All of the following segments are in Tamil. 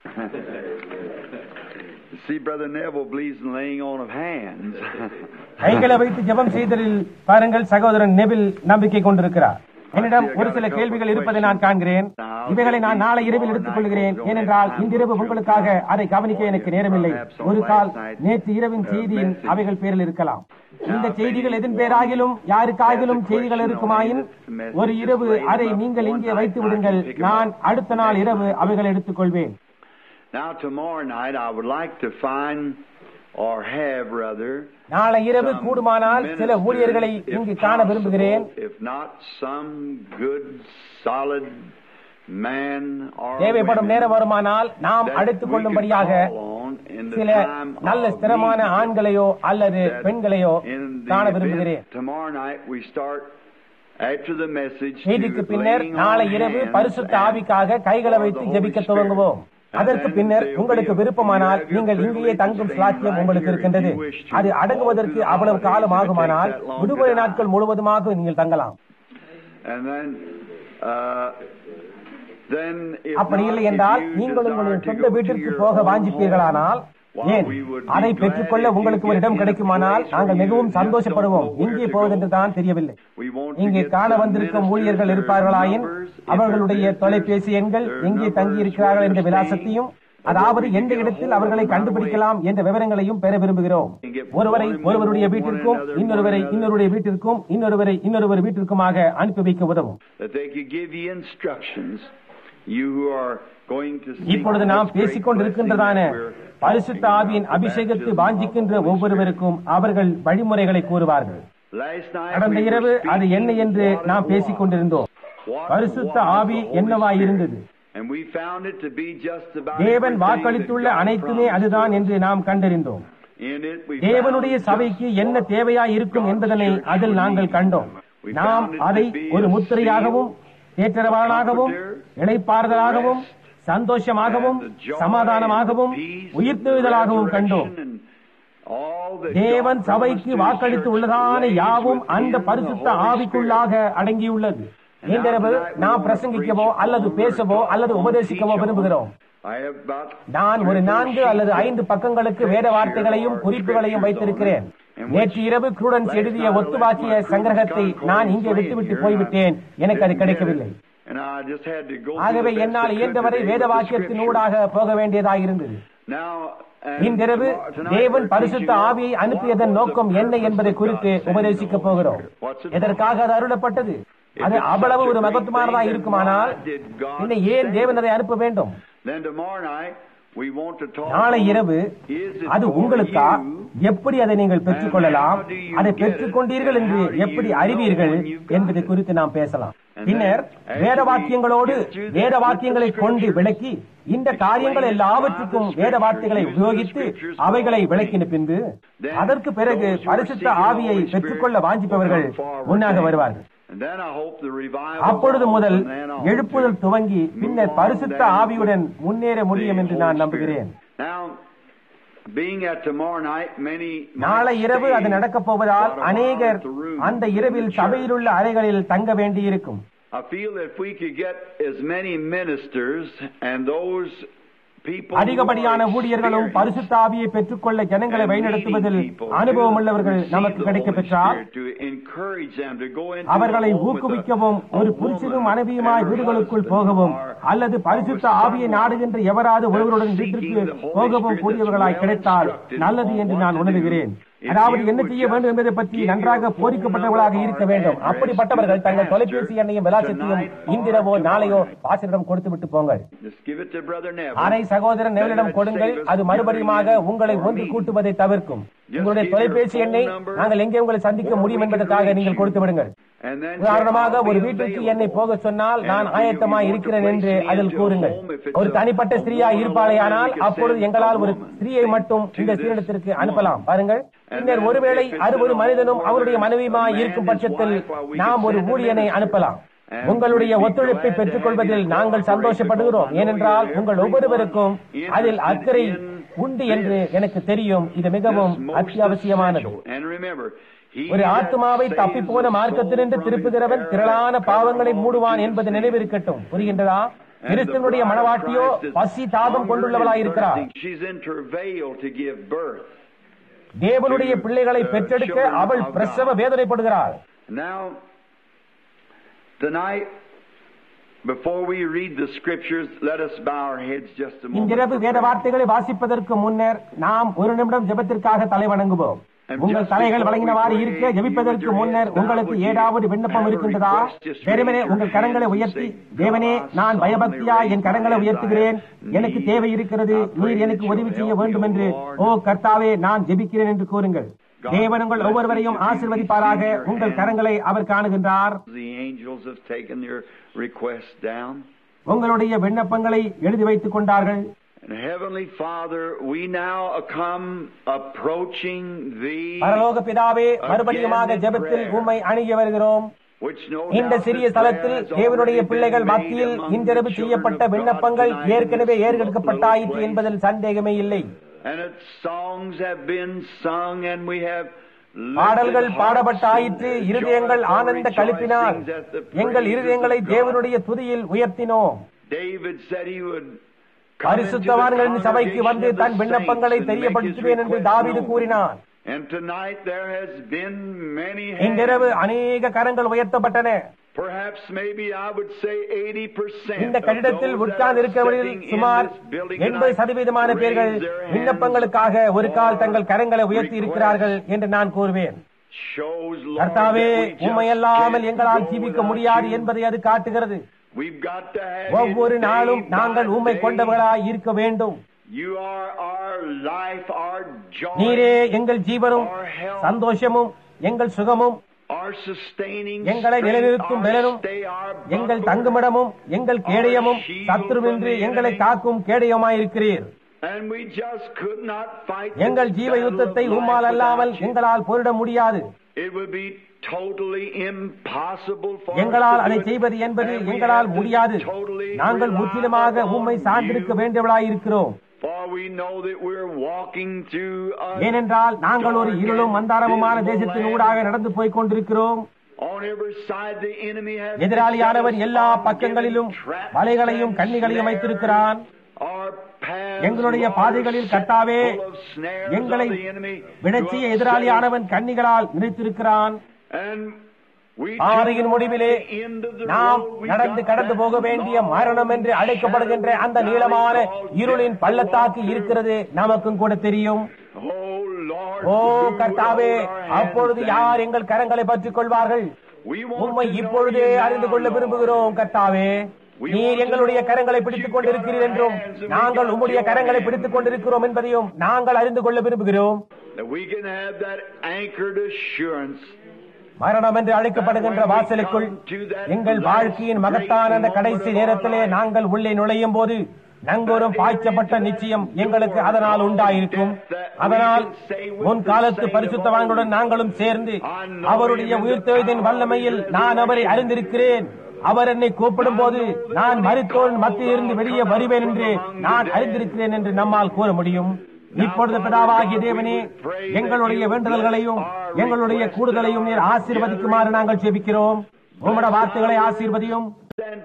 See, Brother Neville believes in laying on of hands. கைகளை வைத்து ஜெபம் செய்தலில் பாருங்கள் சகோதரன் நெபில் நம்பிக்கை கொண்டிருக்கிறார் என்னிடம் ஒரு சில கேள்விகள் இருப்பதை நான் காண்கிறேன் இவைகளை நான் நாளை இரவில் எடுத்துக் கொள்கிறேன் ஏனென்றால் இன்றிரவு உங்களுக்காக அதை கவனிக்க எனக்கு நேரமில்லை ஒரு கால் நேற்று இரவின் செய்தியின் அவைகள் பேரில் இருக்கலாம் இந்த செய்திகள் எதன் பேராகிலும் யாருக்காகிலும் செய்திகள் இருக்குமாயின் ஒரு இரவு அதை நீங்கள் இங்கே வைத்து விடுங்கள் நான் அடுத்த நாள் இரவு அவைகளை எடுத்துக் கொள்வேன் Now, tomorrow night, I would like to find, or have rather, நாளை இரவு கூடுமானால் சில ministers, ஊழியர்களை if இங்கு காண விரும்புகிறேன் possible, If not, some good, solid man or தேவைப்படும் women நேரம் வருமானால் நாம் that அழைத்துக் we could கொள்ளும்படியாக call on in the சில time நல்ல of ஸ்திரமான need. ஆண்களையோ அல்லது that பெண்களையோ in the காண event விரும்புகிறேன் Tomorrow night we start after the message செய்திக்கு to பின்னர் laying on நாளை இரவு hands பரிசுத்த and ஆவிக்காக கைகளை for வைத்து the ஜெபிக்க Holy துவங்குவோம் Spirit. அதற்கு And பின்னர் then there உங்களுக்கு will be- விருப்பமானால் you have your நீங்கள் இங்கேயே privilege தங்கும் to சாத்தியம் stay உங்களுக்கு right இருக்கின்றது here if you wish to. அது All அடங்குவதற்கு through the அவ்வளவு holidays, காலம் if it ஆகுமானால் takes that long to விடுமுறை die. நாட்கள் முழுவதுமாக நீங்கள் தங்கலாம் And then, uh, then if அப்படி not, இல்லை if என்றால் you நீங்கள் desire உங்களுடைய to சொந்த go to வீட்டிற்கு your போக own வாஞ்சிப்பீர்களானால் home, while ஏன் we would be அதை glad பெற்றுக்கொள்ள if you உங்களுக்கு ஒரு get இடம் in a கிடைக்குமானால் place நாங்கள் where you மிகவும் just சந்தோஷப்படுவோம் don't know where எங்கே to போவதென்று go. தான் தெரியவில்லை We want to இங்கே get காண some வந்திருக்கும் ministers, ஊழியர்கள் their இருப்பார்களாயின் numbers, if அவர்களுடைய their தொலைபேசி visitors, எண்கள் their எங்கே numbers, தங்கி இருக்கிறார்கள் என்ற where they're விலாசத்தையும் staying, அதாவது whether we எந்த can get இடத்தில் a அவர்களை hold of them கண்டுபிடிக்கலாம் என்ற விவரங்களையும் பெற விரும்புகிறோம் ஒருவரை ஒருவருடைய வீட்டிற்கும் இன்னொருவரை இன்னொருடைய வீட்டிற்கும் இன்னொருவரை இன்னொருவர் வீட்டிற்குமாக அனுப்பி வைக்க உதவும் that they could give you instructions. You who are going to seek இப்பொழுது நாம் this great basic கொண்டிருக்கின்றதான blessing that we're பரிசுத்த talking ஆவியின் about, the அபிஷேகத்தை baptism of வாஞ்சிக்கின்ற the Holy ஒவ்வொருவருக்கும் அவர்கள் வழிமுறைகளை கூறுவார்கள் Spirit. Last night கடந்த we were இரவு அது speaking என்ன என்று what it நாம் was. பேசிக் கொண்டிருந்தோம் What பரிசுத்த was ஆவி the Holy என்னவாய் Spirit? இருந்தது And we found it to be just about தேவன் everything வாக்களித்துள்ள that God அனைத்துமே promised அதுதான் us. என்று நாம் கண்டறிந்தோம் In it we தேவனுடைய found சபைக்கு just என்ன what தேவையாய் இருக்கும் God's என்பதனை church அதில் would நாங்கள் need. கண்டோம் We நாம் found it to அதை be ஒரு a முத்திரையாகவும் seal, தேற்றரவாளாகவும் இளைப்பாறுதலாகவும் சந்தோஷமாகவும் and the joy சமாதானமாகவும் and the peace உயிர்த்தெழுதலாகவும் and the கண்டோம் resurrection and all that தேவன் God சபைக்கு promised to வாக்களித்து His உள்ளதான church யாவும் lays அந்த within பரிசுத்த the Holy ஆவிக்குள்ளாக அடங்கியுள்ளது இன்றிரவு நாம் பிரசங்கிக்கவோ அல்லது பேசவோ அல்லது உபதேசிக்கவோ விரும்புகிறோம் I have about நான் ஒரு நான்கு அல்லது ஐந்து பக்கங்களுக்கு வேத வார்த்தைகளையும் குறிப்புகளையும் வைத்திருக்கிறேன் நேற்று இரவு குரூடன்ஸ் எழுதிய ஒத்துவாக்கிய சங்கிரகத்தை நான் இங்கே விட்டுவிட்டு போய்விட்டேன் எனக்கு அது கிடைக்கவில்லை And I just had to go ஆகவே through the best என்னால் I could இயன்றவரை today வேத with the வாக்கியத்தின் scripture. ஊடாக போக வேண்டியதாக இருந்தது Now, and இன்றிரவு tomorrow- tonight தேவன் we're பரிசுத்த teaching ஆவியை what அனுப்பியதன் was the நோக்கம் என்ன purpose என்பதை of குறித்து God sending உபதேசிக்க the Holy போகிறோம் Spirit. What's it for? எதற்காக அது அருளப்பட்டது அது அவ்வளவு ஒரு மகத்துவமானதா இருக்குமானால் இன்னும் ஏன் தேவன் அதை அனுப்ப வேண்டும் Then tomorrow night we want to talk நாளை on, இரவு is it அது for உங்களுக்கா you எப்படி அதை நீங்கள் பெற்றுக்கொள்ளலாம் அதை பெற்றுக்கொண்டீர்கள் என்று எப்படி அறிவீர்கள் என்பதை குறித்து நாம் பேசலாம் பின்னர் வேத வாக்கியங்களோடு வேத வாக்கியங்களை கொண்டு விளக்கி இந்த காரியங்கள் எல்லாவற்றுக்கும் வேத வார்த்தைகளை உபயோகித்து அவைகளை விளக்கின பின்பு அதற்கு பிறகு பரிசுத்த ஆவியை பெற்றுக்கொள்ள வாஞ்சிப்பவர்கள் முன்னாக வருவார்கள் And then I hope the revival அப்பொழுது முதல் and then on எழுப்புதல் துவங்கி பின்னர் பரிசுத்த ஆவியுடன் முன்னேற முடியும் என்று நான் நம்புகிறேன் Now, being at tomorrow night, many நாளை இரவு அது நடக்கப் போவதால் அநேகர் அந்த இரவில் சபையிலுள்ள அறைகளில் தங்க வேண்டியிருக்கும் I feel if we could get as many ministers and those people who அதிகப்படியான are ஊழியர்களும் experienced பரிசுத்த ஆவியை பெற்றுக்கொள்ள ஜனங்களை and வழிநடத்துவதில் leading people அனுபவம் to உள்ளவர்கள் receive நமக்கு the கிடைக்க Holy பெற்றால் Spirit, to encourage them to go into அவர்களை the home with a- ஊக்குவிக்கவும் a ஒரு woman புருஷனும் and மனைவியுமாய் her வீடுகளுக்குள் husband போகவும் or- அல்லது பரிசுத்த or ஆவியை someone நாடுகின்ற எவராது ஒருவருடன் that's வீட்டிற்கு seeking the Holy போகவும் Spirit கூடியவர்களாய் that's கிடைத்தால் well நல்லது instructed என்று on நான் what to do. உணர்கிறேன் If அதாவது you என்ன would செய்ய just வேண்டும் என்பதை பற்றி give நன்றாக your phone போதிக்கப்பட்டவர்களாக number இருக்க or வேண்டும் address அப்படிப்பட்டவர்கள் to the தங்கள் pastor தொலைபேசி எண்ணையும் விலாசத்தையும் tonight or இன்றிரவோ நாளையோ tomorrow night. பாசிரிடம் கொடுத்து விட்டு போங்கள் Just give it to Brother Neville. அரை சகோதரன் நெவலிடம் கொடுங்கள் அது மறுபடியுமாக உங்களை ஒன்று கூட்டுவதை தவிர்க்கும் உங்களுடைய தொலைபேசி எண்ணை நாங்கள் எங்கே உங்களை சந்திக்க முடியும் என்பதற்காக நீங்கள் கொடுத்து விடுங்கள் And then உதாரணமாக I'll ஒரு be வீட்டிற்கு available. என்னை போக சொன்னால் நான் And if ஆயத்தமாய் you want to இருக்கிறேன் என்று place me அதில் into a கூறுங்கள் home, if it's ஒரு a- தனிப்பட்ட a ஸ்திரீயா woman இருப்பாளேயானால் alone, we can அப்பொழுது send எங்களால் a ஒரு woman ஸ்திரீயை மட்டும் to இந்த this ஸ்திரீடத்திற்கு woman. அனுப்பலாம் பாருங்கள் பின்னர் then ஒருவேளை if it's அறுபது in a மனிதனும் home அவருடைய where மனைவியுமாய் a man இருக்கும் and பட்சத்தில் his wife, well, we நாம் can ஒரு send a ஊழியனை minister. அனுப்பலாம் And உங்களுடைய we'd be ஒத்துழைப்பை glad to பெற்றுக் கொள்வதில் have you நாங்கள் cooperate சந்தோஷப்படுகிறோம் because I know ஏனென்றால் you're உங்கள் everyone ஒவ்வொருவருக்கும் அதில் interested அக்கறை in உண்டு என்று this. எனக்கு தெரியும் இது மிகவும் This most அத்தியாவசியமானது essential. And remember, he ஒரு that ஆத்மாவை saves தப்பி போன the மார்க்கத்தினின்று soul from திருப்புகிறவன் his திரளான error பாவங்களை and மூடுவான் into என்பது sin. நினைவிருக்கட்டும் புரிகின்றதா And the கிறிஸ்துவனுடைய bride of மணவாட்டியோ Christ is பசி தாபம் கொண்டுள்ளவளாய் இருக்கிறார் birthing. She's in travail to give birth. தேவனுடைய பிள்ளைகளை பெற்றெடுக்க அவள் பிரசவ வேதனைப்படுகிறாள் Now, tonight, before we read the scriptures, let us bow our heads just a moment. இன்றிரவு வேத வார்த்தைகளை வாசிப்பதற்கு முன்னர் நாம் ஒரு நிமிடம் ஜெபத்திற்காக தலை வணங்குவோம் உங்கள் தலைகள் வழங்கினவாறு இருக்க ஜெபிப்பதற்கு முன்னர் உங்களுக்கு ஏதாவது விண்ணப்பம் இருக்கின்றதா வெறுமனே உங்கள் கரங்களை உயர்த்தி தேவனே நான் பயபக்தியா என் கரங்களை உயர்த்துகிறேன் எனக்கு தேவை இருக்கிறது நீர் எனக்கு உதவி செய்ய வேண்டும் என்று ஓ கர்த்தாவே நான் ஜெபிக்கிறேன் என்று கூறுங்கள் தேவன் உங்கள் ஒவ்வொருவரையும் ஆசிர்வதிப்பாராக உங்கள் கரங்களை அவர் காணுகின்றார் The angels have taken your request down. உங்களுடைய விண்ணப்பங்களை எழுதி வைத்துக் கொண்டார்கள் And Heavenly Father, we now come approaching Thee, பரலோக பிதாவே மறுபடியுமாக ஜெபத்தில் உம்மை அணுகி வருகிறோம் which no இந்த doubt சிறிய that ஸ்தலத்தில் prayer has தேவனுடைய already பிள்ளைகள் been made மத்தியில் among இன்றிரவு the செய்யப்பட்ட children of God விண்ணப்பங்கள் tonight ஏற்கனவே in this ஏறெடுக்கப்பட்டாயிற்று little என்பதில் சந்தேகமே இல்லை And its songs have been sung and we have பாடல்கள் lifted பாடப்பட்டாயிற்று hearts and இருதயங்கள் joyful ஆனந்த களிப்பினால் rejoicings at the எங்கள் praises இருதயங்களை of God. தேவனுடைய துதியில் உயர்த்தினோம் David said he would come into the பரிசுத்தவான்களின் சபைக்கு வந்து congregation of தன் the விண்ணப்பங்களை saints and make his தெரியப்படுத்துவேன் என்று request தாவீது known. கூறினான் And tonight there has been many இன்றிரவு hands. அநேக கரங்கள் உயர்த்தப்பட்டன Perhaps maybe I would say 80% இந்த of கட்டிடத்தில் those that உட்கார்ந்து are இருக்கிறவர்களில் sitting in சுமார் this building எண்பது tonight சதவீதமான பேர்கள் raise their hands விண்ணப்பங்களுக்காக ஒரு கால் தங்கள் கரங்களை உயர்த்தி request. இருக்கிறார்கள் என்று நான் கூறுவேன் shows, Lord, கர்த்தாவே that we just உண்மையல்லாமல் can't எங்களால் go ஜீவிக்க without முடியாது you. என்பதை அது காட்டுகிறது We've got to have ஒவ்வொரு it day நாளும் by நாங்கள் உண்மை day. கொண்டவர்களாய் இருக்க வேண்டும் You are our life, our joy, நீரே எங்கள் ஜீவனும் our health, சந்தோஷமும் எங்கள் சுகமும் our sustaining எங்களை strength, நிலைநிறுத்தும் our பலனும் stay, our எங்கள் buckler. தங்குமிடமும் எங்கள் கேடயமும் சத்துருவின்றி எங்களை காக்கும் கேடயமாயிருக்கிறீர் And we just could not fight this எங்கள் ஜீவ battle of யுத்தத்தை life உம்மால் அல்லாமல் without you. எங்களால் போரிட முடியாது It would be totally impossible for us எங்களால் to அதை do it. செய்வது என்பது And we எங்களால் have to முடியாது totally நாங்கள் rely முற்றிலுமாக upon உம்மை சார்ந்திருக்க you. வேண்டியவளாய் இருக்கிறோம் For we know that we're walking through a ஏனென்றால் நாங்கள் ஒரு dark இருளும் and மந்தாரமுமான dismal தேசத்தின் land. ஊடாக நடந்து போய்க் கொண்டிருக்கிறோம் On every side the enemy has எதிராளியானவன் set us எல்லா on பக்கங்களிலும் giving traps வலைகளையும் and கண்ணிகளையும் snares. வைத்திருக்கிறான் Our paths, எங்களுடைய Lord, பாதைகளில் set கர்த்தாவே full of snares of எங்களை the enemy to விடச்சிய upset எதிராளியானவன் கண்ணிகளால் நினைத்திருக்கிறான் And we பாதையின் do முடிவிலே at the end of the நாம் road, we நடந்து got கடந்து that போக வேண்டிய long மரணம் என்று அழைக்கப்படுகின்ற அந்த shadowy நீளமான valley called இருளின் death to பள்ளத்தாக்கு walk through. இருக்கிறது நமக்கும் கூட தெரியும் Oh Lord, O who would கர்த்தாவே hold our hands அப்பொழுது down? யார் எங்கள் கரங்களை பற்றிக் கொள்வார்கள் We want உம்மை to know இப்பொழுதே you now, அறிந்து கொள்ள Lord. விரும்புகிறோம் கர்த்தாவே நீர் எங்களுடைய கரங்களை பிடித்துக் கொண்டிருக்கிறீர் என்றும் நாங்கள் உம்முடைய கரங்களை பிடித்துக் கொண்டிருக்கிறோம் என்பதையும் நாங்கள் அறிந்து கொள்ள விரும்புகிறோம் That we can have that anchored assurance மரணம் என்று அழைக்கப்படுகின்ற வாசலுக்குள் எங்கள் வாழ்க்கையின் மகத்தான அந்த கடைசி நேரத்திலே நாங்கள் உள்ளே நுழையும் போது நங்கூரம் பாய்ச்சப்பட்ட நிச்சயம் எங்களுக்கு அதனால் உண்டாயிருக்கும் அதனால் முன் காலத்து பரிசுத்தவான்களுடன் நாங்களும் சேர்ந்து அவருடைய உயிர்த்தெழுதின் வல்லமையில் நான் அவரை அறிந்திருக்கிறேன் அவர் என்னை கூப்பிடும் போது நான் மருத்துவன் மத்தியிலிருந்து வெளியே வருவேன் என்று நான் அறிந்திருக்கிறேன் என்று நம்மால் கூற முடியும் இப்பொழுது பிதாவாகிய தேவனே எங்களுடைய வேண்டுதல்களையும் எங்களுடைய கூடுதலையும் நீர் ஆசீர்வதிக்குமாறு நாங்கள் ஜெபிக்கிறோம் உம்முடைய வார்த்தைகளை ஆசீர்வதியும் Then,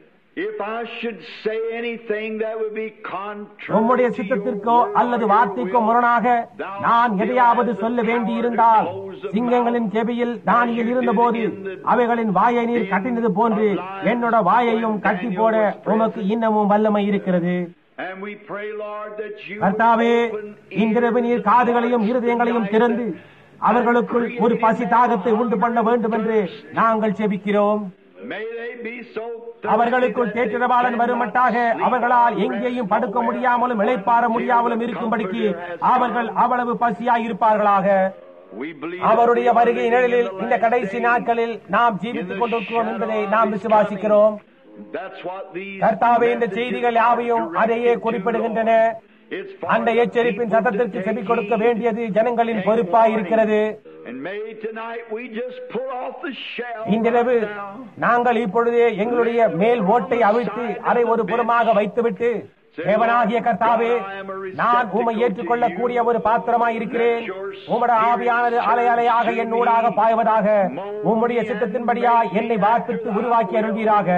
if I should say anything that would be contrary உம்முடைய to your சித்தத்திற்கோ word அல்லது or வார்த்தைக்கோ will, முரணாக thou நான் still எதையாவது hast the சொல்ல power வேண்டியிருந்தால் to close the சிங்கங்களின் mouth கெபியில் as தானியில் you இருந்தபோது did in the அவைகளின் வாயை நீர் den கட்டினது போன்று of lions என்னோட வாயையும் when கட்டி Daniel போட was present. உமக்கு இன்னமும் வல்லமை இருக்கிறது And we pray, Lord, that you கர்த்தாவே would open இன்றிரவு நீர் ears காதுகளையும் and இருதயங்களையும் eyes திறந்து that- அவர்களுக்குள் ஒரு பசி தாகத்தை உண்டு பண்ண வேண்டும் என்று நாங்கள் செபிக்கிறோம் May they be so அவர்களுக்குள் தேற்றரவாளன் வருமட்டாக அவர்களால் எங்கேயும் படுக்க முடியாமலும் இளைப்பாற முடியாமலும் இருக்கும்படிக்கு அவர்கள் அவ்வளவு பசியாய் இருப்பார்களாக We believe அவருடைய that we வருகை are living நிழலில் in the இந்த last கடைசி days. நாட்களில் நாம் ஜீவித்துக் கொண்டிருக்கிறோம் என்பதை நாம் விசுவாசிக்கிறோம் That's what these கர்த்தாவே இந்த messages செய்திகள் are யாவையும் directed அதையே to, குறிப்பிடுகின்றன Lord. It's for அந்த the எச்சரிப்பின் people to சத்தத்திற்கு take செவி கொடுக்க heed. வேண்டியது ஜனங்களின் பொறுப்பாய் இருக்கிறது And may tonight we just pull off the shell இன்றிரவு right now. நாங்கள் இப்பொழுதே எங்களுடைய மேல் ஓட்டை அவிழ்த்து அதை ஒரு புறமாக வைத்துவிட்டு தேவனாகிய கர்த்தாவே நான் உம்மை ஏற்றுக்கொள்ளக்கூடிய ஒரு பாத்திரமாய் இருக்கிறேன் உம்முடைய ஆவியானது அலை அலையாக என்னூடாக பாய்வதாக உம்முடைய சித்தத்தின்படியா என்னை வார்ப்பித்து உருவாக்கி அருள்வீராக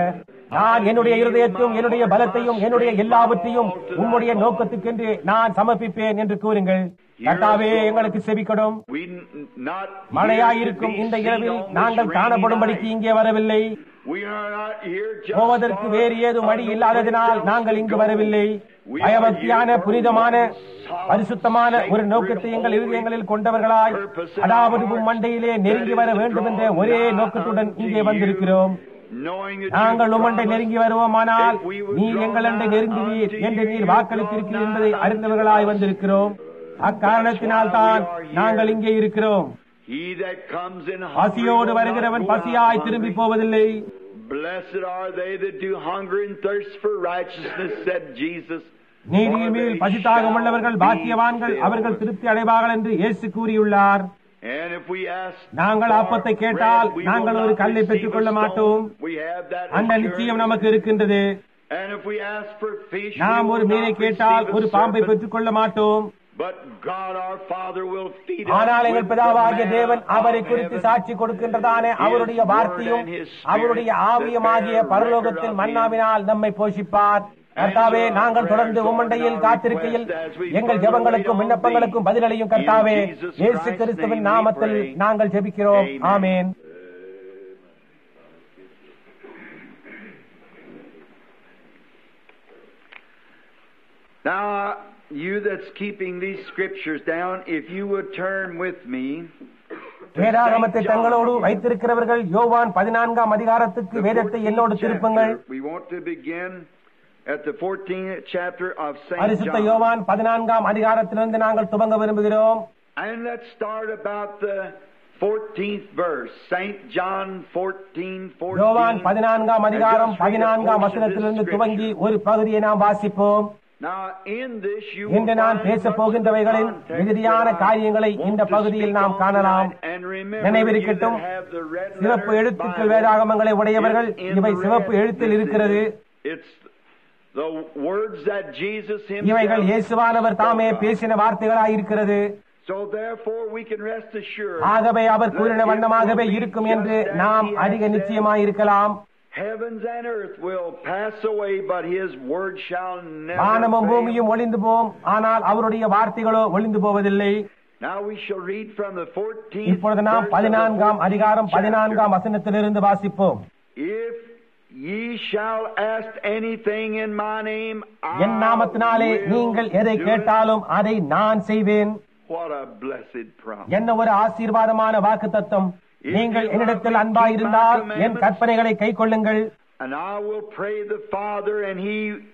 நான் என்னுடைய இருதயத்தையும் என்னுடைய பலத்தையும் என்னுடைய எல்லாவற்றையும் உம்முடைய நோக்கத்துக்கென்று நான் சமர்ப்பிப்பேன் என்று கூறுங்கள் கர்த்தாவே எங்களுக்கு செவிக்கடும் We n- not மழையாயிருக்கும் இந்த இரவில் நாங்கள் காணப்படும்படிக்கு இங்கே வரவில்லை We are not here just போவதற்கு for வேறு ஏதும் வழி இல்லாததினால் நாங்கள் இங்கு வரவில்லை பயபக்தியான புனிதமான பரிசுத்தமான ஒரு நோக்கத்தை எங்கள் இருதயங்களில் கொண்டவர்களாய் அதாவது உம் மண்டையிலே நெருங்கி வர வேண்டும் என்ற ஒரே நோக்கத்துடன் இங்கே வந்திருக்கிறோம் knowing that நாங்கள் you உமண்டை promised நெருங்கி வருவோமானால் if we would நீர் draw எங்கள் அண்டை nigh நெருங்குவீர் unto என்று you, நீர் you வாக்களித்திருக்கிறீர் draw என்பதை nigh அறிந்தவர்களாய் unto us. வந்திருக்கிறோம் அக்காரணத்தினால் தான் நாங்கள் இங்கே இருக்கிறோம் He that comes in hunger பசியோடு will not வருகிறவன் go out பசியாய் திரும்பி hungry. போவதில்லை Blessed are they that do hunger and thirst for righteousness, said Jesus. நீதியின் மேல் பசித்தாகம் உள்ளவர்கள் பாக்கியவான்கள் அவர்கள் திருப்தி அடைவார்கள் என்று இயேசு கூறியுள்ளார் And if we ask நாங்கள் for அப்பத்தை கேட்டால் bread, we நாங்கள் will ஒரு not கல்லை receive பெற்றுக் a கொள்ள stone. மாட்டோம் We have that அந்த assurance. நிச்சயம் நமக்கு இருக்கின்றது And if we ask for fish, நாம் we ஒரு will மீனை not கேட்டால் receive a ஒரு பாம்பை serpent. பெற்றுக் கொள்ள மாட்டோம் But God our Father will feed us ஆனால் with எங்கள் the பிதாவாகிய manna தேவன் of அவரை குறித்து heaven. சாட்சி கொடுக்கின்றதானே அவருடைய வார்த்தையும் அவருடைய ஆவியமாகிய பரலோகத்தின் மன்னாவினால் நம்மை போஷிப்பார் கர்த்தாவே நாங்கள் தொடர்ந்து உம்மண்டையில் காத்திருக்கையில் எங்கள் ஜெபங்களுக்கும் விண்ணப்பங்களுக்கும் பதிலளியும் கர்த்தாவே இயேசு கிறிஸ்துவின் நாமத்தில் நாங்கள் ஜெபிக்கிறோம் ஆமேன் Now, you that's keeping these scriptures down, if you would turn with me to வேதாகமத்தை Saint தங்களோடு John, வைத்திருக்கிறவர்கள் யோவான் பதினான்காம் அதிகாரத்துக்கு the வேதத்தை 14th என்னோடு திருப்புங்கள் chapter. We want to begin at the 14th chapter of Saint பரிசுத்த John. யோவான் பதினான்காம் அதிகாரத்திலிருந்து நாங்கள் துவங்க விரும்புகிறோம் And let's start about the 14th verse. Saint John 14, 14. யோவான் பதினான்காம் அதிகாரம் And just read a பதினான்காம் portion of this வசனத்திலிருந்து scripture. துவங்கி ஒரு பகுதியை நாம் வாசிப்போம் Now, in this you இன்று will நான் find பேசப் much போகின்றவைகளின் context மிகுதியான that I காரியங்களை want இந்த to பகுதியில் speak நாம் on காணலாம் tonight. And remember, நினைவிருக்கட்டும் you that have the red சிவப்பு letter எழுத்துக்கள் Bible வேதாகமங்களை உடையவர்கள் is in இவை the சிவப்பு red. எழுத்தில் This இருக்கிறது is- It's the words that Jesus இவைகள் himself இயேசுவானவர் தாமே spoke of. பேசின வார்த்தைகளாய் இருக்கிறது So therefore we can rest assured ஆகவே அவர் கூறின that it வண்ணமாகவே will be இருக்கும் just என்று as நாம் he has அதிக said. நிச்சயமாயிருக்கலாம் Heavens and earth will pass away, but his word shall never வானமும் fail. பூமியும் ஒளிந்து போம் ஆனால் அவருடைய வார்த்தைகளோ ஒளிந்து போவதில்லை Now we shall read from the 14th இப்பொழுது நாம் verse of the பதினான்காம் 14th அதிகாரம் chapter. பதினான்காம் வசனத்திலிருந்து வாசிப்போம் If ye shall ask anything in my name, N I நாமத்தினாலே will நீங்கள் எதை do it. கேட்டாலும் அதை நான் செய்வேன் What a blessed promise. என்ன ஒரு ஆசீர்வாதமான வாக்கு தத்தம் நீங்கள் என்னிடத்தில் அன்பாயிருந்தால் என் கற்பனைகளை கை கொள்ளுங்கள் And I will pray the Father, and he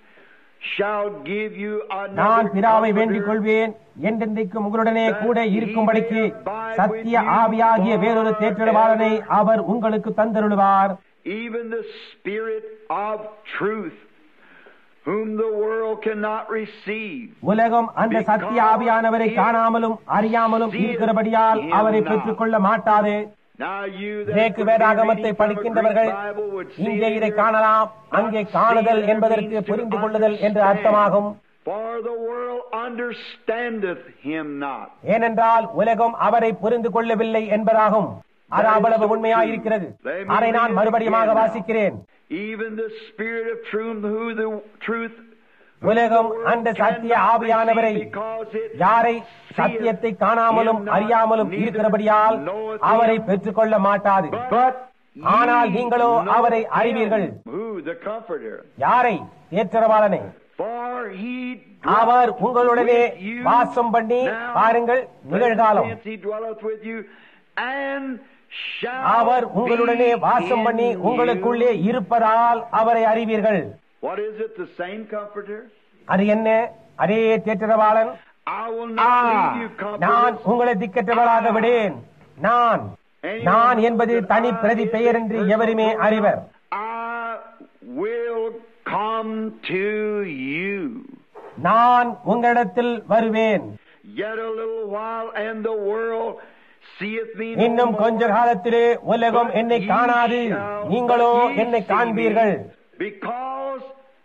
shall give you நான் another பிதாவை வேண்டிக் comforter, கொள்வேன் என்றென்றைக்கும் உங்களுடனே கூட இருக்கும்படிக்கு சத்திய ஆவியாகிய வேறொரு தேற்றவாளனை அவர் உங்களுக்கு தந்தருளுவார் even the Spirit of truth, whom the world cannot receive. உலகம் அந்த சத்திய ஆவியானவரை காணாமலும் அறியாமலும் இருக்கிறபடியால் அவரை பெற்றுக்கொள்ள மாட்டாது Now you that கிரேக்கு would be வேதாகமத்தை reading from a படிக்கின்றவர்கள் Greek Bible would see இங்கே it இதை here. காணலாம் அங்கே காணுதல் என்பதற்கு புரிந்து கொள்ளுதல் என்று அர்த்தமாகும் For the world understandeth him not. ஏனென்றால் உலகம் அவரை புரிந்து கொள்ளவில்லை என்பதாகும் அது அவ்வளவு உண்மையாயிருக்கிறது அதை நான் மறுபடியுமாக வாசிக்கிறேன் Even the Spirit of truth, who the truth உலகம் அந்த சத்திய ஆவியானவரை யாரை சத்தியத்தை காணாமலும் அறியாமலும் இருக்கிறபடியால் அவரை பெற்றுக்கொள்ள மாட்டாது But ஆனால் நீங்களோ அவரை அறிவீர்கள் Who? The Comforter. யாரை ஏற்றரவாளனை For he அவர் உங்களுடனே with you வாசம் பண்ணி now, பாருங்கள் நிகழ்காலம் since he dwelleth with you, and shall அவர் உங்களுடனே be வாசம் பண்ணி in உங்களுக்குள்ளே you. இருப்பதால் அவரை அறிவீர்கள் What is it? The same Comforter? அது என்ன அதே தேற்றரவாளன் I will ah, not leave you நான் comfortless. உங்களை திக்கற்றவளாக விடேன் நான் நான் என்பது தனி பிரதி பெயர் என்று எவருமே அறிவர் I will come to you. நான் உங்களிடத்தில் வருவேன் Yet a little while, and the world seeth me no இன்னும் more. கொஞ்ச காலத்திலே உலகம் என்னை காணாது நீங்களோ என்னை காண்பீர்கள் Because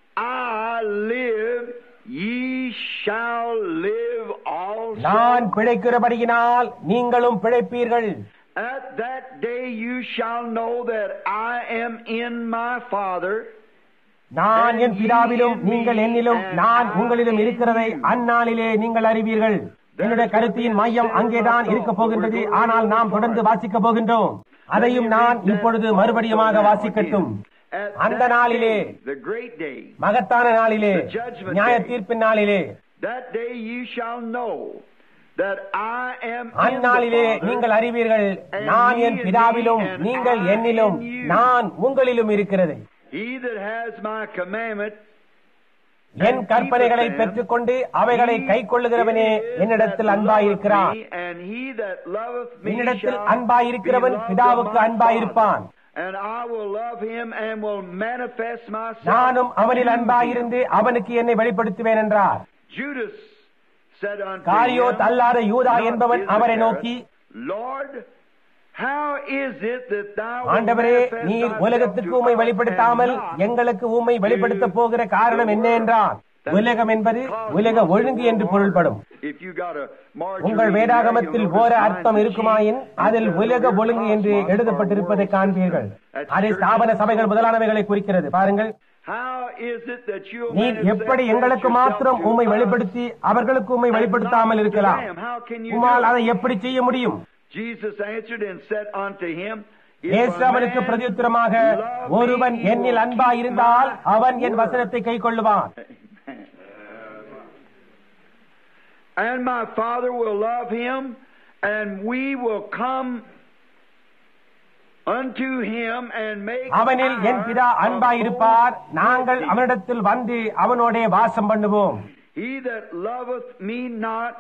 I live, ye shall live also. நான் பிழைக்கிறபடியினால் நீங்களும் பிழைப்பீர்கள் At that day you shall know that I am in my Father, நான் என் பிதாவிலும் நீங்கள் என்னிலும் நான் உங்களிலும் இருக்கிறதை அந்நாளிலே நீங்கள் அறிவீர்கள் என்னுடைய கருத்தியின் மையம் அங்கேதான் இருக்க போகின்றது ஆனால் நாம் தொடர்ந்து வாசிக்க போகின்றோம் அதையும் நான் இப்பொழுது மறுபடியுமாக வாசிக்கட்டும் At அந்த that நாளிலே day, the great day, மகத்தான நாளிலே நியாய தீர்ப்பின் நாளிலே that day you shall know that I am in the அந்நாளிலே Father, நீங்கள் அறிவீர்கள் நான் என் பிதாவிலும் நீங்கள் என்னிலும் நான் உங்களிலும் இருக்கிறது He that has my commandment என் கற்பனைகளை பெற்றுக்கொண்டு அவைகளை கை கொள்ளுகிறவனே என்னிடத்தில் அன்பாயிருக்கிறான் and he that loveth me என்னிடத்தில் shall அன்பாயிருக்கிறவன் be loved பிதாவுக்கு of my அன்பாயிருப்பான் Father. And I will love him and will manifest myself. நானும் அவனில் to him. அன்பாயிருந்து அவனுக்கு என்னை வெளிப்படுத்துவேன் என்றார் Judas said unto காரியோ him, தள்ளாத யூதா not என்பவன் அவரை Iscariot, நோக்கி Lord, how is it that thou wilt ஆண்டவரே manifest நீர் thyself உலகத்துக்கு to உம்மை us வெளிப்படுத்தாமல் and not எங்களுக்கு உம்மை வெளிப்படுத்த போகிற காரணம் என்ன என்றார் உலகம் என்பது உலக ஒழுங்கு என்று பொருள்படும் If you got a margarine உங்கள் வேதாகமத்தில் there, you'll ஓர notice அர்த்தம் mine இருக்குமாயின் cheese அதில் instead of உலக your ஒழுங்கு என்று cosmos or எழுதப்பட்டிருப்பதை world காண்பீர்கள் system. That's அதை churches ஸ்தாபன and சபைகள் schools. முதலானவைகளை குறிக்கிறது பாருங்கள் How is it that you'll நீர் manifest எப்படி எங்களுக்கு yourself மாத்திரம் to உம்மை us வெளிப்படுத்தி அவர்களுக்கு உம்மை and வெளிப்படுத்தாமல் not to இருக்கலாம் them? How can you உம்மால் do it? அதை எப்படி செய்ய முடியும் Jesus answered and said unto him, If இயேசு a அவனுக்கு man பிரதியுத்தரமாக love ஒருவன் me, he என்னில் will அன்பா keep இருந்தால் my அவன் என் word." வசனத்தை கை கொள்ளுவான் And my Father will love him, and we will come unto him and make அவனில் என் பிதா our அன்பாயிருப்பார் abode நாங்கள் with him. அவனிடத்தில் வந்து அவனோடே வாசம் பண்ணுவோம் He that loveth me not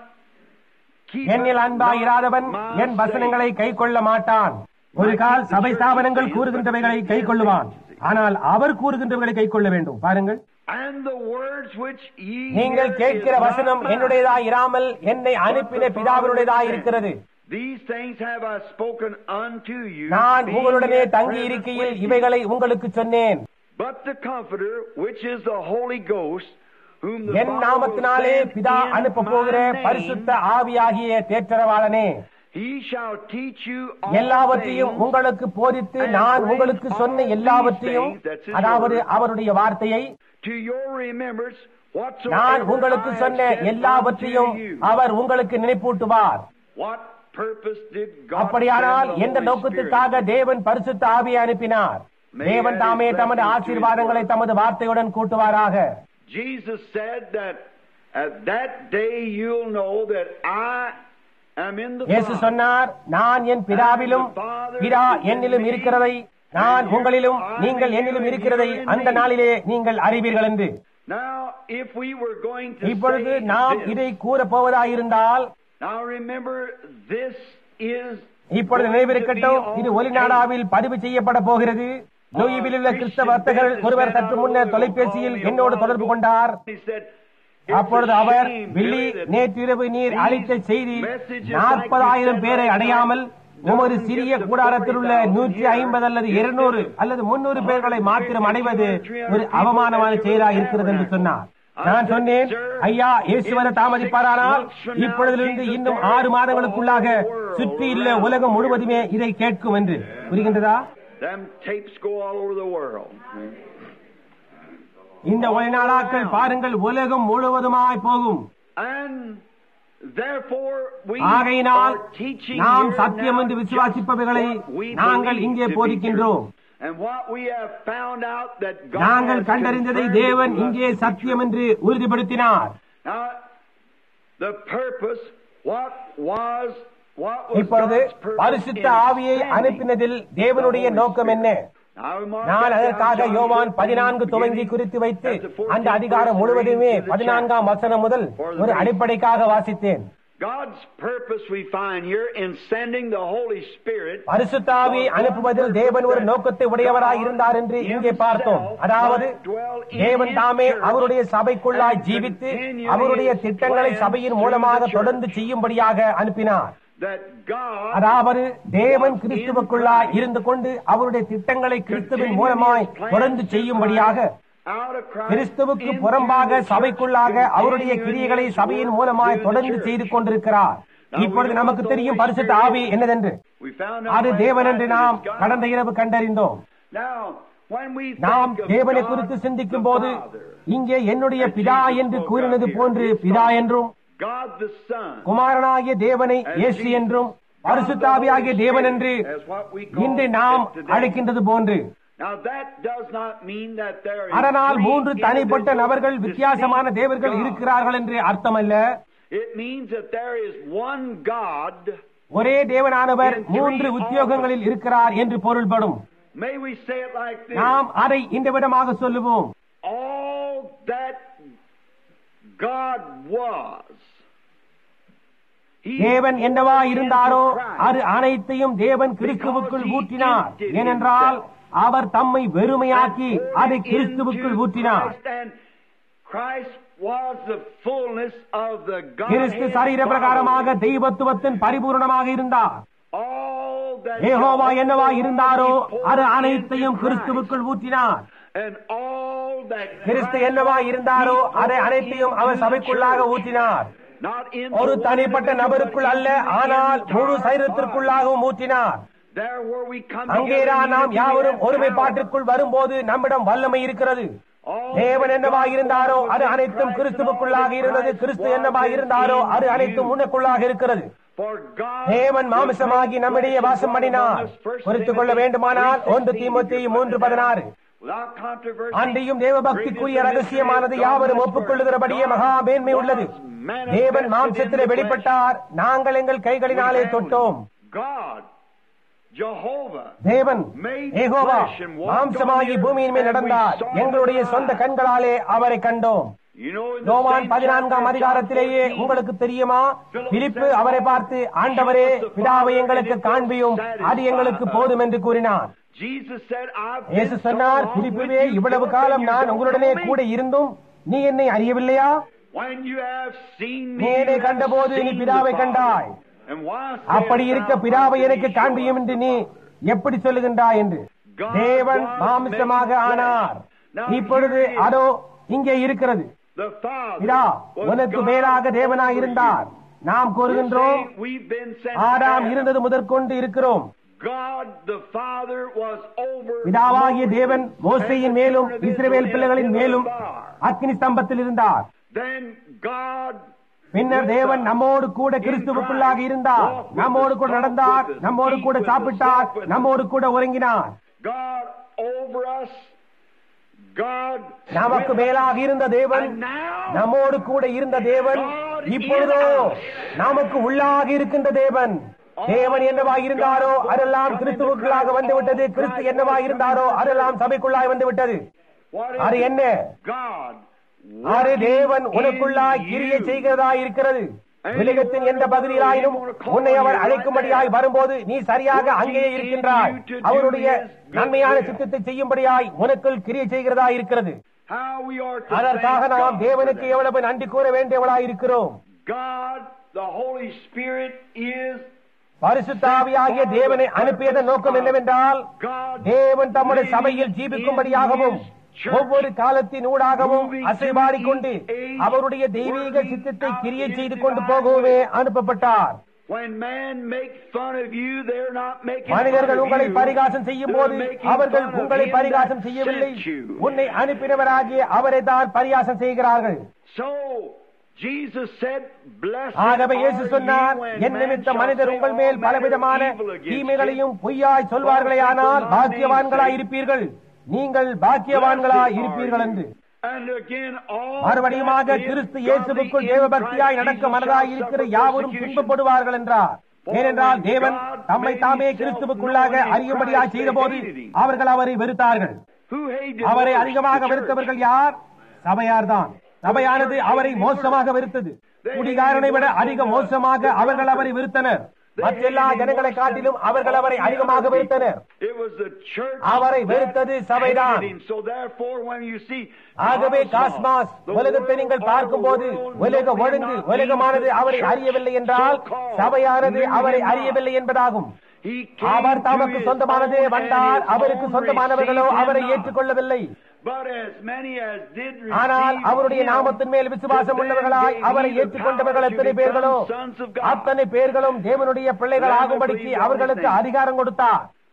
என்னில் அன்பாயிராதவன் என் வசனங்களை கை கொள்ள மாட்டான் ஒரு கால் சபை ஸ்தாபனங்கள் கூறுகின்றவைகளை கை கொள்ளுவான் ஆனால் அவர் கூறுகின்றவைகளை கை கொள்ள வேண்டும் பாருங்கள் And the words which ye நீங்கள் hear கேட்கிற is not வசனம் mine. என்னுடையதாய் இராமல் என்னை அனுப்பின பிதாவினுடையதாய் இருக்கிறது These things have I spoken unto you. நான் being உங்களுடனே yet தங்கி present இருக்கையில் with you. இவைகளை உங்களுக்கு சொன்னேன் But the Comforter, which is the Holy Ghost, whom the N Father நாமத்தினாலே will send பிதா in அனுப்ப போகிற my name, பரிசுத்த ஆவியாகிய தேற்றரவாளனே He shall teach you all எல்லாவற்றையும் things, உங்களுக்கு போதித்து நான் உங்களுக்கு சொன்ன எல்லாவற்றையும் அதாவது அவருடைய வார்த்தையை to your remembrance whatsoever நான் உங்களுக்கு I have சொன்ன said எல்லாவற்றையும் unto you. அவர் உங்களுக்கு நினைப்பூட்டுவார் What purpose did God அப்படியானால் send the எந்த Holy நோக்கத்திற்காக Spirit? தேவன் பரிசுத்த ஆவியை அனுப்பினார் தேவன் தாமே தமது ஆசீர்வாதங்களை தமது வார்த்தையுடன் கூட்டுவாராக Jesus said that at that day you'll know that I am in the இயேசு Father. சொன்னார் நான் என் பிதாவிலும் பிதா என்னிலும் இருக்கிறதை நான் உங்களிலும் நீங்கள் என்னிலும் இருக்கிறதை அந்த நாளிலே நீங்கள் அறிவீர்கள் என்று Now, if we were going to இப்பொழுது say நாம் this, இதை கூற போவதாயிருந்தால் now remember this is இப்பொழுது நினைவிருக்கட்டும் இது ஒலிநாடாவில் பதிவு செய்யப்பட போகிறது லூயிவில் உள்ள கிறிஸ்தவ வர்த்தகர் ஒருவர் சற்று முன்னர் தொலைபேசியில் என்னோடு தொடர்பு கொண்டார் He said, அப்பொழுது அவர் வில்லி நேற்றிரவு நீர் அளித்த செய்தி நாற்பதாயிரம் பேரை அடையாமல் உமது சிறிய கூடாரத்தில் உள்ள நூற்றி ஐம்பது அல்லது இருநூறு அல்லது முன்னூறு பேர்களை மாத்திரம் அடைவது ஒரு அவமானமான செயலாக இருக்கிறது என்று சொன்னார் நான் சொன்னேன் ஐயா இயேசுவர தாமதிப்பாரானால் இப்பொழுதிலிருந்து இன்னும் ஆறு மாதங்களுக்குள்ளாக சுற்றியுள்ள உலகம் முழுவதுமே இதை கேட்கும் என்று புரிகின்றதா them tapes go all over the world. இந்த ஒளிநாளாக்கள் பாருங்கள் உலகம் முழுவதுமாய் போகும் And therefore we ஆகையினால் are teaching நாம் here சத்தியம் now என்று just விசுவாசிப்பவைகளை what we நாங்கள் believe இங்கே to be போதிக்கின்றோம் true. And what we have found out that God நாங்கள் has கண்டறிந்ததை confirmed தேவன் to us இங்கே to be சத்தியம் என்று உறுதிப்படுத்தினார் Now, the purpose, what was, what was இப்பொழுது God's purpose பரிசுத்த in ஆவியை sending அனுப்பினதில் தேவனுடைய the Holy நோக்கம் என்ன Spirit? Now, we mark நான் that down, அதற்காக John யோவான் 14, பதினான்கு துவங்கி beginning குறித்து வைத்து at the 14th அந்த அதிகாரம் verse முழுவதுமே reading to the பதினான்காம் வசனம் முதல் ஒரு அடிப்படைக்காக வாசித்தேன் God's purpose we find here in sending the Holy Spirit பரிசுத்த ஆவியை அனுப்புவதில் தேவன் ஒரு நோக்கத்தை உடையவராய் இருந்தார் என்று இங்கே பார்த்தோம் அதாவது தேவன் தாமே அவருடைய சபைக்குள்ளாய் ஜீவித்து அவருடைய திட்டங்களை சபையின் மூலமாக தொடர்ந்து செய்யும்படியாக அனுப்பினார் that God அதாவது தேவன் கிறிஸ்துவுக்குள்ளாய் இருந்து கொண்டு அவருடைய திட்டங்களை கிறிஸ்துவின் மூலமாய் தொடர்ந்து செய்யும்படியாக out of Christ கிறிஸ்துவுக்கு into புறம்பாக the சபைக்குள்ளாக church, அவருடைய continuing கிரியைகளை His சபையின் work மூலமாய் through the தொடர்ந்து church. செய்து கொண்டிருக்கிறார் இப்பொழுது நமக்கு தெரியும் பரிசுத்த ஆவி என்னதென்று We found out அது last தேவன் night என்று that நாம் it's God. கடந்த இரவு கண்டறிந்தோம் Now, When we நாம் think of தேவனை God குறித்து the சிந்திக்கும் போது Father, இங்கே என்னுடைய பிதா என்று கூறினது போன்று பிதா என்றும் God the Son, குமாரனாகிய தேவனை இயேசு என்றும் பரிசுத்தாவியாகிய தேவன் என்று as what we call இன்று நாம் it today. அழைக்கின்றது போன்று Now that does not mean that there is அதனால் three மூன்று தனிப்பட்ட individual நபர்கள் வித்தியாசமான distinct தேவர்கள் gods. இருக்கிறார்கள் என்று அர்த்தமல்ல It means that there is one God. ஒரே தேவனானவர் மூன்று உத்தியோகங்களில் இருக்கிறார் என்று பொருள்படும் May we say it like this? நாம் அதை இந்த விதமாக சொல்லுவோம் All that God was. He தேவன் என்னவா poured இருந்தாரோ into Christ. அது அனைத்தையும் தேவன் கிறிஸ்துவுக்குள் ஊற்றினார் ஏனென்றால் அவர் தம்மை வெறுமையாக்கி அதை கிறிஸ்துவுக்குள் ஊற்றினார் And Christ was the fullness of the Kristu Godhead சரீர பிரகாரமாக தெய்வத்துவத்தின் பரிபூரணமாக இருந்தார் All that ஏகோவா என்னவா இருந்தாரோ He poured அது into அனைத்தையும் Christ. கிறிஸ்துவுக்குள் ஊற்றினார் And all that Kristu Christ என்னவா was, இருந்தாரோ He அதை poured அனைத்தையும் into our the சபைக்குள்ளாக church. ஊற்றினார் Not into ஒரு one தனிப்பட்ட individual, நபருக்குள் but அல்ல into the ஆனால் முழு entire சரீரத்திற்குள்ளாகவும் ஊற்றினார் body. There where we come அங்கேதான் together, நாம் unity, யாவரும் we have ஒருமைப்பாட்டிற்குள் வரும்போது நம்மிடம் வல்லமை இருக்கிறது power. All தேவன் that என்னவா God இருந்தாரோ was அது in அனைத்தும் Christ, கிறிஸ்துவுக்குள்ளாக and all இருந்தது that கிறிஸ்து Christ என்னவா was இருந்தாரோ in அது you. அனைத்தும் உனக்குள்ளாக இருக்கிறது For God தேவன் மாமிசமாகி நம்மிடையே வாசம் பண்ணினார் குறித்துக் கொள்ள வேண்டுமானால் ஒன்று தீமோத்தேயு மூன்று பதினாறு Without controversy, அன்றியும் தேவ பக்திக்குரிய ரகசியமானது யாவரும் ஒப்புக்கொள்ளுகிறபடியே மகா மேன்மை உள்ளது தேவன் மாம்சத்திலே வெளிப்பட்டார் நாங்கள் எங்கள் கைகளினாலே தொட்டோம் God, Jehovah, தேவன் ஏகோவா மாம்சமாகி பூமியின் மேல் நடந்தார் எங்களுடைய சொந்த கண்களாலே அவரை கண்டோம் you know, in the யோவான் same பதினான்காம் chapter, அதிகாரத்திலேயே John 14, உங்களுக்கு தெரியுமா பிலிப்பு அவரை பார்த்து ஆண்டவரே பிதாவை எங்களுக்கு காண்பியும் அது எங்களுக்கு போதும் என்று கூறினார் Jesus said, I've இயேசு been so சொன்னார் long பிலிப்புவே with you, இவ்வளவு Philip, காலம் and you நான் don't உங்களுடனே know me. கூட இருந்தும் நீ என்னை அறியவில்லையா When you have seen me, நீ என்னை you have கண்டபோது நீ seen பிதாவை the Father. கண்டாய் And why sayest அப்படி இருக்க thou பிதாவை unto எனக்கு me, show காண்பியும் us என்று the நீ Father? எப்படி சொல்லுகின்றாய் என்று God தேவன் was மாமிசமாக made flesh. ஆனார் Now இப்பொழுது here is அதோ இங்கே இருக்கிறது The Father பிதா was உனக்கு God மேலாக தேவனாய் over இருந்தார் you. நாம் We're கூறுகின்றோம் saying we've been sent Adam to இருந்தது முதற்கொண்டு இருக்கிறோம் God the Father was over பிதாவாகிய Moses தேவன் மோசையின் and the மேலும் children of இஸ்ரவேல் Israel பிள்ளைகளின் in the மேலும் fire. அக்னி ஸ்தம்பத்தில் இருந்தார் Then God பின்னர் தேவன் நம்மோடு கூட கிறிஸ்துவுக்குள்ளாக இருந்தார் நம்மோடு கூட நடந்தார் நம்மோடு கூட சாப்பிட்டார் நம்மோடு கூட உறங்கினார் God over us God நமக்கு with us. மேலாக இருந்த தேவன் And now நம்மோடு கூட இருந்த தேவன் இப்பொழுதோ நமக்கு உள்ளாக இருக்கின்ற தேவன் தேவன் என்னவாக இருந்தாரோ அதெல்லாம் கிறிஸ்துவுக்குள்ளாக வந்துவிட்டது கிறிஸ்து என்னவாக இருந்தாரோ அதெல்லாம் சபைக்குள்ளாக வந்துவிட்டது what is அது it? என்ன God அது தேவன் working உனக்குள்ளாய் in கிரியை you. செய்கிறதா இருக்கிறது உலகத்தின் எந்த பகுதியிலாயினும் உன்னை அவர் அழைக்கும்படியாய் வரும்போது நீ சரியாக அங்கேயே இருக்கின்றாய் அவருடைய நன்மையான சித்தத்தை செய்யும்படியாய் உனக்குள் கிரியை செய்கிறதா இருக்கிறது How we are to அதற்காக thank நாம் God தேவனுக்கு for that. எவ்வளவு நன்றி கூற வேண்டியவளாய் இருக்கிறோம் God the Holy Spirit is பரிசுத்தாவியாகிய தேவனை அனுப்பியதன் நோக்கம் என்னவென்றால் God தேவன் தம்முடைய சபையில் ஜீவிக்கும்படியாகவும் ஒவ்வொரு காலத்தின் ஊடாகவும் அசைவாடிக்கொண்டு அவருடைய தெய்வீக சித்தத்தை கிரியை செய்து கொண்டு போகவே அனுப்பப்பட்டார் When man makes fun of you, they're not making மனிதர்கள் fun of உங்களை you. பரிகாசம் செய்யும் போது They're making அவர்கள் fun of உங்களை him பரிகாசம் that செய்யவில்லை sent you. உன்னை அனுப்பினவராகிய அவரை தான் பரிகாசம் செய்கிறார்கள் So Jesus said, Blessed ஆகவே are இயேசு சொன்னார் you when என் man நிமித்த shall மனிதர் say உங்கள் all மேல் manner பலவிதமான of evil against தீமைகளையும் பொய்யாய் சொல்வார்களே ஆனால் பாக்கியவான்களாய் இருப்பீர்கள் நீங்கள் பாக்கியவான்களாய் இருப்பீர்கள் என்று And again, all மறுபடியுமாக that live கிறிஸ்து godly இயேசுவுக்குள் in தேவபக்தியாய் Christ நடக்க Jesus மனதாய் shall இருக்கிற suffer யாவரும் persecution. துன்பப்படுவார்கள் என்றார் ஏனென்றால் தேவன் தம்மை தாமே கிறிஸ்துவுக்குள்ளாக அறியும்படியாய் செய்தபோது அவர்கள் அவரை வெறுத்தார்கள் Who hated அவரை most? அதிகமாக The church. வெறுத்தவர்கள் யார் சபையார்தான் சபையானது அவரை மோசமாக வெறுத்தது குடிகாரனை விட அதிக மோசமாக அவர்கள் அவரை வெறுத்தனர் மற்றெல்லா ஜனங்களை காட்டிலும் அவர்கள் அவரை அதிகமாக வெறுத்தனர் It was the church அவரை that வெறுத்தது சபைதான். hated him. So therefore, when you see ஆகவே cosmos, காஸ்மாஸ் the உலகத்தை world, நீங்கள் all the பார்க்கும்போது world, உலக knowing ஒழுங்கு not உலகமானது Jesus, அவரை church, அறியவில்லை என்றால் so-called, சபையானது knew அவரை him not. அறியவில்லை என்பதாகும் He came அவர் to தமக்கு his சொந்தமானதே own, and வந்தார் his அவருக்கு own சொந்தமானவர்களோ received him அவரை not. ஏற்றுக்கொள்ளவில்லை But as many as did ஆனால் receive அவருடைய him, நாமத்தின் மேல் விசுவாசம் to them உள்ளவர்களாய் gave அவரை he the ஏற்றுக்கொண்டவர்கள் power to எத்தனை பேர்களோ become sons of God. அத்தனை பேர்களும் தேவனுடைய பிள்ளைகள் ஆகும்படிக்கு அவர்களுக்கு அதிகாரம் கொடுத்தார்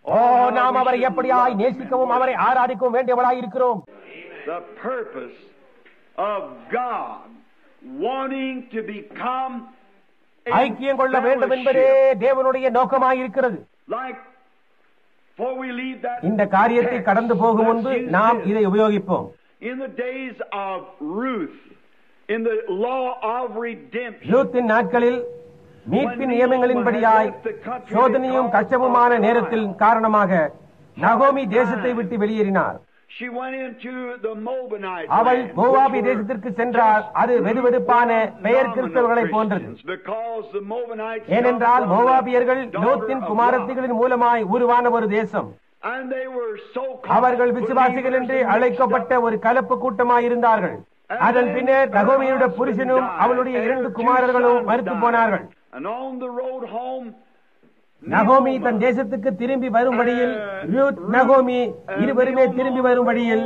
ஓ நாம் அவரை எப்படியாய் நேசிக்கவும் அவரை ஆராதிக்கவும் வேண்டியவளாய் இருக்கிறோம் The purpose of God wanting to become in ஐக்கியம் கொள்ள வேண்டும் என்பதே fellowship. தேவனுடைய நோக்கமாய் இருக்கிறது Like, before we leave that இந்த காரியத்தை text, கடந்து போகும் முன்பு let's use நாம் this. இதை உபயோகிப்போம் In the days of Ruth, in the law of redemption, யூத்தின் நாட்களில் மீட்பின் நியமங்களின்படியாய் சோதனையும் கஷ்டமுமான நேரத்தில் காரணமாக நகோமி தேசத்தை விட்டு வெளியேறினார் she went into the Moabite அவள் land, மோவாபி which were தேசத்திற்கு சென்றால் அது வெதுவெதுப்பான பெயர் கிறிஸ்தவர்களை போன்றது denominations, because the Moabites ஏனென்றால் come from the மோவாபியர்கள் daughter லோத்தின் of குமாரத்திகளின் மூலமாய் உருவான ஒரு தேசம் Lot. And they were so அவர்கள் விசுவாசிகள் என்று அழைக்கப்பட்ட ஒரு கலப்பு கூட்டமாய் இருந்தார்கள் அதன் பின்னர் நகோமியுடைய புருஷனும் அவளுடைய இரண்டு குமாரர்களும் மறுத்து போனார்கள் And on the road home, நகோமி தன் தேசத்துக்கு திரும்பி வரும் வழியில் ரூத் நகோமி இருவருமே திரும்பி வரும் வழியில்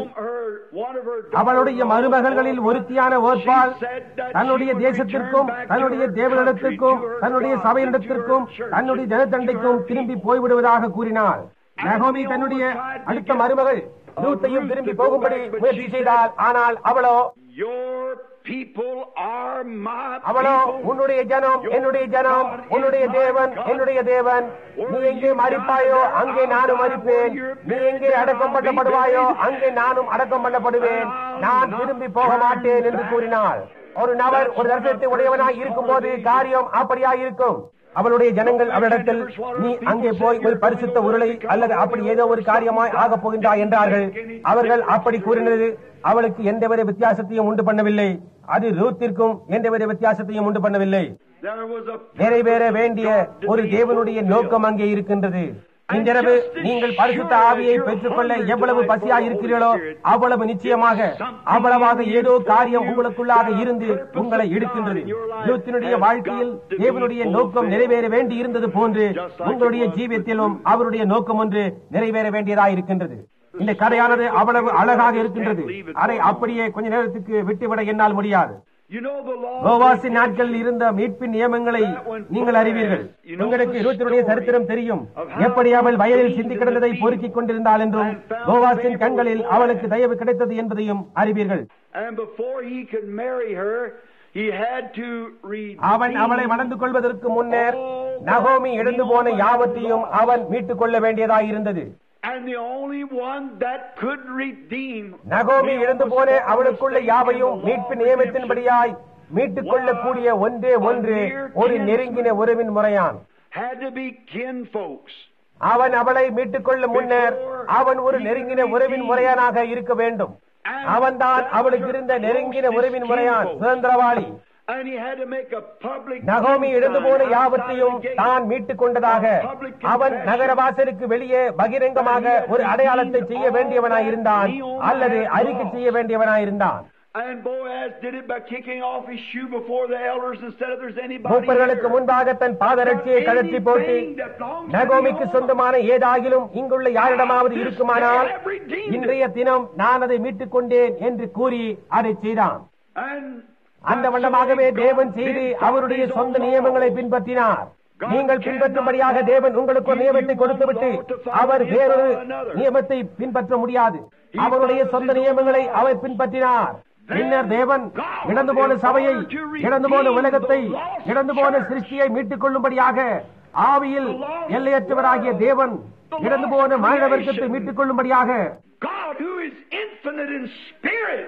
அவளுடைய மருமகள்களில் ஒருத்தியான ஓர்பால் தன்னுடைய தேசத்திற்கும் தன்னுடைய தேவனிடத்திற்கும் தன்னுடைய சபையிடத்திற்கும் தன்னுடைய ஜனத்தண்டைக்கும் திரும்பி போய்விடுவதாக கூறினாள் நகோமி தன்னுடைய அடுத்த மருமகள் ரூத்தையும் திரும்பி போகும்படி முயற்சி செய்தாள் ஆனால் அவளோ Your people are my அவளோ people. உன்னுடைய ஜனம் என்னுடைய ஜனம் உன்னுடைய தேவன் என்னுடைய தேவன் நீ எங்கே மறிப்பாயோ அங்கே நானும் மறிப்பேன் நீ எங்கே அடக்கம் பண்ணப்படுவாயோ அங்கே நானும் அடக்கம் பண்ணப்படுவேன் நான் திரும்பி போக மாட்டேன் என்று கூறினாள் ஒரு நபர் ஒரு தரிசனத்தை உடையவனாய் இருக்கும்போது காரியம் அப்படியாய் இருக்கும் அவளுடைய ஜனங்கள் அவளிடத்தில் நீ அங்கே போய் ஒரு பரிசுத்த உருளை அல்லது அப்படி ஏதோ ஒரு காரியமாய் ஆகப் போகின்றாய் என்றார்கள் அவர்கள் அப்படி கூறினது அவளுக்கு எந்தவித வித்தியாசத்தையும் உண்டு பண்ணவில்லை அது ரூத்திற்கும் எந்தவித வித்தியாசத்தையும் உண்டு பண்ணவில்லை There was a நிறைவேற வேண்டிய ஒரு தேவனுடைய நோக்கம் அங்கே இருக்கின்றது இன்றிரவு நீங்கள் பரிசுத்த ஆவியை பெற்றுக்கொள்ள எவ்வளவு பசியாய் இருக்கிறீர்களோ அவ்வளவு நிச்சயமாக அவ்வளவாக ஏதோ காரியம் உங்களுக்குள்ளாக இருந்து உங்களை இழுக்கின்றது யூத்தினுடைய வாழ்க்கையில் தேவனுடைய நோக்கம் நிறைவேற வேண்டி இருந்தது போன்று உங்களுடைய ஜீவியத்திலும் அவருடைய நோக்கம் ஒன்று நிறைவேற வேண்டியதாய் இருக்கின்றது இந்த கதையானது அவ்வளவு அழகாக இருக்கின்றது அதை அப்படியே கொஞ்ச நேரத்துக்கு விட்டுவிட என்னால் முடியாது You know the law. கோவாசி நாட்களில் இருந்த மீட்பின் நியமங்களை நீங்கள் அறிவீர்கள் உங்களுக்கு இருபத்தினுடைய சரித்திரம் தெரியும் எப்படி அவள் வயலில் சிந்தி கிடந்ததை பொறுக்கிக் கொண்டிருந்தாள் என்றும் கோவாசின் கண்களில் அவளுக்கு தயவு கிடைத்தது என்பதையும் அறிவீர்கள் And before he could marry her, he had to read. அவன் அவளை மணந்து கொள்வதற்கு முன்னர் நகோமி இழந்து போன யாவற்றையும் அவன் மீட்டுக் கொள்ள வேண்டியதாய் இருந்தது And the only one that could redeem. நகோமி இழந்து போன அவளுக்குள்ள யாவையும் மீட்பு நியமத்தின்படியாய் மீட்டுக் கொள்ளக்கூடிய ஒன்றே ஒன்று ஒரு நெருங்கின உறவின் முறையான் Had to be kinfolks. அவன் அவளை மீட்டுக் கொள்ள முன்னர் அவன் ஒரு நெருங்கின உறவின் முறையானாக இருக்க வேண்டும் அவன்தான் அவளுக்கு இருந்த நெருங்கின உறவின் முறையான் சுதந்திரவாளி And he had to make a public. நகோமி இழந்து போன யாவற்றையும் தான் மீட்டுக் கொண்டதாக அவன் நகர வாசலுக்கு வெளியே பகிரங்கமாக ஒரு அடையாளத்தை செய்ய வேண்டியவனாயிருந்தான் அல்லது அறிக்கை செய்ய வேண்டியவனாயிருந்தான் And Boaz did it by kicking off his shoe before the elders and said, if there's anybody மூப்பர்களுக்கு here, முன்பாக தன் பாதரட்சியை கழற்றி போட்டு நகோமிக்கு சொந்தமான ஏதாகிலும் இங்குள்ள யாரிடமாவது இருக்குமானால் இன்றைய தினம் நான் அதை மீட்டுக் கொண்டேன் என்று கூறி அதை செய்தான் And அந்த வண்ணமாகவே தேவன் செய்து அவருடைய சொந்த நியமங்களை பின்பற்றினார் நீங்கள் பின்பற்றும்படியாக தேவன் உங்களுக்கு ஒரு நியமத்தை கொடுத்துவிட்டு அவர் வேறொரு நியமத்தை பின்பற்ற முடியாது அவருடைய சொந்த நியமங்களை அவர் பின்பற்றினார் பின்னர் தேவன் இழந்து போன சபையை இழந்து போன உலகத்தை இழந்து போன சிருஷ்டியை மீட்டுக் கொள்ளும்படியாக ஆவியில் எல்லையற்றவராகிய தேவன் இழந்து போன மாநில வர்க்கத்தை மீட்டுக் கொள்ளும்படியாக God, who is infinite in spirit,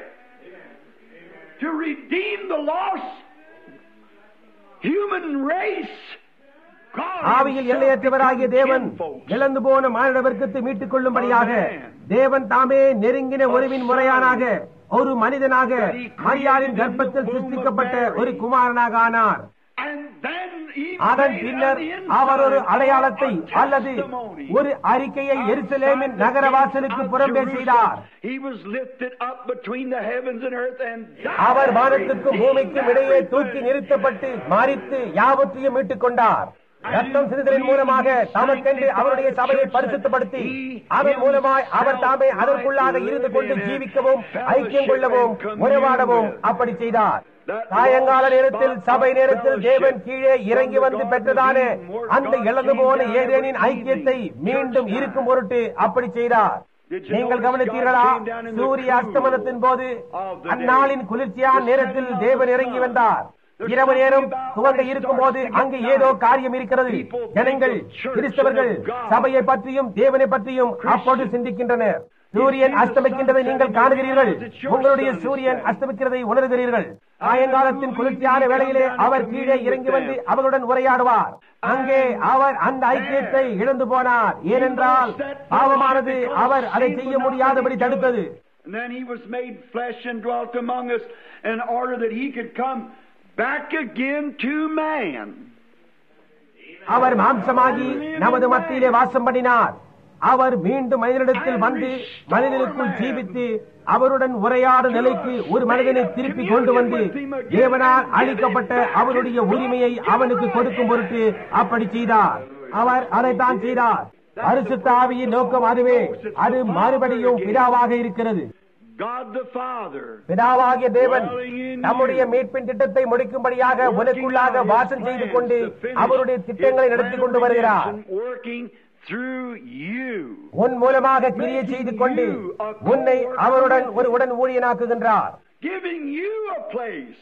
to redeem the lost human race. God ஆவியில் himself எல்லையற்றவராகிய became தேவன் kinfolks. இழந்து போன மானிட வர்க்கத்தை மீட்டுக் கொள்ளும்படியாக தேவன் தாமே நெருங்கின உறவின் முறையானாக ஒரு மனிதனாக மரியாளின் கர்ப்பத்தில் சிருஷ்டிக்கப்பட்ட ஒரு குமாரனாக ஆனார் And then he அதன் made பின்னர் an அவர் ஒரு invitation, அடையாளத்தை a அல்லது testimony. ஒரு அறிக்கையை எருசலேமின் நகரவாசலுக்கு புறம்பே செய்தார் He was lifted up between the heavens and earth and அவர் வானத்துக்கும் பூமிக்கும் இடையே தூக்கி நிறுத்தப்பட்டு மறித்து யாவற்றையும் மீட்டுக் கொண்டார் ரத்தம் சிறுதலின் மூலமாக தமக்கென்று அவருடைய சபையை பரிசுத்தப்படுத்தி அதன் மூலமாய் அவர் தாமே அதற்குள்ளாக இருந்து கொண்டு ஜீவிக்கவும் ஐக்கியம் கொள்ளவும் உறவாடவும் அப்படி செய்தார் சாயங்கால நேரத்தில் சபை நேரத்தில் தேவன் கீழே இறங்கி வந்து பெற்றதான அந்த இழந்து போன ஏதேனின் ஐக்கியத்தை மீண்டும் இருக்கும் பொருட்டு அப்படி செய்தார் நீங்கள் கவனித்தீர்களா சூரிய அஸ்தமனத்தின் போது அந்நாளின் குளிர்ச்சியான நேரத்தில் தேவன் இறங்கி வந்தார் இரவு நேரம் துவங்க இருக்கும் போது அங்கு ஏதோ காரியம் இருக்கிறது ஜனங்கள் கிறிஸ்தவர்கள் சபையை பற்றியும் தேவனை பற்றியும் அப்போது சிந்திக்கின்றனர் சூரியன் அஸ்தமிக்கின்றதை நீங்கள் காணுகிறீர்கள் உங்களுடைய சூரியன் அஸ்தமிக்கிறதை உணர்கிறீர்கள் சாயங்காலத்தின் குளிர்ச்சியான வேளையிலே அவர் கீழே இறங்கி வந்து அவர்களுடன் உரையாடுவார் அங்கே அவர் அந்த ஐக்கியத்தை இழந்து போனார் ஏனென்றால் பாவமானது அவர் அதை செய்ய முடியாதபடி தடுத்தது And then he was made flesh and dwelt among us in order that he could come back again to man. அவர் மாம்சமாகி நமது மத்தியிலே வாசம் பண்ணினார் அவர் மீண்டும் மனிதனிடத்தில் வந்து மனிதனுக்குள் ஜீவித்து அவருடன் உரையாடும் நிலைக்கு ஒரு மனிதனை திருப்பி கொண்டு வந்து தேவனால் அளிக்கப்பட்ட அவருடைய உரிமையை அவனுக்கு கொடுக்கும் பொருட்டு அப்படி செய்தார் அவர் அதைத்தான் செய்தார் பரிசுத்த ஆவியின் நோக்கம் அதுவே அது மறுபடியும் பிதாவாக இருக்கிறது God the Father. பிதாவாகிய தேவன் நம்முடைய மீட்பின் திட்டத்தை முடிக்கும்படியாக உனக்குள்ளாக வாசம் செய்து கொண்டு அவருடைய திட்டங்களை நடத்தி கொண்டு வருகிறார் Working through you. உன் மூலமாக கிரியை செய்து கொண்டு உன்னை அவருடன் ஒரு உடன் ஊழியனாக்குகின்றார் Giving you a place.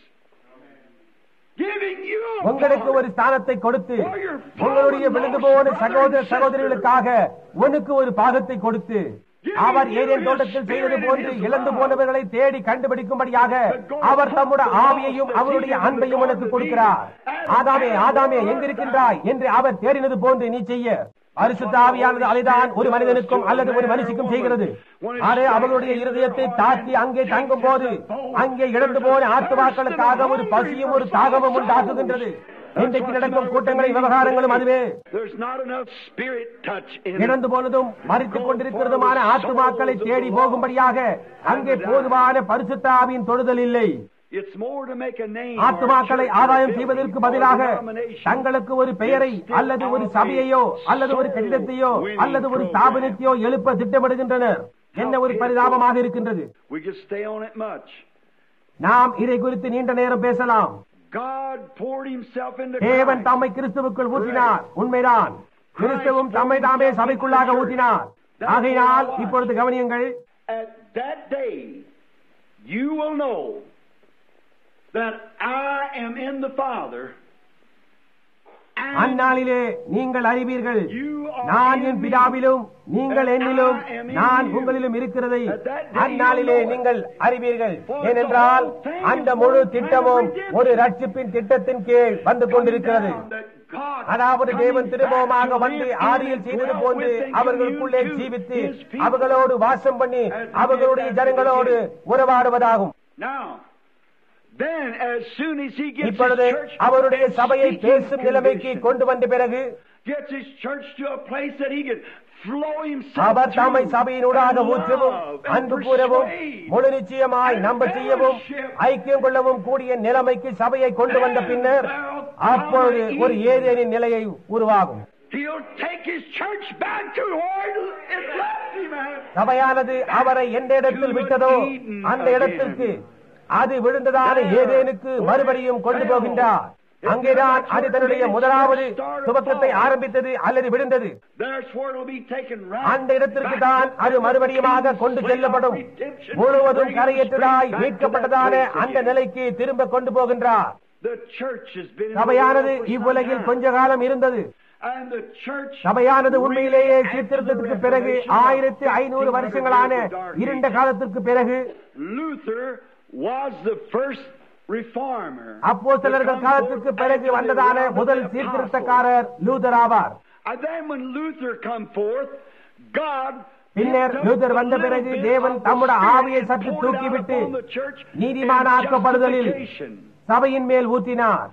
Giving you a உங்களுக்கு part. ஒரு ஸ்தானத்தை கொடுத்து உங்களுடைய விழுந்து போன சகோதர சகோதரிகளுக்காக உனக்கு ஒரு பாகத்தை கொடுத்து அவர் ஏதேன் தோட்டத்தில் செய்தது போன்று இழந்து போனவர்களை தேடி கண்டுபிடிக்கும்படியாக அவர் தம்முடைய ஆவியையும் அவருடைய அன்பையும் உனக்கு கொடுக்கிறார் ஆதாமே ஆதாமே எங்கிருக்கின்றாய் என்று அவர் தேடினது போன்று நீ செய்ய பரிசுத்த ஆவியானது அதைதான் ஒரு மனிதனுக்கும் அல்லது ஒரு மனுஷிக்கும் செய்கிறது அது அவர்களுடைய இருதயத்தை தாக்கி அங்கே தங்கும் போது அங்கே இழந்து போன ஆத்துமாக்களுக்காக ஒரு பசியும் ஒரு தாகமும் உண்டாக்குகின்றது இன்றைக்கு நடக்கும் கூட்டங்களின் விவகாரங்களும் அதுவே There's not enough spirit touch in it. இழந்து போனதும் மறித்துக் கொண்டிருக்கிறதுமான ஆத்துமாக்களை தேடி போகும்படியாக அங்கே போதுமான பரிசுத்த ஆவியின் தொடுதல் இல்லை It's more to make a name. ஆத்துமாக்களை ஆதாயம் செய்வதற்கு பதிலாக தங்களுக்கு ஒரு பெயரை அல்லது ஒரு சபையையோ அல்லது ஒரு கட்டிடத்தையோ அல்லது ஒரு ஸ்தாபனத்தையோ எழுப்ப திட்டமிடுகின்றனர் என்ன ஒரு பரிதாபமாக இருக்கின்றது We could stay on it much. நாம் இதை குறித்து நீண்ட நேரம் பேசலாம் God poured himself into தேவன் Christ. தம்மை கிறிஸ்துவுக்குள் ஊற்றினார் உண்மைதான் கிறிஸ்துவும் தம்மை தாமே சபைக்குள்ளாக ஊற்றினார் ஆகையினால் இப்பொழுது கவனியுங்கள் At that day, you will know that I am in the Father. and அந்நாளிலே நீங்கள் அறிவீர்கள் you are நான் in என் me. பிதாவிலும் நீங்கள் என்னிலும் நான் உங்களிலும் இருக்கிறதை அந்நாளிலே நீங்கள் அறிவீர்கள் ஏனென்றால் அந்த முழு திட்டமும் ஒரு ரட்சிப்பின் திட்டத்தின் கீழ் வந்து கொண்டிருக்கிறது That God அதாவது தேவன் coming திரும்பமாக back to வந்து live ஆதியில் and செய்தது dwell போன்று within அவர்களுக்குள்ளே you, ஜீவித்து His people. அவர்களோடு வாசம் பண்ணி அவர்களுடைய ஜனங்களோடு உறவாடுவதாகும் Now, then, as soon as he gets இப்பொழுது his church அவருடைய சபையை speaking பேசும் நிலைமைக்கு condition, கொண்டு வந்த பிறகு gets his church to a place that he can flow himself அவர் தம்மை through சபையினூடாக and ஊற்றவும் love and அன்பு கூறவும் persuade முழு நிச்சயமாய் நம்ப செய்யவும் ஐக்கியம் கொள்ளவும் கூடிய நிலைமைக்கு சபையை கொண்டு வந்த பின்னர் அப்பொழுது ஒரு ஏதேனின் நிலையை உருவாகும் He'll take his church back to where it left him at. சபையானது அவரை எந்த இடத்தில் விட்டதோ அந்த இடத்திற்கு அது விழுந்ததான ஏதேனுக்கு மறுபடியும் கொண்டு போகின்றார் அங்கேதான் அது தன்னுடைய முதலாவது துவக்கத்தை ஆரம்பித்தது அல்லது விழுந்தது There's where it'll be taken அந்த right இடத்திற்கு back தான் to அது the மறுபடியுமாக கொண்டு place of செல்லப்படும் redemption, முழுவதும் bringing கரையேற்றதாய் straight back to that மீட்கப்பட்டதான place அந்த again. நிலைக்கு திரும்ப கொண்டு போகின்றார் The church has been in the சபையானது world for some இவ்வுலகில் time. கொஞ்ச காலம் இருந்தது And the church சபையானது உண்மையிலேயே really, after the சீர்திருத்தத்துக்கு பிறகு Reformation of ஆயிரத்தி ஐநூறு 1500 வருஷங்களான years of dark இருண்ட age, காலத்திற்கு பிறகு Luther was the first reformer. அப்போ சிலர்கள் காலத்திற்கு பிறகு வந்ததான முதல் சீர்திருத்தக்காரர் லூதர் ஆவார் And then when Luther come forth, God பின்னர் லூதர் வந்த பிறகு தேவன் தம்முடைய ஆவியை சற்று தூக்கிவிட்டு நீதிமானாக்கப்படுதலில் சபையின் மேல் ஊற்றினார்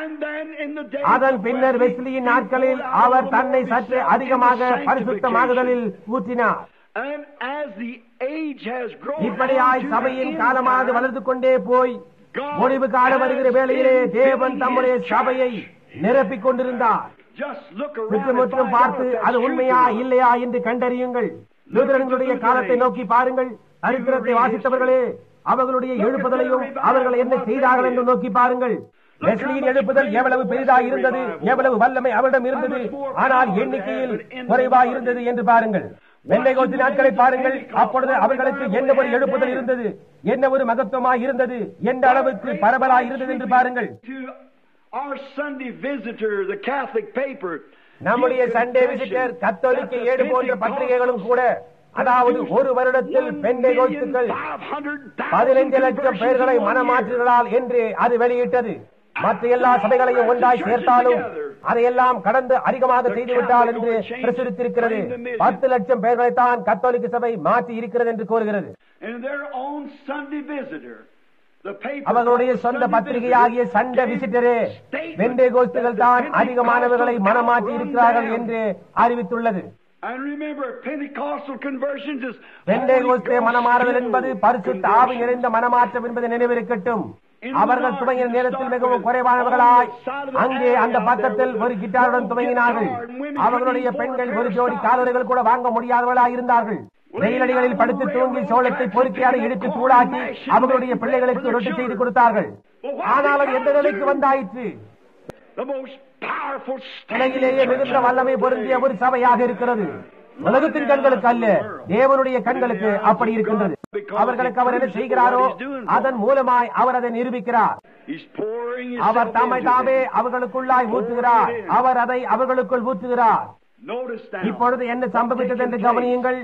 அதன் பின்னர் வெஸ்லியின் நாட்களில் அவர் தன்னை சற்று அதிகமாக பரிசுத்தமாகுதலில் ஊற்றினார் And as the age has grown, இப்படியாய் சபையின் காலமானது வளர்ந்து கொண்டே போய் முடிவு காலம் வருகிற வேளையிலே தேவன் தம்முடைய சபையை நிரப்பிக் கொண்டிருந்தார் Just look around and சுற்றுமுற்றும் find பார்த்து out if அது that's உண்மையா truth or not. இல்லையா என்று கண்டறியுங்கள் லூதரன்களுடைய காலத்தை நோக்கி பாருங்கள் சரித்திரத்தை வாசித்தவர்களே அவர்களுடைய எழுப்புதலையும் அவர்கள் என்ன செய்தார்கள் என்று நோக்கி பாருங்கள் வெஸ்லியின் எழுப்புதல் எவ்வளவு பெரிதாய் இருந்தது எவ்வளவு வல்லமை அவரிடம் இருந்தது ஆனால் எண்ணிக்கையில் குறைவாய் இருந்தது என்று பாருங்கள் வெள்ளைகோத்தி நாட்களை பாருங்கள் அப்பொழுது அவர்களுக்கு என்ன ஒரு எழுப்புதல் இருந்தது என்ன ஒரு மகத்துவமாய் இருந்தது எந்த அளவுக்கு பரவலாய் இருந்தது என்று பாருங்கள் To our Sunday visitor, the Catholic paper, நம்முடைய give Sunday confession visitor that கத்தோலிக்க the ஏடு போன்ற Pentecostals பத்திரிகைகளும் கூட அதாவது ஒரு வருடத்தில் பெந்தைகோஸ்துக்கள் பதினைந்து லட்சம் பேர்களை மனமாற்றுகிறாள் என்று அது வெளியிட்டது மற்ற எல்லா சபைகளையும் ஒன்றாய் சேர்த்தாலும் அதையெல்லாம் கடந்து அதிகமாக செய்துவிட்டால் என்று பிரசுரித்திருக்கிறது பத்து லட்சம் பேர்களைத்தான் கத்தோலிக்க சபை மாற்றி இருக்கிறது என்று கூறுகிறது And their own Sunday visitor, the paper, அவர்களுடைய சொந்த Sunday பத்திரிகையாகிய visitor, சண்ட gave விசிட்டரே statement வெண்டே கோஸ்துகள் தான் that the அதிகமானவர்களை Pentecostals மனமாற்றி outrun இருக்கிறார்கள் them. என்று அறிவித்துள்ளது And remember, Pentecostal conversions is வெண்டே Holy கோஸ்தே Ghost மனமாறுதல் என்பது filled பரிசுத்த ஆவி conversions. நிறைந்த மனமாற்றம் என்பது நினைவிருக்கட்டும் அவர்கள் துவங்கின நேரத்தில் மிகவும் குறைவானவர்களாய் அங்கே அந்த பக்கத்தில் ஒரு கிட்டாருடன் துவங்கினார்கள் அவர்களுடைய பெண்கள் ஒரு ஜோடி காலரைகள் கூட வாங்க முடியாதவர்களாய் இருந்தார்கள் வெயிலடிகளில் படுத்து தூங்கி சோளத்தை பொறுக்கியால் இழுத்து தூளாக்கி அவர்களுடைய பிள்ளைகளுக்கு ரொட்டி செய்து கொடுத்தார்கள் ஆனால் அது எந்த நிலைக்கு வந்தாயிற்று the most powerful உலகிலேயே மிகுந்த வல்லமை பொருந்திய ஒரு சபையாக இருக்கிறது உலகத்தின் கண்களுக்கு அல்ல தேவனுடைய கண்களுக்கு அப்படி இருக்கின்றது அவர்களுக்கு அவர் என்ன செய்கிறாரோ அதன் மூலமாய் அவர் அதை நிரூபிக்கிறார் He's pouring அவர் himself தம்மை into தாமே them. அவர்களுக்குள்ளாய் ஊற்றுகிறார் அவர் அதை அவர்களுக்குள் ஊற்றுகிறார் Notice now. இப்பொழுது என்ன சம்பவித்தது என்று கவனியுங்கள்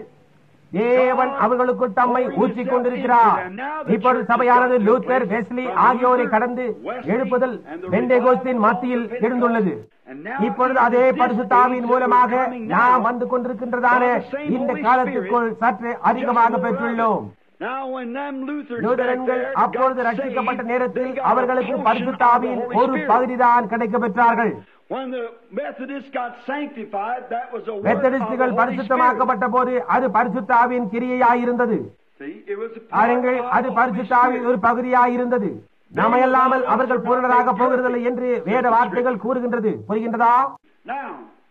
தேவன் அவர்களுக்குள் தம்மை ஊற்றிக் கொண்டிருக்கிறார் இப்பொழுது சபையானது லூத்தர் வெஸ்லி ஆகியோரை கடந்து எழுப்புதல் வெண்டேகோஸ்தின் மத்தியில் எழுந்துள்ளது இப்பொழுது அதே பரிசுத்தாவின் மூலமாக நாம் வந்து கொண்டிருக்கின்றதான இந்த காலத்திற்குள் சற்று அதிகமாக பெற்றுள்ளோம் Now when them Lutherans back லூதரன்கள் there அப்பொழுது got ரட்சிக்கப்பட்ட saved, நேரத்தில் they got அவர்களுக்கு a portion of the பரிசுத்தாவின் Holy ஒரு Spirit. பகுதிதான் கிடைக்க பெற்றார்கள் When the Methodists got sanctified, that was a work of the மெத்தடிஸ்டுகள் Holy Spirit. பரிசுத்தமாக்கப்பட்ட போது அது பரிசுத்தாவின் கிரியையாயிருந்தது See, it was a part பாருங்கள் of அது the Holy பரிசுத்தாவின் Spirit. ஒரு பகுதியாயிருந்தது நம்மையல்லாமல் அவர்கள் பூரணராக போகிறதில்லை என்று வேத வார்த்தைகள் கூறுகின்றது புரிகின்றதா Now,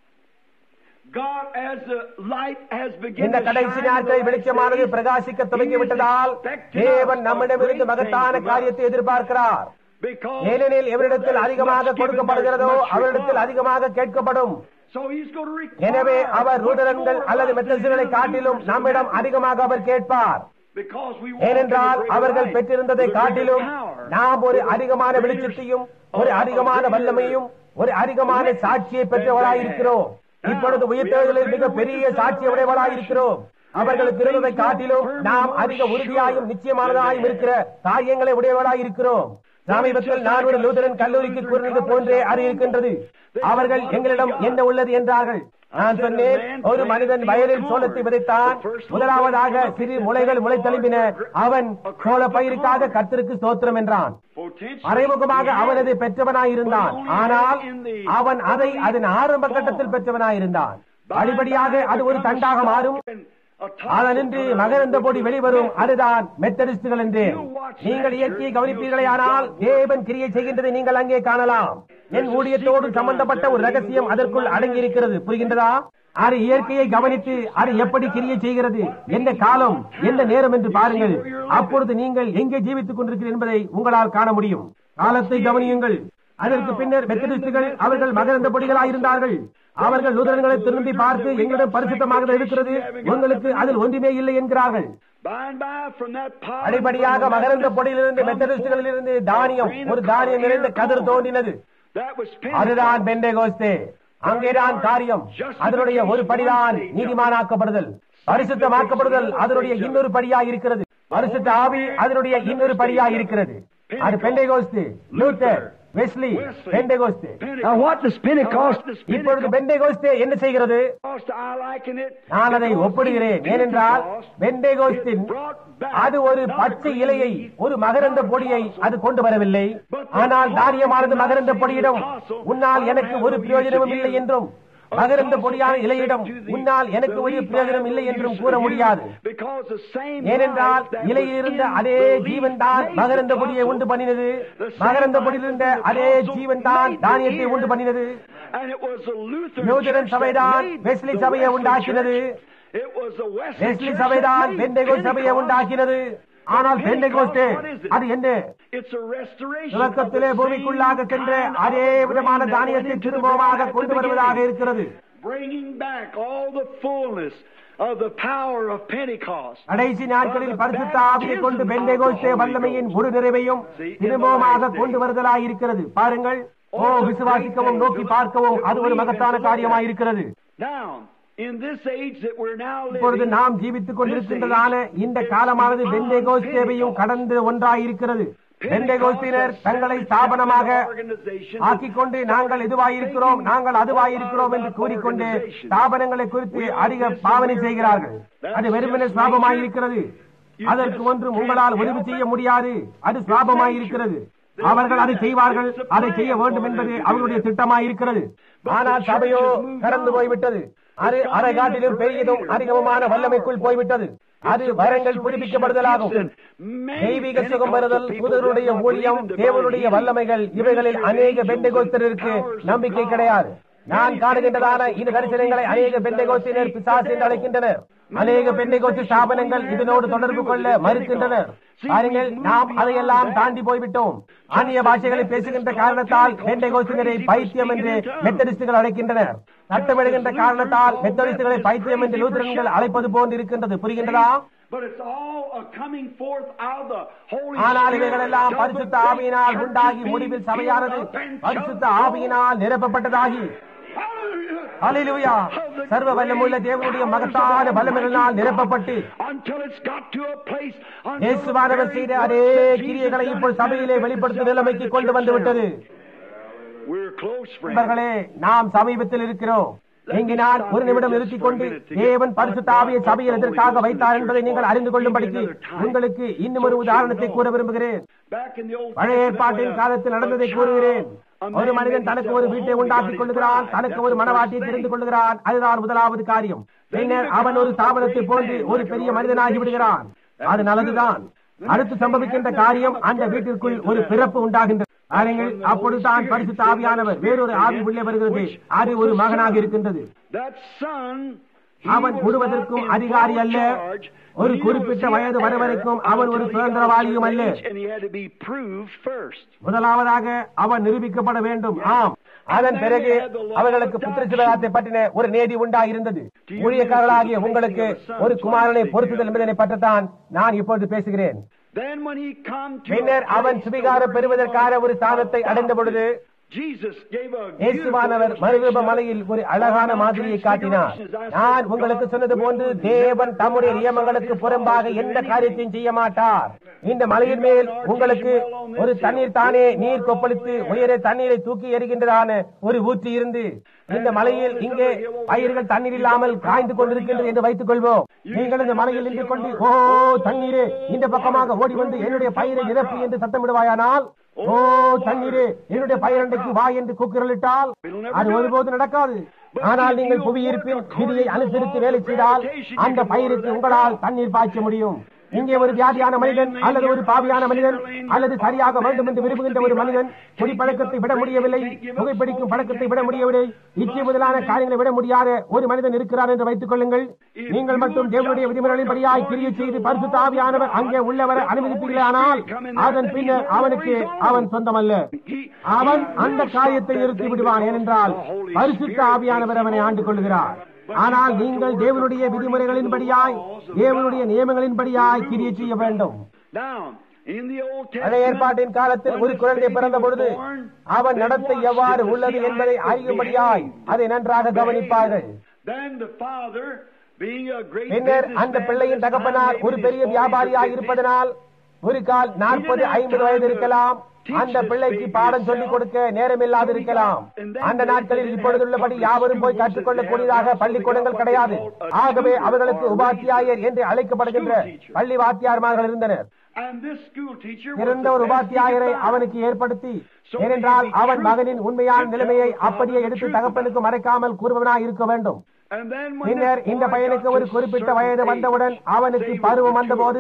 God as the light has begun இந்த to கடைசி shine in நாட்களில் the வெளிச்சமானது last days, பிரகாசிக்க He துவங்கிவிட்டதால் is expecting தேவன் us நம்மிடமிருந்து of great மகத்தான things from us. காரியத்தை எதிர்பார்க்கிறார் Because ஏனெனில் எவரிடத்தில் there's அதிகமாக much given, கொடுக்கப்படுகிறதோ there's much அவரிடத்தில் required. அதிகமாக கேட்கப்படும் So he's going to require எனவே அவர் much ரூதரன்கள் more அல்லது of us than மெத்தல்சுகளை the காட்டிலும் Lutherans நம்மிடம் and அதிகமாக அவர் கேட்பார் Because we walk in ஏனென்றால் the greater அவர்கள் light, பெற்றிருந்ததை the greater காட்டிலும் power, நாம் ஒரு the அதிகமான greater- வெளிச்சத்தையும் ஒரு அதிகமான வல்லமையும் ஒரு அதிகமான சாட்சியை பெற்றவராயிருக்கிறோம் இப்பொழுது உயிர்த்தெழுதலில் மிக பெரிய சாட்சி உடையவராயிருக்கிறோம் அவர்களுக்கு இருந்ததை காட்டிலும் நாம் அதிக உறுதியாயும் நிச்சயமானதாயும் இருக்கிற காரியங்களை உடையவராயிருக்கிறோம் சமீபத்தில் நான் ஒரு லூதரன் கல்லூரிக்கு கூறினது போன்றே அது இருக்கின்றது அவர்கள் எங்களிடம் என்ன உள்ளது என்றார்கள் நான் சொன்னேன் ஒரு மனிதன் வயலில் சோளத்தை விதைத்தான் முதலாவதாக சிறு முளைகள் முளைத்தெழும்பின அவன் சோள பயிருக்காக கர்த்தருக்கு ஸ்தோத்திரம் என்றான் potentially மறைமுகமாக he had அவன் அதை பெற்றவனாயிருந்தான் ஆனால் அவன் அதை அதன் ஆரம்ப கட்டத்தில் பெற்றவனாயிருந்தான் படிப்படியாக அது ஒரு தண்டாக மாறும் அதனின்று மகரந்த பொடி வெளிவரும் அதுதான் மெத்தடிஸ்டுகள் என்று நீங்கள் இயற்கையை கவனிப்பீர்களே ஆனால் தேவன் கிரியை செய்கின்றதை நீங்கள் அங்கே காணலாம் என் ஊழியத்தோடு சம்பந்தப்பட்ட ஒரு ரகசியம் அதற்குள் அடங்கி இருக்கிறது புரிகின்றதா அது இயற்கையை கவனித்து அது எப்படி கிரியை செய்கிறது எந்த காலம் எந்த நேரம் என்று பாருங்கள் அப்பொழுது நீங்கள் எங்கே ஜீவித்துக் கொண்டிருக்கிறீர்கள் என்பதை உங்களால் காண முடியும் காலத்தை கவனியுங்கள் அதற்கு பின்னர் மெத்தடிஸ்டுகள் அவர்கள் மகரந்த பொடிகளாயிருந்தார்கள் அவர்கள் லூதரன்களை திரும்பி பார்த்து எங்களிடம் பரிசுத்தமாக இருக்கிறது உங்களுக்கு அதில் ஒன்றுமே இல்லை என்கிறார்கள் By and by, from that pollen, படிப்படியாக from the மகரந்த Methodist பொடியிலிருந்து comes மெத்தடிஸ்டுகளிலிருந்து தானியம் ஒரு தானியம் நிறைந்த கதிர் தோன்றினது That was அதுதான் Pentecost. பெண்டேகோஸ்தே அங்கேதான் காரியம் அதனுடைய ஒரு படிதான் நீதிமானாக்கப்படுதல் பரிசுத்தமாக்கப்படுதல் அதனுடைய இன்னொரு படியா இருக்கிறது பரிசுத்த ஆவி அதனுடைய இன்னொரு படியா இருக்கிறது அது Pentecost Luther Wesley Pentecost Now, what does Pentecost? Does இப்பொழுது பெண்டேகோஸ்தே என்ன செய்கிறது Pentecost, I liken it. நான் அதை because ஒப்பிடுகிறேன் in ஏனென்றால் Pentecost, பெண்டேகோஸ்தின் it brought back அது ஒரு not a பச்சை green இலையை leaf, ஒரு மகரந்த பொடியை அது கொண்டு வரவில்லை ஆனால் தானியமானது மகரந்த பொடியிடம் உன்னால் எனக்கு ஒரு பிரயோஜனமும் இல்லை என்றும் மகரந்த பொடியான இலையிடம் உன்னால் எனக்கு ஒரு பிரயோஜனம் இல்லை என்றும் கூற முடியாது Because the same ஏனென்றால் life that இலையில் was இருந்த in அதே the leaf ஜீவன் தான் made மகரந்த the பொடியை உண்டு apostle. பண்ணினது மகரந்த பொடியில் இருந்த அதே ஜீவன் தான் தானியத்தை உண்டு பண்ணினது And it was the Lutheran Lutheran church சபைதான் that made வெஸ்லி the சபையை Wesley உண்டாக்கினது church. It was the Wesley Wesley church சபைதான் that made பெண்டெகோஸ் சபையை Pentecost. உண்டாக்கினது ஆனால் பெண்டெகோஸ்தே அது என்ன It's a restoration of துவக்கத்திலே the பூமிக்குள்ளாக same சென்ற kind of அதே விதமான grain that தானியத்தை went into the திரும்பமாக ground at கொண்டு the வருவதாக beginning. இருக்கிறது bringing back all the fullness of the power of Pentecost. கடைசி நாட்களில் பரிசுத்த ஆவியை கொண்டு பெண்டெகோஸ்தே வல்லமையின் முழு நிறைவையும் திரும்பமாக கொண்டு வருதலாய் இருக்கிறது பாருங்கள் ஓ விசுவாசிக்கவும் நோக்கி பார்க்கவும் அது ஒரு மகத்தான காரியமாயிருக்கிறது Now, in this age that we're now இப்பொழுது living, நாம் ஜீவித்துக் கொண்டிருக்கின்றதான இந்த காலமானது பெண்டெகோஸ்தேவையும் கடந்து ஒன்றாயிருக்கிறது பெண்டெகோஸ்தினர் தங்களை ஸ்தாபனமாக ஆக்கிக் கொண்டு நாங்கள் இதுவாயிருக்கிறோம் நாங்கள் அதுவாயிருக்கிறோம் என்று கூறிக்கொண்டு ஸ்தாபனங்களை குறித்து அதிக பாவனை செய்கிறார்கள் அது வெறுமனே சாபமாயிருக்கிறது அதற்கு ஒன்றும் உங்களால் உதவி செய்ய முடியாது அது சாபமாயிருக்கிறது அவர்கள் அதை செய்வார்கள் அதை செய்ய வேண்டும் என்பது அவர்களுடைய திட்டமாயிருக்கிறது ஆனால் சபையோ கடந்து போய்விட்டது அது அரை காட்டிலும் பெரியதும் அதிகமான வல்லமைக்குள் போய்விட்டது அது வரங்கள் புதுப்பிக்கப்படுதலாகும் தெய்வீக சுகம் பெறுதல் தூதருடைய ஊழியம் தேவனுடைய வல்லமைகள் இவைகளில் அநேக பெண்டெகோஸ்தருக்கு நம்பிக்கை கிடையாது நான் காணுகின்றதான இது தரிசனங்களை அநேக பெண்டெகோஸ்தினர் பிசாசு என்று அழைக்கின்றனர் அநேக பெண்டெகோஸ்து ஸ்தாபனங்கள் இதனோடு தொடர்பு கொள்ள மறுக்கின்றனர் பாருங்கள் நாம் அதையெல்லாம் தாண்டி போய்விட்டோம் ஆன்மீக பாஷைகளை பேசுகின்ற காரணத்தால் பெண்டெகோஸ்தினரை பைத்தியம் என்று மெத்தடிஸ்டுகள் அழைக்கின்றனர் நட்டமிடுகின்ற காரணத்தால் மெத்தடிஸ்டுகளை பைத்தியம் என்று லூத்தரன்கள் அழைப்பது போன்று இருக்கின்றது புரிகின்றதா but it's all a coming forth out of the Holy ஆனால் Spirit, இவைகளெல்லாம் does பரிசுத்த the ஆவியினால் church உண்டாகி being முடிவில் filled சபையானது up and பரிசுத்த chosen. ஆவியினால் நிரப்பப்பட்டதாகி Hallelujah. ஹalleluya சர்வ வல்லமுள்ள தேவனுடைய மகத்தான வல்லமைகளினால் நிரப்பப்பட்டு until it's got to a place until இயேசுவானவர் the செய்த very அதே work that கிரியைகளை Jesus இப்போ done சபையிலே has வெளிப்படுத்தும் manifested நிலைமைக்கு in the கொண்டு church வந்து விட்டது now. We're close friends. நண்பர்களே நாம் சமீபத்தில் இருக்கிறோம் இங்கு நான் ஒரு நிமிடம் நிறுத்திக் கொண்டு தேவன் பரிசுத்த ஆவியை சபையில் எதற்காக வைத்தார் என்பதை நீங்கள் அறிந்து கொள்ளும்படிக்கு உங்களுக்கு இன்னும் ஒரு உதாரணத்தை கூற விரும்புகிறேன் Back in the Old பழைய Testament, ஏற்பாட்டின் when a- காலத்தில் நடந்ததை a கூறுகிறேன் child, a ஒரு man மனிதன் made தனக்கு himself ஒரு a வீட்டை home, உண்டாக்கிக் got கொள்கிறான் his தனக்கு bride. ஒரு That's the மனவாட்டியை first தெரிந்து thing. கொள்கிறான் அதுதான் முதலாவது காரியம் பின்னர் அவன் ஒரு ஸ்தாபனத்தை போன்று ஒரு பெரிய மனிதனாகி விடுகிறான் அது நல்லதுதான் அடுத்து சம்பவிக்கின்ற காரியம் அந்த வீட்டிற்குள் ஒரு பிறப்பு உண்டாகின்றது பாருங்கள் அப்பொழுதுதான் பரிசுத்த ஆவியானவர் வேறொரு ஆவி உள்ளே வருகிறது அது ஒரு மகனாக இருக்கின்றது That son, he அவன் was முழுவதற்கும் not in அதிகாரி full அல்ல charge. ஒரு He குறிப்பிட்ட was வயது the வரை heir வரைக்கும் அவன் ஒரு until he got சுதந்திரவாளியும் to அல்ல age and he had to be proved first. முதலாவதாக அவன் நிரூபிக்கப்பட வேண்டும் ஆம் அதன் பிறகு அவர்களுக்கு புத்திரசிவராத்தை பற்றின ஒரு நேதி உண்டாயிருந்தது ஊழியக்காரர்களாகிய உங்களுக்கு ஒரு குமாரனை பொருத்துதல் என்பதனை பற்றித்தான் நான் இப்பொழுது பேசுகிறேன் Then when he come to பின்னர் a அவன் place சுவிகாரம் where he பெறுவதற்கான was ஒரு ஸ்தானத்தை அடைந்த பொழுது Jesus gave a இயேசுவானவர் மறுரூப மலையில் ஒரு அழகான மாதிரியை காட்டினார் நான் உங்களுக்கு சொன்னது போன்று தேவன் தம்முடைய நியமங்களுக்கு புறம்பாக எந்த காரியத்தையும் செய்ய மாட்டார் இந்த மலையின் மேல் உங்களுக்கு ஒரு தண்ணீர் தானே நீர் கொப்பளித்து உயர தண்ணீரை தூக்கி எறிகின்றதான ஒரு ஊற்றி இருந்து இந்த மலையில் இங்கே பயிர்கள் தண்ணீர் இல்லாமல் காய்ந்து கொண்டிருக்கின்றது என்று வைத்துக் கொள்வோம் நீங்கள் இந்த மலையில் நின்று கொண்டு ஓ தண்ணீரே இந்த பக்கமாக ஓடி வந்து என்னுடைய பயிரை நிரப்பி என்று சத்தமிடுவாயானால் ஓ தண்ணீரே என்னுடைய பயிரண்டைக்கு வா என்று கூக்குரலிட்டால் அது ஒருபோது நடக்காது ஆனால் நீங்கள் புவியீர்ப்பின் விதியை அனுசரித்து வேலை செய்தால் அந்த பயிருக்கு உங்களால் தண்ணீர் பாய்ச்ச முடியும் இங்கே ஒரு வியாதியான மனிதன் அல்லது ஒரு பாவியான மனிதன் அல்லது சரியாக வேண்டும் என்று விரும்புகின்ற ஒரு மனிதன் குடிப்பழக்கத்தை விட முடியவில்லை புகைப்பிடிக்கும் பழக்கத்தை விட முடியவில்லை இச்சை முதலான காரியங்களை விட முடியாத ஒரு மனிதன் இருக்கிறார் என்று வைத்துக் கொள்ளுங்கள் நீங்கள் மட்டும் தேவனுடைய விதிமுறைகளின்படியாய் கிரியை செய்து பரிசுத்த ஆவியானவர் அங்கே உள்ளவரை அனுமதிப்பீர்களானால் அதன் பின்னர் அவனுக்கு அவன் சொந்தமல்ல அவன் அந்த காரியத்தை நிறுத்தி விடுவான் ஏனென்றால் பரிசுத்த ஆவியானவர் அவனை ஆண்டு கொள்கிறார் ஆனால் நீங்கள் தேவனுடைய விதிமுறைகளின்படியாய் தேவனுடைய நியமங்களின்படியாய் கிரியை செய்ய வேண்டும் Now, in the Old பழைய Testament, ஏற்பாட்டின் காலத்தில் ஒரு குழந்தை பிறந்த பொழுது அவன் நடத்தை எவ்வாறு உள்ளது என்பதை அறியும்படியாய் அதை நன்றாக கவனிப்பார்கள் then the father, being a great பின்னர் அந்த businessman, பிள்ளையின் தகப்பனார் ஒரு பெரிய வியாபாரியாய் இருப்பதனால் ஒரு கால் நாற்பது ஐம்பது வயது இருக்கலாம் அந்த பிள்ளைக்கு பாடம் சொல்லிக் கொடுக்க நேரமில்லாது இருக்கலாம் அந்த நாட்களில் இப்பொழுதுள்ளபடி யாவரும் போய் கற்றுக்கொள்ளக்கூடியதாக பள்ளிக்கூடங்கள் கிடையாது ஆகவே அவர்களுக்கு உபாத்தியாயர் என்று அழைக்கப்படுகின்ற பள்ளி வாத்தியார்மார்கள் இருந்தனர் and this school teacher was சிறந்த the ஒரு best he உபாத்தியாயரை could find. அவனுக்கு ஏற்படுத்தி ஏனென்றால் அவன் மகனின் உண்மையான நிலைமையை அப்படியே எடுத்து தகப்பனுக்கு மறைக்காமல் கூறுபவனாய் இருக்க வேண்டும் And then when பின்னர் this இந்த boy பையனுக்கு got ஒரு to குறிப்பிட்ட certain வயது age, வந்தவுடன் அவனுக்கு say, பருவம் was வந்தபோது mature,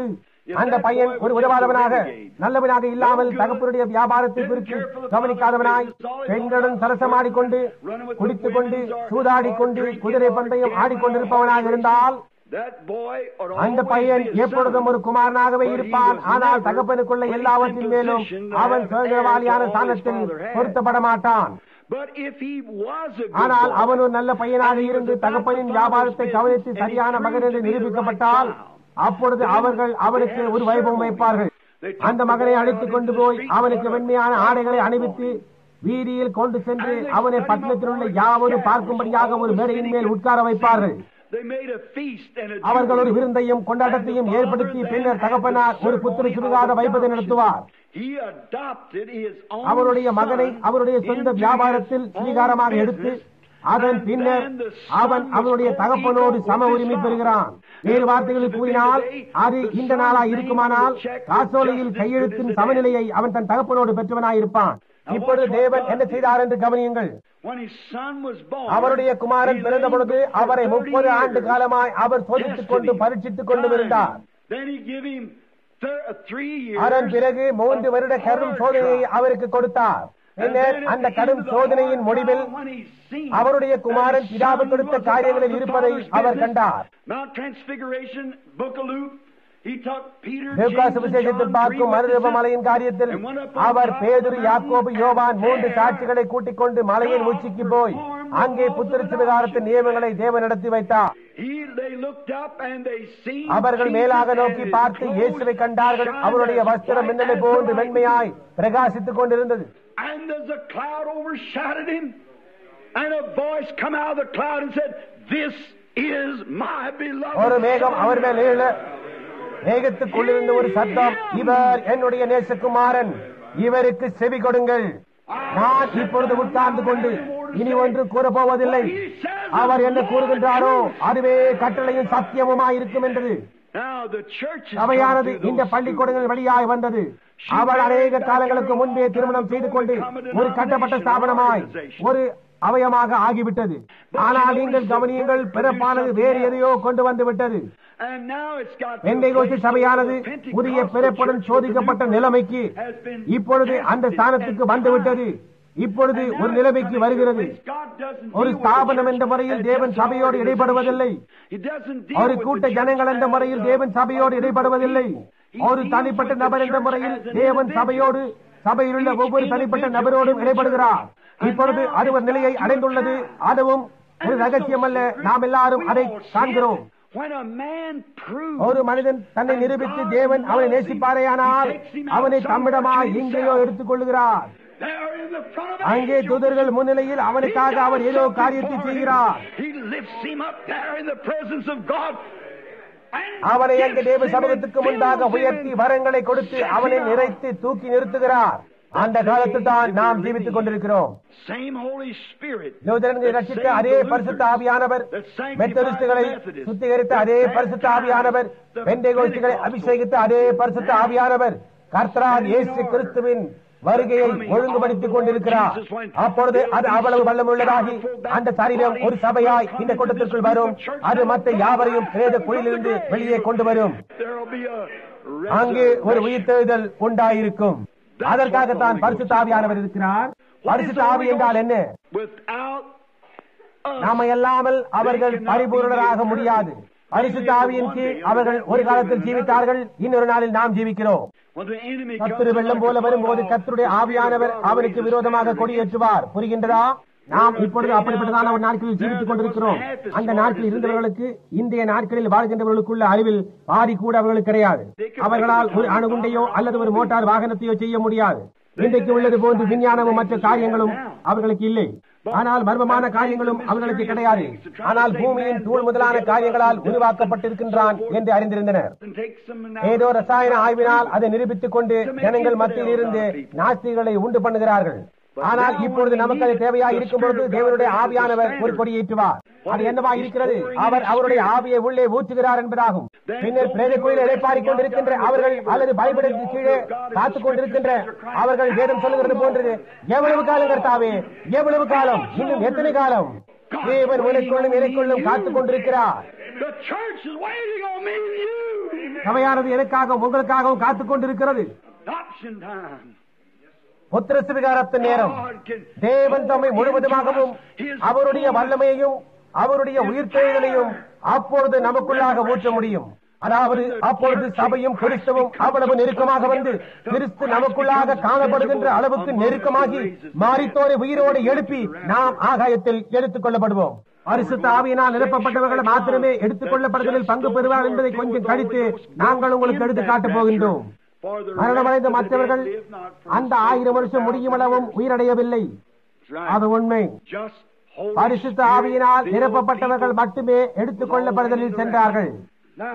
அந்த பையன் ஒரு உதவாதவனாக நல்லவனாக இல்லாமல் தகப்பனுடைய வியாபாரத்தை குறித்து கவனிக்காதவனாய் பெண்களுடன் சரசமாடிக்கொண்டு குடித்துக் கொண்டு சூதாடிக்கொண்டு குதிரை பந்தயம் ஆடிக்கொண்டிருப்பவனாக இருந்தால் That boy or அந்த always பையன் be a எப்பொழுதும் ஒரு servant. குமாரனாகவே But he இருப்பான் was ஆனால் never தகப்பனுக்குள்ள placed எல்லாவற்றின் in மேலும் position to அவன் have சுதந்திரவாளியான heirs all his ஸ்தானத்தில் father had. பொருத்தப்பட மாட்டான் But if he was a good ஆனால் boy, அவன் ஒரு நல்ல பையனாக and he was இருந்து about தகப்பனின் to follow வியாபாரத்தை his கவனித்து business, and he சரியான proved மகன் என்று to be the right நிரூபிக்கப்பட்டால் child, அப்பொழுது then அவர்கள் they அவனுக்கு had a ஒரு வைபவம் ceremony. வைப்பார்கள் They took அந்த the மகனை boy அழைத்துக் out கொண்டு into the போய் street, அவனுக்கு put a வெண்மையான white ஆடைகளை robe அணிவித்து on வீதியில் கொண்டு சென்று And they அவனை set him பட்டணத்தில் உள்ள up on யாவரும் chairs, பார்க்கும்படியாக all ஒரு the மேடையின் city மேல் could உட்கார வைப்பார்கள் They made a feast and a அவர்கள் ஒரு jubilee. விருந்தையும் கொண்டாட்டத்தையும் And the ஏற்படுத்தி father பின்னர் then தகப்பனார் had ஒரு the புத்திர ceremony சுடுகாத of வைப்பதை adoption. நடத்துவார் He adopted his own அவருடைய மகனை son அவருடைய சொந்த into வியாபாரத்தில் his own ஸ்வீகாரமாக எடுத்து business, அதன் and பின்னர் then the son அவன் was அவனுடைய co-equal தகப்பனோடு with சம his உரிமை father. பெறுகிறான் வேறு வார்த்தைகளில் கூறினால் அது இந்த நாளா இருக்குமானால் காசோலையில் கையெழுத்தின் சமநிலையை அவன் தன் தகப்பனோடு பெற்றவனாயிருப்பான் இப்பொழுது தேவன் என்ன செய்தார் என்று கவனியுங்கள் When his son was born, அவருடைய குமாரன் he பிறந்த laid பொழுது for அவரை 30 முப்பது ஆண்டு years காலமாய் அவர் சோதித்துக் கொண்டு tested him, பரீட்சித்துக் கொண்டும் இருந்தார் trying. Then he give him thir- three years அதன் பிறகு மூன்று of வருட கடும் hard சோதனையை trial. அவருக்கு கொடுத்தார் And பின்னர் then at அந்த the கடும் end of the சோதனையின் hard முடிவில் trial, when he seen அவருடைய that குமாரன் his பிதாவு son கொடுத்த was காரியங்களில் about the இருப்பதை Father's அவர் business, கண்டார் Mount Transfiguration, Book of Luke, he took Peter, Luca James, and சுவிசேஷத்தில் John, three பார்க்கும் மறுரூப witnesses, மலையின் காரியத்தில் and went up on our top of பேதுரு the யாக்கோபு mountain, யோவான் and மூன்று there சாட்சிகளை கூட்டிக் கொண்டு மலையின் God உச்சிக்கு போய் performed the அங்கே laws புத்திர of சுவிகாரத்தின் adoption. நியமங்களை தேவன் நடத்தி வைத்தார் He, they looked up and they seen அவர்கள் Jesus மேலாக and நோக்கி his பார்த்து clothes இயேசுவை கண்டார்கள் shined அவருடைய as வஸ்திரம் bright மின்னலை as போன்று the lightning. வெண்மையாய் பிரகாசித்துக் கொண்டிருந்தது And there's a cloud overshadowed him. And a voice come out of the cloud and said, This is my beloved ஒரு மேகம் son." அவர் மேல் ஏழ மேகத்துக்குள்ளிருந்து ஒரு சத்தம் இவர் என்னுடைய நேசகுமாரன் இவருக்கு செவி கொடுங்கள் நான் இப்பொழுது உட்கார்ந்து கொண்டு இனி ஒன்று கூறப்போவதில்லை அவர் என்ன கூறுகின்றாரோ அதுவே கட்டளையும் சத்தியமுமாய் இருக்கும் என்றது Now the church is சபையானது come through இந்த those பள்ளிக்கூடங்கள் வழியாய் வந்தது அவள் அநேக காலங்களுக்கு முன்பே திருமணம் செய்து கொண்டு ஒரு கட்டப்பட்ட ஸ்தாபனமாய் ஒரு அவயமாக ஆகிவிட்டது ஆனால் நீங்கள் கவனியுங்கள் பிறப்பானது வேறு எதையோ கொண்டு வந்து விட்டது And now it's got to a பெந்தைகோஸ்து place சபையானது where the Pentecostal புதிய பிறப்புடன் church சோதிக்கப்பட்ட with the new நிலைமைக்கு birth has been இப்பொழுது அந்த tested ஸ்தானத்துக்கு and வந்துவிட்டது tried. இப்பொழுது And now ஒரு it's நிலைமைக்கு coming to a வருகிறது place God doesn't ஒரு deal with the ஸ்தாபனம் church என்ற முறையில் as தேவன் just சபையோடு an இடைப்படுவதில்லை organization. He doesn't deal ஒரு with கூட்ட the church ஜனங்கள் என்ற as முறையில் a- தேவன் சபையோடு a group of இடைப்படுவதில்லை people. He ஒரு deals தனிப்பட்ட with the நபர் என்ற church முறையில் as an தேவன் individual. சபையோடு சபையில் உள்ள ஒவ்வொரு தனிப்பட்ட நபரோடும் இடைப்படுகிறார் இப்பொழுது அது ஒரு நிலையை அடைந்துள்ளது அதுவும் ஒரு ரகசியம் அல்ல நாம் எல்லாரும் அதை காண்கிறோம் When a man proves ஒரு மனிதன் தன்னை நிரூபித்து தேவன் அவனை நேசிப்பாரேயானால் அவனை தம்மிடமாய் எங்கேயோ எடுத்துக் கொள்ளுகிறார் there in the front of அங்கே angels, தூதர்கள் முன்னிலையில் அவனுக்காக he அவர் does ஏதோ something காரியத்தை for him. செய்கிறார் He lifts him up there in the presence of God. and அவனை அங்கே gives தேவ him சமூகத்துக்கு and முன்பாக fills him உயர்த்தி and வரங்களை கொடுத்து sets அவனை him up. நிறைத்து தூக்கி நிறுத்துகிறார் அந்த காலத்தில் தான் நாம் ஜீவித்துக் கொண்டிருக்கிறோம் Same Holy Spirit. யோதரன்களை ரட்சித்த அதே பரிசுத்த ஆவியானவர் மெத்தடிஸ்டுகளை சுத்திகரித்த அதே பரிசுத்த ஆவியானவர் பெந்தைகோஸ்துகளை அபிஷேகித்த அதே பரிசுத்த ஆவியானவர் கர்த்தரார் இயேசு கிறிஸ்துவின் வருகையை ஒழுங்குபடுத்திக் கொண்டிருக்கிறார் அப்பொழுது அது அவ்வளவு வல்லமுள்ளதாகி அந்த சரீரம் ஒரு சபையாய் இந்த கூட்டத்திற்குள் வரும் அது மற்ற யாவரையும் பிரேத குழியிலிருந்து வெளியே கொண்டு வரும் There will be a அங்கே ஒரு resurrection. உயிர்த்தெழுதல் உண்டாயிருக்கும் அதற்காகத்தான் பரிசுத்த ஆவியானவர் இருக்கிறார் பரிசுத்த ஆவி என்றால் என்ன Without us, நாம இல்லாமல் அவர்கள் பரிபூரணராக முடியாது பரிசுத்த ஆவியின் கீழ் அவர்கள் ஒரு காலத்தில் ஜீவித்தார்கள் இன்னொரு நாளில் நாம் ஜீவிக்கிறோம் when the enemy கத்திரு comes வெள்ளம் போல like a வரும்போது flood, கத்தருடைய ஆவியானவர் அவனுக்கு விரோதமாக கொடியேற்றுவார் புரிகின்றதா நாம் இப்பொழுது அப்படிப்பட்டதான ஒரு நாட்களில் ஜீவித்துக் கொண்டிருக்கிறோம் அந்த நாட்களில் இருந்தவர்களுக்கு இந்திய நாட்களில் வாழ்கின்றவர்களுக்குள்ள அறிவில் பாதி கூட அவர்களுக்கு கிடையாது அவர்களால் ஒரு அணுகுண்டையோ அல்லது ஒரு மோட்டார் வாகனத்தையோ செய்ய முடியாது இன்றைக்கு உள்ளது போன்று விஞ்ஞானமும் மற்ற காரியங்களும் அவர்களுக்கு இல்லை ஆனால் மர்மமான காரியங்களும் அவர்களுக்கு கிடையாது ஆனால் பூமியின் தூள் முதலான காரியங்களால் உருவாக்கப்பட்டிருக்கின்றான் என்று அறிந்திருந்தனர் and take some ஏதோ ரசாயன ஆய்வினால் அதை நிரூபித்துக் கொண்டு ஜனங்கள் மத்தியில் இருந்து நாஸ்திகளை உண்டு பண்ணுகிறார்கள் ஆனால் இப்பொழுது நமக்கு அது தேவையாக இருக்கும் பொழுது தேவனுடைய ஆவியானவர் ஒரு கொடியேற்றுவார் அது என்னவா இருக்கிறது அவர் அவருடைய ஆவியை உள்ளே ஊற்றுகிறார் என்பதாகும் பின்னர் பிரேத கோயில் இழைப்பாரிக் கொண்டிருக்கின்ற அவர்கள் அல்லது பைபிளுக்கு கீழே காத்துக் கொண்டிருக்கின்ற அவர்கள் வேதம் சொல்லுகிறது போன்றது எவ்வளவு காலம் கர்த்தாவே எவ்வளவு காலம் இன்னும் எத்தனை காலம் தேவன் உனக்குள்ளும் எனக்குள்ளும் காத்துக் கொண்டிருக்கிறார் The church is waiting on me and you. சபையானது எனக்காகவும் உங்களுக்காகவும் காத்துக் கொண்டிருக்கிறது Adoption time. புத்திர சுவிகாரத்தின் நேரம் தேவன் தம்மை முழுவதுமாகவும் அவருடைய வல்லமையையும் அவருடைய உயிர்த்தெழுதலையும் அப்பொழுது நமக்குள்ளாக ஊற்ற முடியும் அதாவது அப்பொழுது சபையும் கிறிஸ்தவும் அவ்வளவு நெருக்கமாக வந்து கிறிஸ்து நமக்குள்ளாக காணப்படுகின்ற அளவுக்கு நெருக்கமாகி மாறித்தோரை உயிரோடு எழுப்பி நாம் ஆகாயத்தில் எடுத்துக் கொள்ளப்படுவோம் பரிசுத்த ஆவியினால் நிரப்பப்பட்டவர்கள் மாத்திரமே எடுத்துக் கொள்ளப்படுவதில் பங்கு பெறுவார் என்பதை கொஞ்சம் கழித்து நாங்கள் உங்களுக்கு எடுத்து காட்டப் போகின்றோம் For the மரணமடைந்த rest of the மற்றவர்கள் dead live not for அந்த ஆயிரம் வருஷம் முடியும் அளவும் உயிரடையவில்லை That's right. அது உண்மை Just Holy பரிசுத்த Spirit ஆவியினால் filled நிரப்பப்பட்டவர்கள் people. மட்டுமே எடுத்துக் கொள்ளப்படுதலில் சென்றார்கள் Now,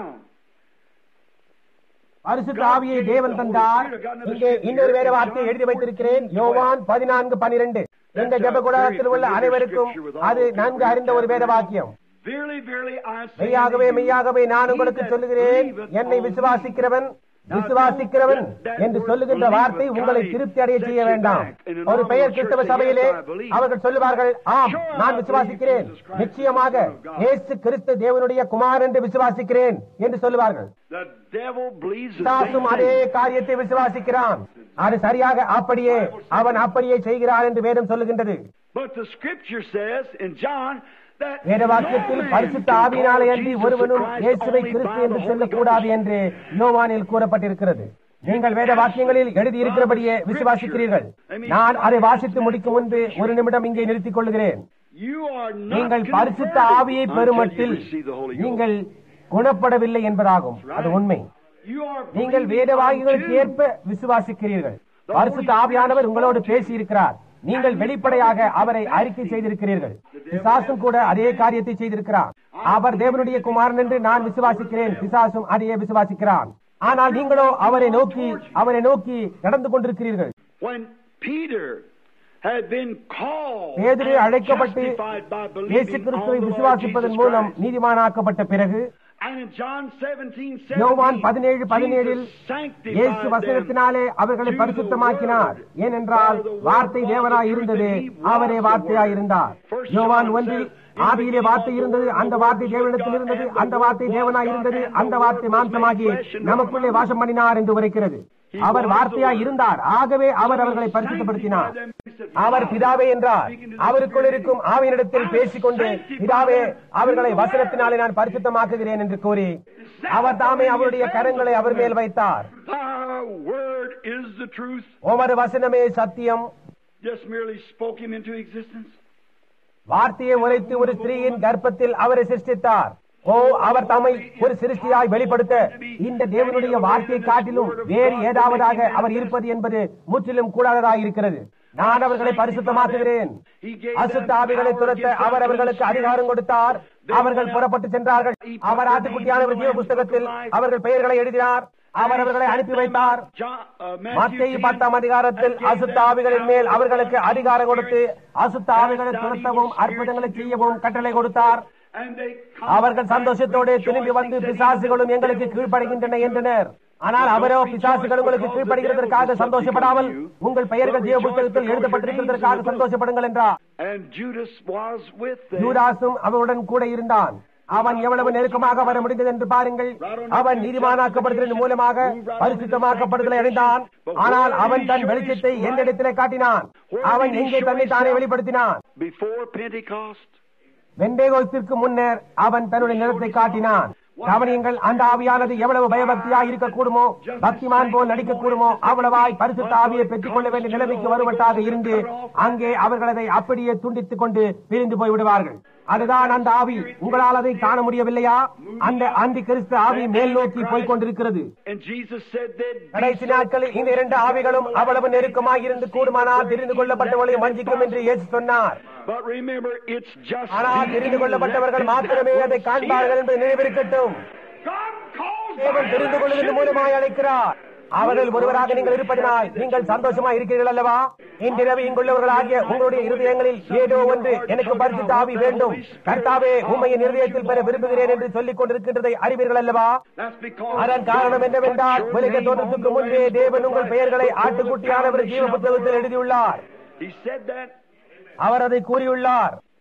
பரிசுத்த ஆவியை தேவன் தந்தார் இங்கே இன்னொரு வேற வார்த்தையை எழுதி வைத்திருக்கிறேன் யோவான் பதினான்கு பனிரெண்டு இந்த ஜபகுடாரத்தில் உள்ள அனைவருக்கும் அது நன்கு அறிந்த ஒரு வேத வாக்கியம் verily, verily, I say மெய்யாகவே unto you, மெய்யாகவே நான் உங்களுக்கு he that சொல்லுகிறேன் believeth என்னை on விசுவாசிக்கிறவன் விசுவாசிக்கிறவன் என்று சொல்லுகின்ற வார்த்தை உங்களை திருப்தி அடைய செய்ய வேண்டாம் ஒரு பெயர் கிறிஸ்தவ சபையிலே அவர்கள் சொல்லுவார்கள் ஆம் நான் விசுவாசிக்கிறேன் நிச்சயமாக இயேசு கிறிஸ்து தேவனுடைய குமார் என்று விசுவாசிக்கிறேன் என்று சொல்லுவார்கள் The devil believes the பிசாசும் same அதே thing. காரியத்தை விசுவாசிக்கிறான் அது சரியாக அப்படியே அவன் அப்படியே செய்கிறான் என்று வேதம் சொல்லுகின்றது But the scripture says in John that வேத no வாக்கியத்தில் man பரிசுத்த can call ஆவியினாலே அன்றி Jesus ஒருவனும் Christ இயேசுவை only கிறிஸ்து by என்று the Holy சொல்லக்கூடாது Ghost. என்று யோவானில் கூறப்பட்டிருக்கிறது நீங்கள் வேத வாக்கியங்களில் எழுதியிருக்கிறபடியே விசுவாசிக்கிறீர்கள் நான் அதை வாசித்து முடிக்கும் முன்பு ஒரு நிமிடம் இங்கே நிறுத்திக் கொள்கிறேன் You are not நீங்கள் பரிசுத்த converted ஆவியை until பெறுமட்டில் you receive the Holy Ghost. நீங்கள் குணப்படவில்லை என்பதாகும் அது உண்மை You are நீங்கள் believing வேத வாக்கியங்களுக்கு until ஏற்ப விசுவாசிக்கிறீர்கள் பரிசுத்த ஆவியானவர் உங்களோடு பேசி இருக்கிறார் நீங்கள் வெளிப்படையாக அவரை அறிக்கை செய்திருக்கிறீர்கள் பிசாசும் கூட அதே காரியத்தை செய்திருக்கிறார் அவர் தேவனுடைய குமாரன் என்று நான் விசுவாசிக்கிறேன் பிசாசும் அதையே விசுவாசிக்கிறான் ஆனால் நீங்களோ அவரை நோக்கி அவரை நோக்கி நடந்து கொண்டிருக்கிறீர்கள் When Peter had been called பேதுரு and அழைக்கப்பட்டு justified by இயேசு believing கிறிஸ்துவை on the Lord விசுவாசிப்பதன் Jesus மூலம் Christ. நீதிமானாக்கப்பட்ட பிறகு And in John 17, யோவான் 17, பதினேழு பதினேழில் Jesus sanctified இயேசு them வசனத்தினாலே அவர்களை through the பரிசுத்தமாக்கினார் word. ஏனென்றால் For the word வார்த்தை was தேவனாய் the இருந்தது truth, and he அவரே was the வார்த்தையாய் word. இருந்தார் First யோவான் John ஒன்றில் says, In the ஆதியிலே beginning வார்த்தை was the இருந்தது Word, அந்த and the வார்த்தை Word was தேவனிடத்தில் God, இருந்தது and the அந்த Word வார்த்தை was தேவனாய் God, இருந்தது and the அந்த Word வார்த்தை was மாம்சமாகி made flesh and நமக்குள்ளே dwelt வாசம் பண்ணினார் என்று உரைக்கிறது He our was the வார்த்தையாய் Word. இருந்தார் ஆகவே அவர் அவர்களை பரிசுத்தப்படுத்தினார் அவர் பிதாவே என்றார் அவருக்குள் இருக்கும் ஆவியனிடத்தில் பேசிக்கொண்டு பிதாவே அவர்களை வசனத்தினாலே நான் பரிசுத்தமாக்குகிறேன் என்று கூறி அவர் தாமே அவருடைய கரங்களை அவர் மேல் வைத்தார் Thy word is the truth. ஒவ்வொரு வசனமே சத்தியம் Just merely spoke him into existence. வார்த்தையை உரைத்து ஒரு ஸ்திரீயின் கர்ப்பத்தில் அவரை சிருஷ்டித்தார் ஓ அவர் தம்மை ஒரு சிருஷ்டியாய் வெளிப்படுத்த இந்த தேவனுடைய வார்த்தையை காட்டிலும் வேறு ஏதாவதாக அவர் இருப்பது என்பது முற்றிலும் கூடாததாய் இருக்கிறது நான் அவர்களை பரிசுத்தமாக்குகிறேன் அசுத்த ஆவிகளை துரத்த அவர் அவர்களுக்கு அதிகாரம் கொடுத்தார் அவர்கள் புறப்பட்டு சென்றார்கள் அவர் ஆட்டுக்குட்டியான ஜீவ புஸ்தகத்தில் அவர்கள் பெயர்களை எழுதினார் அவர் அவர்களை அனுப்பி வைத்தார் John, uh, Matthew மத்திய 10, பத்தாம் அதிகாரத்தில் and gave அசுத்த them ஆவிகளின் மேல் power அவர்களுக்கு to அதிகாரம் கொடுத்து spirit, அசுத்த ஆவிகளை துரத்தவும் அற்புதங்களை செய்யவும் கட்டளை கொடுத்தார் and they come அவர்கள் back சந்தோஷத்தோடு rejoicing, திரும்பி வந்து saying, பிசாசுகளும் எங்களுக்கு கீழ்ப்படுகின்றன என்றனர் ஆனால் அவரோ பிசாசுகள் உங்களுக்கு கீழ்ப்படுகிறதற்காக சந்தோஷப்படாமல் உங்கள் பெயர்கள் ஜீவ புத்தகத்தில் எழுதப்பட்டிருக்கிறதற்காக சந்தோஷப்படுங்கள் என்றார் And Judas was with them. யூதாசும் அவருடன் கூட இருந்தான் அவன் எவ்வளவு நெருக்கமாக வர முடிந்தது என்று பாருங்கள் அவன் நீதிமானாக்கப்படுதலின் மூலமாக பரிசுத்தமாக்கப்படுதலை அடைந்தான் ஆனால் அவன் தன் வெளிச்சத்தை எந்த இடத்திலே காட்டினான் அவன் எங்கே தன்னை தானே வெளிப்படுத்தினான் Before Pentecost, வெண்டேகோஸ்திற்கு முன்னர் அவன் தன்னுடைய நிறத்தை காட்டினான் கவனியங்கள் அந்த ஆவியானது எவ்வளவு பயபக்தியாய் இருக்கக்கூடுமோ பக்திமான் போல் நடிக்கக்கூடுமோ அவ்வளவாய் பரிசுத்த ஆவியை பெற்றுக் கொள்ள வேண்டிய நிலைமைக்கு வருவட்டாக இருந்து அங்கே அவர்கள் அதை அப்படியே துண்டித்துக் கொண்டு பிரிந்து போய் விடுவார்கள் அதுதான் அந்த ஆவி உங்களால் அதை காண முடியவில்லையா அந்த அந்தி கிறிஸ்து ஆவி மேல் நோக்கி போய்க் கொண்டிருக்கிறது and Jesus said that கடைசி நாட்களில் இந்த இரண்டு ஆவிகளும் அவ்வளவு நெருக்கமாக இருந்து கூடுமானால் தெரிந்து கொள்ளப்பட்டவர்களையும் வஞ்சிக்கும் என்று இயேசு சொன்னார் But remember, it's just ஆனால் the தெரிந்து கொள்ளப்பட்டவர்கள் elect மாத்திரமே that அதை will காண்பார்கள் see என்பது நினைவிருக்கட்டும் it. God calls தேவன் by தெரிந்து கொள்வதன் election. மூலமாய் அழைக்கிறார் அவர்கள் ஒருவராக நீங்கள் இருப்பதனால் நீங்கள் சந்தோஷமா இருக்கிறீர்கள் அல்லவா இன்றிரவு இங்குள்ளவர்களாகிய உங்களுடைய இருதயங்களில் ஏதோ ஒன்று எனக்கு பரிசுத்த ஆவி வேண்டும் கர்த்தாவே உண்மையின் இருதயத்தில் பெற விரும்புகிறேன் என்று சொல்லிக் கொண்டிருக்கின்றதை அறிவீர்கள் அல்லவா That's because அதன் காரணம் என்னவென்றால் உலக தோற்றத்துக்கு முன்பே தேவன் உங்கள் பெயர்களை ஆட்டுக்குட்டியானவர் ஜீவ புத்தகத்தில் எழுதியுள்ளார் He said that. அவர் அதை கூறியுள்ளார்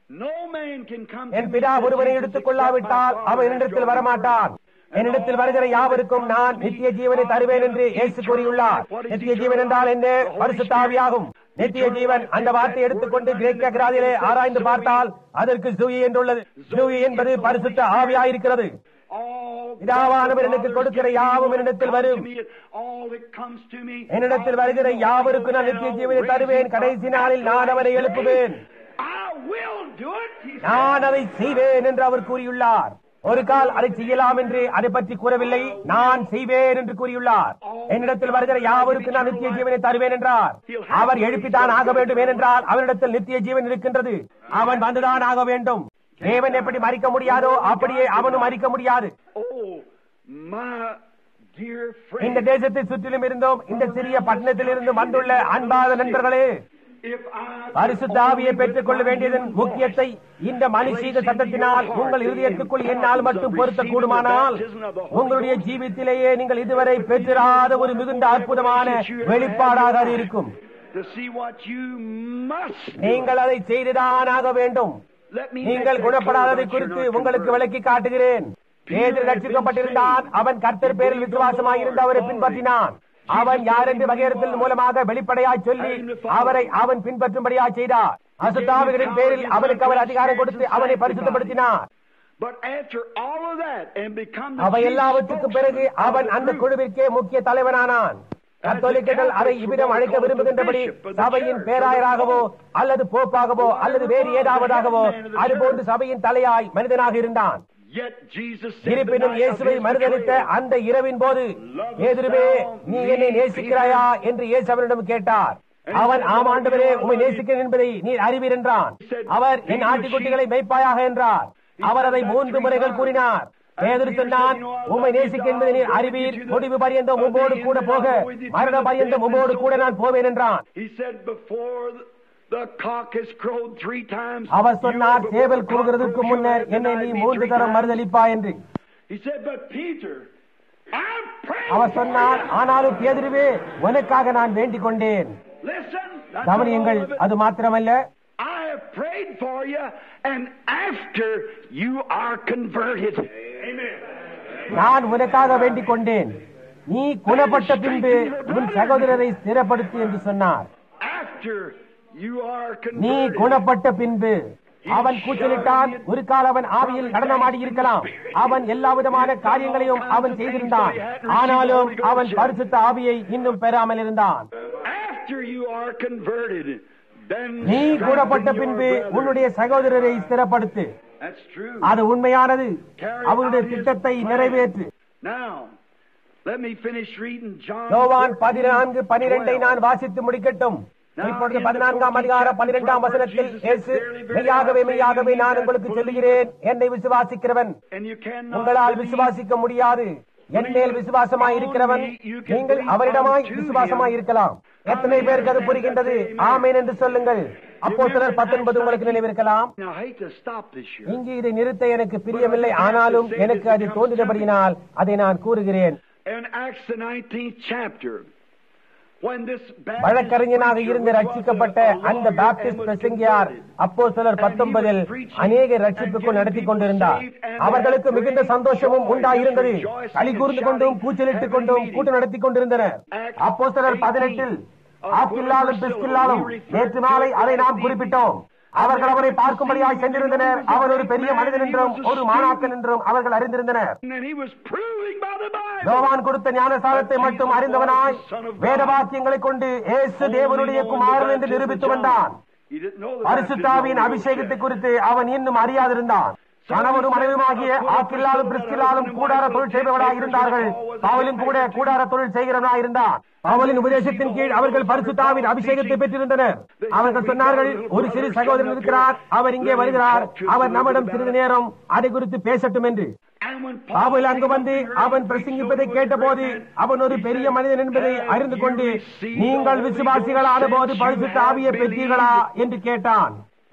No man can come to N me பிதா that ஒருவரை Jesus எடுத்துக் except கொள்ளாவிட்டால் my Father அவன் has என்னிடத்தில் drawn him. வரமாட்டான் என்னிடத்தில் வருகிற யாவருக்கும் நான் நித்திய ஜீவனை தருவேன் என்று இயேசு கூறியுள்ளார் நித்திய ஜீவன் என்றால் என்ன பரிசுத்தாவியாகும் நித்திய ஜீவன் அந்த வார்த்தையை எடுத்துக்கொண்டு கிரேக்க கிராதியிலே ஆராய்ந்து பார்த்தால் அதற்கு ஜூயி என்றுள்ளது ஜூயி என்பது பரிசுத்த ஆவியாயிருக்கிறது All பிதாவானவர் எனக்கு கொடுக்கிற யாவும் என்னிடத்தில் வரும் all that comes to me, என்னிடத்தில் வருகிற யாவருக்கும் நான் நித்திய ஜீவனை தருவேன் கடைசி நாளில் நான் அவரை எழுப்புவேன் I will do it. He said. நான் அதை செய்வேன் என்று அவர் கூறியுள்ளார் ஒரு கால் அதை செய்யலாம் என்று அதை பற்றி கூறவில்லை நான் செய்வேன் என்று கூறியுள்ளார் என்னிடத்தில் வருகிற யாவருக்கு நான் நித்திய ஜீவனை தருவேன் என்றார் அவர் எழுப்பித்தான் ஆக வேண்டும் ஏனென்றால் அவனிடத்தில் நித்திய ஜீவன் இருக்கின்றது அவன் வந்துதான் ஆக வேண்டும் தேவன் எப்படி மறிக்க முடியாதோ அப்படியே அவனும் மறிக்க முடியாது Oh, my dear இந்த friend, தேசத்தை சுற்றிலும் இருந்தோம் இந்த சிறிய பட்டணத்தில் இருந்து வந்துள்ள அன்பாத நண்பர்களே if I பரிசுத்த ஆவியை பெற்றுக் கொள்ள வேண்டியதன் முக்கியத்தை இந்த மனுஷீக சத்தத்தினால் உங்கள் இருதயத்துக்குள் என்னால் மட்டும் பொருத்த கூடுமானால் உங்களுடைய ஜீவித்திலேயே நீங்கள் இதுவரை பெற்றிராத ஒரு மிகுந்த அற்புதமான வெளிப்பாடாக அது இருக்கும் to see what you must do. நீங்கள் அதை செய்துதான் ஆக வேண்டும் Let me நீங்கள் make that குணப்படாததை clear about குறித்து your உங்களுக்கு conversion. விளக்கி காட்டுகிறேன் பேதில் ரட்சிக்கப்பட்டிருந்தான் அவன் கர்த்தர் பேரில் விசுவாசமாக இருந்து அவரை பின்பற்றினான் அவன் யார் என்று வகையறுத்தல் மூலமாக வெளிப்படையாய் சொல்லி அவரை அவன் பின்பற்றும்படியாய் செய்தார் அசுத்தாவிகளின் பேரில் அவனுக்கு அவர் அதிகாரம் கொடுத்து அவனை பரிசுத்தப்படுத்தினார் But after all of that and become the அவை chief எல்லாவற்றுக்கும் பிறகு spokesman அவன் of the அந்த group, குழுவிற்கே முக்கிய தலைவனானான் கத்தோலிக்கர்கள் அதை இவ்விதம் அழைக்க விரும்புகின்றபடி சபையின் பேராயராகவோ அல்லது போப்பாகவோ அல்லது வேறு ஏதாவதாகவோ அதுபோன்று சபையின் தலையாய் மனிதனாக இருந்தான் Yet Jesus said the இருப்பினும் night of இயேசுவை his மறுதளித்த betrayal, அந்த இரவின் போது பேதுருவே நீ என்னை நேசிக்கிறாயா என்று இயேசு அவனிடம் கேட்டார் அவன் ஆம் ஆண்டவரே உம்மை நேசிக்கிறேன் என்பதை நீ அறிவீர் என்றான் அவர் என் ஆட்டுக்குட்டிகளை மெய்ப்பாயாக என்றார் அவர் அதை மூன்று முறைகள் கூறினார் பேதுரு சொன்னான் உம்மை நேசிக்க என்பதை நீர் அறிவீர் முடிவு பரியந்தம் உம்மோடு கூட போக மரண பரியந்தம் உம்மோடு கூட நான் போவேன் என்றான் He said, before the cock has crowed three times, our you சொன்னார் before சேவல் the cock கூறுகிறதற்கு crows, முன்னர் you'll என்னை deny நீ me மூன்று three தரம் times. மறுதளிப்பா என்று He said, but Peter, I'm praying our for சொன்னார் you. ஆனாலும் பேதுருவே உனக்காக நான் வேண்டிக் கொண்டேன் Listen, that's கவனியுங்கள் all of it. அது மாத்திரமல்ல I have prayed for you, and after you are converted. Amen. நான் உனக்காக வேண்டிக் கொண்டேன் நீ குணப்பட்ட பின்பு உன் சகோதரரை ஸ்திரப்படுத்து என்று சொன்னார் After you are நீ converted. குணப்பட்ட பின்பு அவன் கூச்சலிட்டான் ஒரு கால் அவன் ஆவியில் நடனமாடி இருக்கலாம் அவன் எல்லா விதமான காரியங்களையும் அவன் செய்திருந்தான் ஆனாலும் அவன் பரிசுத்த ஆவியை இன்னும் பெறாமல் இருந்தான் After you are converted, then நீ குணப்பட்ட strengthen பின்பு your brother. உன்னுடைய சகோதரரை ஸ்திரப்படுத்து That's true. அது உண்மையானது அவருடைய திட்டத்தை நிறைவேற்று Now, let me finish reading John. யோவான் பதினான்கு பனிரெண்டை நான் வாசித்து முடிக்கட்டும் இப்பொழுது பதினான்காம் அதிகாரம் பனிரெண்டாம் வசனத்தில் இயேசு மெய்யாகவே மெய்யாகவே நான் உங்களுக்கு சொல்லுகிறேன் என்னை விசுவாசிக்கிறவன் And you cannot உங்களால் believe விசுவாசிக்க முடியாது என் மேல் விசுவாசமாய் இருக்கிறவன் நீங்கள் அவரிடமாய் விசுவாசமாய் இருக்கலாம் எத்தனை பேருக்கு அது புரிகின்றது ஆமேன் என்று சொல்லுங்கள் அப்போ சிலர் பத்தொன்பது உங்களுக்கு நினைவிருக்கலாம் Now, I hate to stop this year. இங்கு இதை நிறுத்த எனக்கு பிரியமில்லை ஆனாலும் எனக்கு அது தோன்றினபடியினால் அதை நான் கூறுகிறேன் In Acts the 19th chapter, when this Baptist வழக்கறிஞனாக preacher இருந்து was ரட்சிக்கப்பட்ட a lawyer அந்த and பாப்டிஸ்ட் was பிரசங்கியார் converted, அப்போ சிலர் பத்தொன்பதில் அநேக ரட்சிப்புக்குள் நடத்தி கொண்டிருந்தார் அவர்களுக்கு மிகுந்த சந்தோஷமும் உண்டாயிருந்தது களி கூர்ந்து கொண்டும் கூச்சலிட்டுக் கொண்டும் கூட்டம் நடத்தி கொண்டிருந்தனர் அப்போ சிலர் பதினெட்டில் ஆக்கில்லாலும் பிஸ்கில்லாலும் நேற்று மாலை அதை நாம் குறிப்பிட்டோம் அவர்கள் அவரை பார்க்கும்படியாய் சென்றிருந்தனர் அவர் ஒரு பெரிய மனிதன் என்றும் ஒரு மாணாக்கன் என்றும் அவர்கள் அறிந்திருந்தனர் and he was proving by the Bible. யோவான் கொடுத்த ஞானசாரத்தை மட்டும் அறிந்தவனாய் வேத வாக்கியங்களை கொண்டு இயேசு தேவனுடைய குமாரன் என்று நிரூபித்து வந்தான் He didn't know the பரிசுத்தாவின் baptism அபிஷேகத்தை குறித்து அவன் இன்னும் அறியாதிருந்தான் கணவனும் மனைவியுமாகிய ஆக்கில்லாலும் பிரிஸ்கில்லாலும் கூடார தொழில் செய்பவராய் இருந்தார்கள் பவுலும் கூட கூடார தொழில் செய்கிறவனாய் இருந்தான் பவுலின் உபதேசத்தின் கீழ் அவர்கள் பரிசுத்தாவின் அபிஷேகத்தை பெற்றிருந்தனர் அவர்கள் சொன்னார்கள் ஒரு சிறு சகோதரன் இருக்கிறார் அவர் இங்கே வருகிறார் அவர் நம்மிடம் சிறிது நேரம் அதை குறித்து பேசட்டும் என்று And when பாவல் அங்கு வந்து அவன் பிரசங்கிப்பதை கேட்டபோது அவன் ஒரு பெரிய மனிதன் என்பதை அறிந்து கொண்டு நீங்கள் விசுவாசிகளான போது பரிசுத்த ஆவியை பெற்றீர்களா என்று கேட்டான்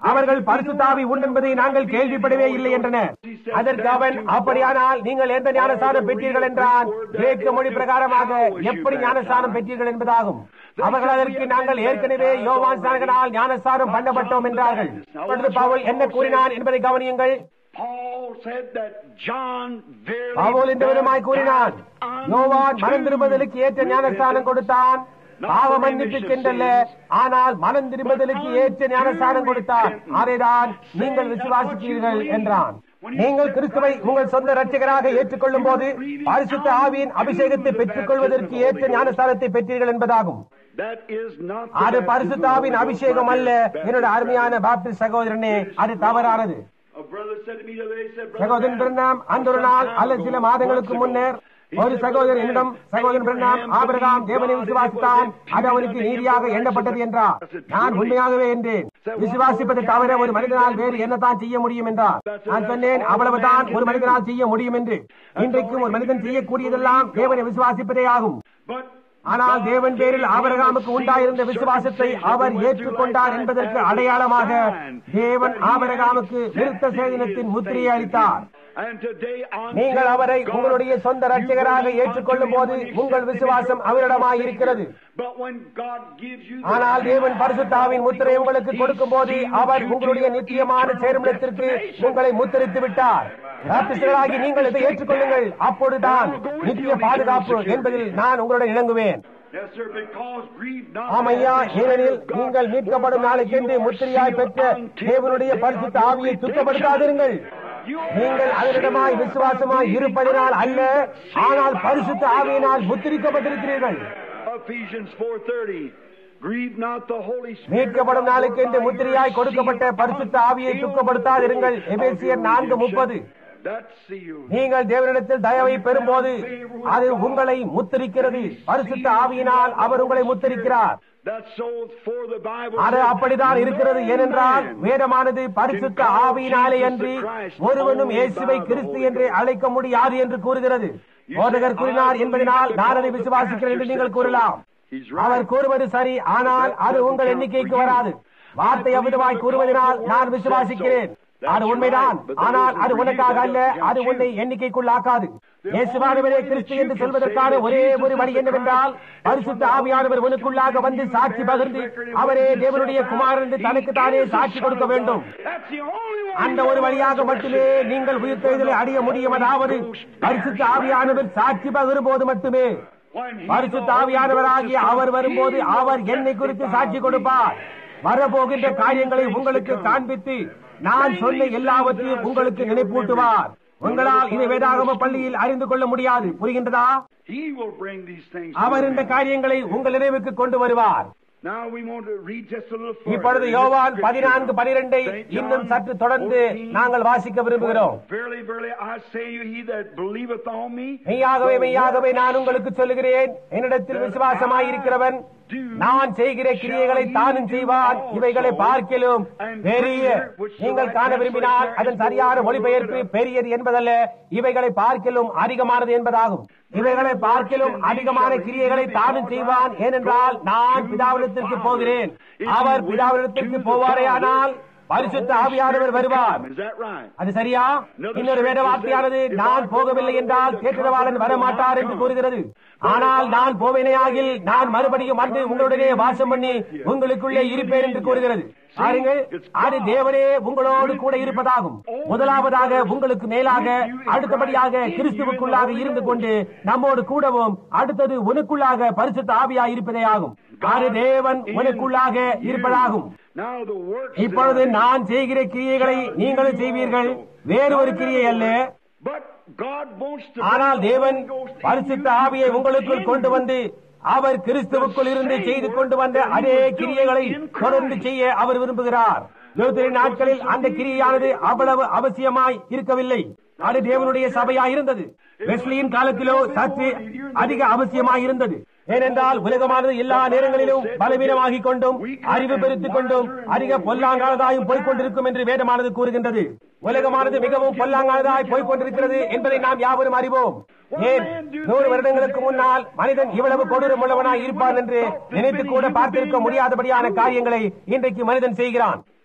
அவர்கள் பரிசுத்தாவி உண்டென்பதை நாங்கள் கேள்விப்படவே இல்லை என்றனர் அதற்கு அவன் அப்படியானால் நீங்கள் எந்த ஞானஸ்தானம் பெற்றீர்கள் என்றான் கிரேக்க மொழி பிரகாரமாக எப்படி ஞானஸ்தானம் பெற்றீர்கள் என்பதாகும் அவர்கள் அதற்கு நாங்கள் ஏற்கனவே யோவான் சானகனால் ஞானஸ்தானம் பண்ணப்பட்டோம் என்றார்கள் அப்பொழுது பவுல் என்ன கூறினான் என்பதை கவனியுங்கள் Paul said that John verily Pavul இந்த விதமாய் கூறினான் யோவான் மனம் திரும்புதலுக்கு ஏற்ற ஞானஸ்தானம் கொடுத்தான் பாவ மன்னிப்புக்கென்றல்ல ஆனால் மனம் திரும்புதலுக்கு ஏற்ற ஞானஸ்தானம் கொடுத்தான் அதைதான் நீங்கள் விசுவாசிக்கிறீர்கள் என்றான் நீங்கள் கிறிஸ்துவை உங்கள் சொந்த ரட்சகராக ஏற்றுக்கொள்ளும் போது பரிசுத்த ஆவியின் அபிஷேகத்தை பெற்றுக் கொள்வதற்கு ஏற்ற ஞானஸ்தானத்தை பெற்றீர்கள் என்பதாகும் That is not the அது baptism பரிசுத்தாவின் of அபிஷேகம் அல்ல என்னோட அருமையான பாப்டிஸ்ட் சகோதரனே அது தவறானது A brother said to me the other day, he said, Brother சகோதரன் Branham, பிரணாம் அந்த ஒரு நாள் அல்லது சில மாதங்களுக்கு முன்னர் ஒரு சகோதரர் என்னிடம் சகோதரன் பிரணாம் ஆபிரகாம் தேவனை விசுவாசித்தான் அது அவனுக்கு நீதியாக எண்ணப்பட்டது என்றார் நான் உண்மையாகவே என்றேன் விசுவாசிப்பதை தவிர ஒரு மனிதனால் வேறு என்னதான் செய்ய முடியும் என்றார் நான் சொன்னேன் அவ்வளவுதான் ஒரு மனிதனால் செய்ய முடியும் என்று இன்றைக்கும் ஒரு மனிதன் செய்யக்கூடியதெல்லாம் தேவனை விசுவாசிப்பதே ஆகும் But ஆனால் தேவன் பேரில் ஆபரகாமுக்கு உண்டாயிருந்த விசுவாசத்தை அவர் ஏற்றுக்கொண்டார் என்பதற்கு அடையாளமாக தேவன் ஆபரகாமுக்கு விருத்த சேதனத்தின் முத்திரையை அளித்தார் and today on நீங்கள் அவரை உங்களுடைய சொந்த ரட்சகராக ஏற்றுக்கொள்ளும் போது உங்கள் விசுவாசம் அவரிடமாய் இருக்கிறது But when God gives you the ஆனால் தேவன் பரிசுத்தாவின் முத்திரை உங்களுக்கு கொடுக்கும் போது அவர் உங்களுடைய நித்தியமான சேருமிடத்திற்கு உங்களை முத்திரித்து விட்டார் பாப்டிஸ்டர்களாகி நீங்கள் இதை ஏற்றுக்கொள்ளுங்கள் அப்பொழுதுதான் நித்திய பாதுகாப்பு என்பதில் நான் உங்களுடன் இணங்குவேன் Yes, sir, because grieve not ஆமையா the ஏனெனில் Spirit of God. நீங்கள் மீட்கப்படும் நாளைக்கென்று முத்திரையாய் பெற்ற தேவனுடைய பரிசுத்த ஆவியை துக்கப்படுத்தாதிருங்கள் நீங்கள் அதனிடமாய் விசுவாசமாய் இருப்பதினால் அல்ல ஆனால் பரிசுத்த ஆவியினால் முத்திரிக்கப்பட்டிருக்கிறீர்கள் Ephesians 4:30. Grieve not the Holy Spirit. மீட்கப்படும் நாளுக்கென்று முத்திரையாய் கொடுக்கப்பட்ட பரிசுத்த ஆவியை துக்கப்படுத்தாதிருங்கள் எபேசியர் நான்கு முப்பது That's sealed. நீங்கள் தேவனிடத்தில் தயவை பெறும்போது அது உங்களை முத்திரிக்கிறது பரிசுத்த ஆவியினால் அவர் உங்களை முத்திரிக்கிறார் That's so for the Bible. அது says, அப்படிதான் இருக்கிறது "No ஏனென்றால் man வேதமானது பரிசுத்த ஆவியினாலே அன்றி ஒருவனும் இயேசுவை கிறிஸ்து என்று அழைக்க முடியாது என்று கூறுகிறது போதகர் கூறினார் என்பதனால் நான் அதை விசுவாசிக்கிறேன் என்று நீங்கள் கூறலாம் He's அவர் right. கூறுவது சரி ஆனால் அது உங்கள் எண்ணிக்கைக்கு வராது வார்த்தை அமிதமாய் கூறுவதனால் நான் விசுவாசிக்கிறேன் அது உண்மைதான் ஆனால் அது உனக்காக அல்ல அது உன்னை எண்ணிக்கைக்குள்ளாக்காது இயேசுவானவரே கிறிஸ்து என்று சொல்வதற்கான ஒரே ஒரு வழி என்னவென்றால் பரிசுத்த ஆவியானவர் உனக்குள்ளாக வந்து சாட்சி பகிர்ந்து அவரே தேவனுடைய குமாரன் என்று தனக்கு தானே சாட்சி கொடுக்க வேண்டும் That's the only one. அந்த ஒரு வழியாக மட்டுமே நீங்கள் உயிர்த்தெழுதலை அடைய முடியும் அதாவது பரிசுத்த ஆவியானவர் சாட்சி பகிரும் போது மட்டுமே When he பரிசுத்த ஆவியானவராகிய அவர் வரும்போது அவர் என்னை குறித்து சாட்சி கொடுப்பார் வரப்போகின்ற காரியங்களை உங்களுக்கு காண்பித்து நான் சொன்ன எல்லாவற்றையும் உங்களுக்கு நினைப்பூட்டுவார் உங்களால் இதை வேதாகம பள்ளியில் அறிந்து கொள்ள முடியாது புரிகின்றதா He will bring these things. அவர் இந்த காரியங்களை உங்கள் நினைவுக்கு கொண்டு வருவார் Now we want to read just a little further. இப்பொழுது யோவான் பதினான்கு பனிரெண்டை இன்னும் சற்று தொடர்ந்து நாங்கள் வாசிக்க விரும்புகிறோம் Verily, verily, I say you, he that believeth on me, மெய்யாகவே மெய்யாகவே நான் உங்களுக்கு சொல்லுகிறேன் என்னிடத்தில் விசுவாசமாய் இருக்கிறவன் நான் செய்கிற கிரியைகளை தானும் செய்வான் இவைகளை பார்க்கலும் பெரிய நீங்கள் காண விரும்பினால் அதன் சரியான மொழிபெயர்ப்பு பெரியது என்பதல்ல இவைகளை பார்க்கலும் அதிகமானது என்பதாகும் இவைகளை பார்க்கலும் அதிகமான கிரியைகளை தானும் செய்வான் ஏனென்றால் நான் பிதாவிடத்திற்கு போகிறேன் அவர் பிதாவிடத்திற்கு போவாரே ஆனால் பரிசுத்த ஆவியானவர் வருவார் Is that right? அது சரியா இன்னொரு வேத வார்த்தையானது நான் போகவில்லை என்றால் தேற்றவாளன் வரமாட்டார் என்று கூறுகிறது ஆனால் நான் போவேனேயாகில் நான் மறுபடியும் வந்து உங்களுடனே வாசம் பண்ணி உங்களுக்குள்ளே இருப்பேன் என்று கூறுகிறது பாருங்கள் அது தேவனே உங்களோடு கூட இருப்பதாகும் முதலாவதாக உங்களுக்கு மேலாக அடுத்தபடியாக கிறிஸ்துவுக்குள்ளாக இருந்து கொண்டு நம்மோடு கூடவும் அடுத்தது உனக்குள்ளாக பரிசுத்த ஆவியா இருப்பதே ஆகும் அது தேவன் உனக்குள்ளாக இருப்பதாகும் Now the works இப்பொழுது that நான் செய்கிற கிரியைகளை நீங்களும் செய்வீர்கள் வேறு ஒரு கிரியை அல்ல But God wants to ஆனால் bring the தேவன் Holy Ghost in பரிசுத்த you to ஆவியை உங்களுக்குள் கொண்டு வந்து அவர் கிறிஸ்துவுக்குள் இருந்து செய்து கொண்டு வந்த அதே கிரியைகளை தொடர்ந்து செய்ய அவர் விரும்புகிறார் யோசனை நாட்களில் அந்த கிரியையானது அவ்வளவு அவசியமாய் இருக்கவில்லை அது தேவனுடைய சபையாய் இருந்தது வெஸ்லியின் காலத்திலோ சற்று அதிக அவசியமாய் இருந்தது ஏனென்றால் உலகமானது எல்லா நேரங்களிலும் பலவீனமாகிக் கொண்டும் அறிவு பெருத்துக் கொண்டும் அதிக பொல்லாங்கானதாயும் போய்க் கொண்டிருக்கும் என்று வேதமானது கூறுகின்றது உலகமானது மிகவும் பொல்லாங்கானதாய் போய்க் கொண்டிருக்கிறது என்பதை நாம் யாவரும் அறிவோம் ஏன் நூறு வருடங்களுக்கு முன்னால் மனிதன் இவ்வளவு கொடூரம் உள்ளவனாய் இருப்பான் என்று நினைத்து கூட பார்த்திருக்க முடியாதபடியான காரியங்களை இன்றைக்கு மனிதன் செய்கிறான்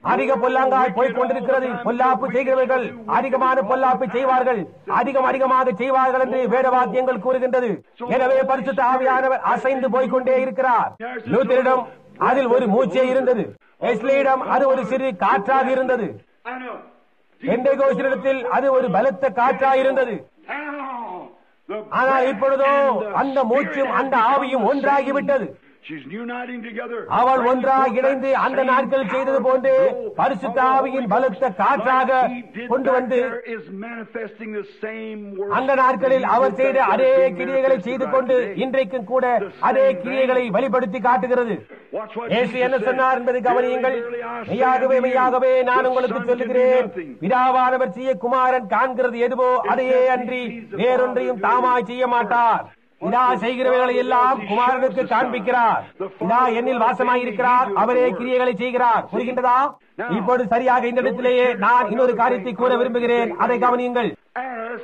அதிக பொல்லாங்காய் போய்க் கொண்டிருக்கிறது பொல்லாப்பு செய்கிறவர்கள் அதிகமான பொல்லாப்பு செய்வார்கள் அதிகம் அதிகமாக செய்வார்கள் என்று வேதவாக்கியங்கள் கூறுகின்றது எனவே பரிசுத்த ஆவியானவர் அசைந்து போய்க்கொண்டே இருக்கிறார் லூத்தரிடம் அதில் ஒரு மூச்சே இருந்தது வெஸ்லியிடம் அது ஒரு சிறு காற்றாக இருந்தது I know. பெண்டேகோஸ்திடத்தில் அது ஒரு பலத்த காற்றாக இருந்தது Now, the ஆனால் breath இப்பொழுதோ and the அந்த மூச்சும் spirit அந்த have become ஆவியும் the ஒன்றாகிவிட்டது same. She's uniting together. அவள் Bringing ஒன்றாக forth இணைந்து that அந்த same நாட்கள் செய்தது power போன்று flow பரிசுத்த of the ஆவியின் Holy பலத்த Ghost. காற்றாக Like he did கொண்டு back வந்து there is manifesting the same works அந்த நாட்களில் that he அவர் did செய்த back there அதே is being கிரியைகளை manifested செய்து right கொண்டு today. இன்றைக்கும் கூட அதே கிரியைகளை வெளிப்படுத்தி காட்டுகிறது Watch what இயேசு Jesus என்ன said. சொன்னார் என்பதை கவனியுங்கள் Verily, verily, I say மெய்யாகவே unto you, மெய்யாகவே நான் the உங்களுக்கு Son can do சொல்லுகிறேன் nothing. பிதாவானவர் செய்ய குமாரன் காண்கிறது எதுவோ அதையே அன்றி வேறொன்றையும் தாமாய் செய்ய மாட்டார் பிதா செய்கிறவைகளை எல்லாம் குமாரனுக்கு காண்பிக்கிறார் பிதா என்னில் வாசமாயிருக்கிறார் அவரே கிரியைகளை செய்கிறார் புரிகின்றதா இப்போது சரியாக இந்த இடத்திலேயே நான் இன்னொரு காரியத்தை கூற விரும்புகிறேன் அதை கவனியுங்கள் As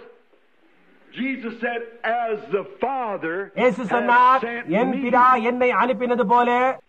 Jesus said, as the Father இயேசு has சொன்னார் sent என் me, பிதா என்னை அனுப்பினது போல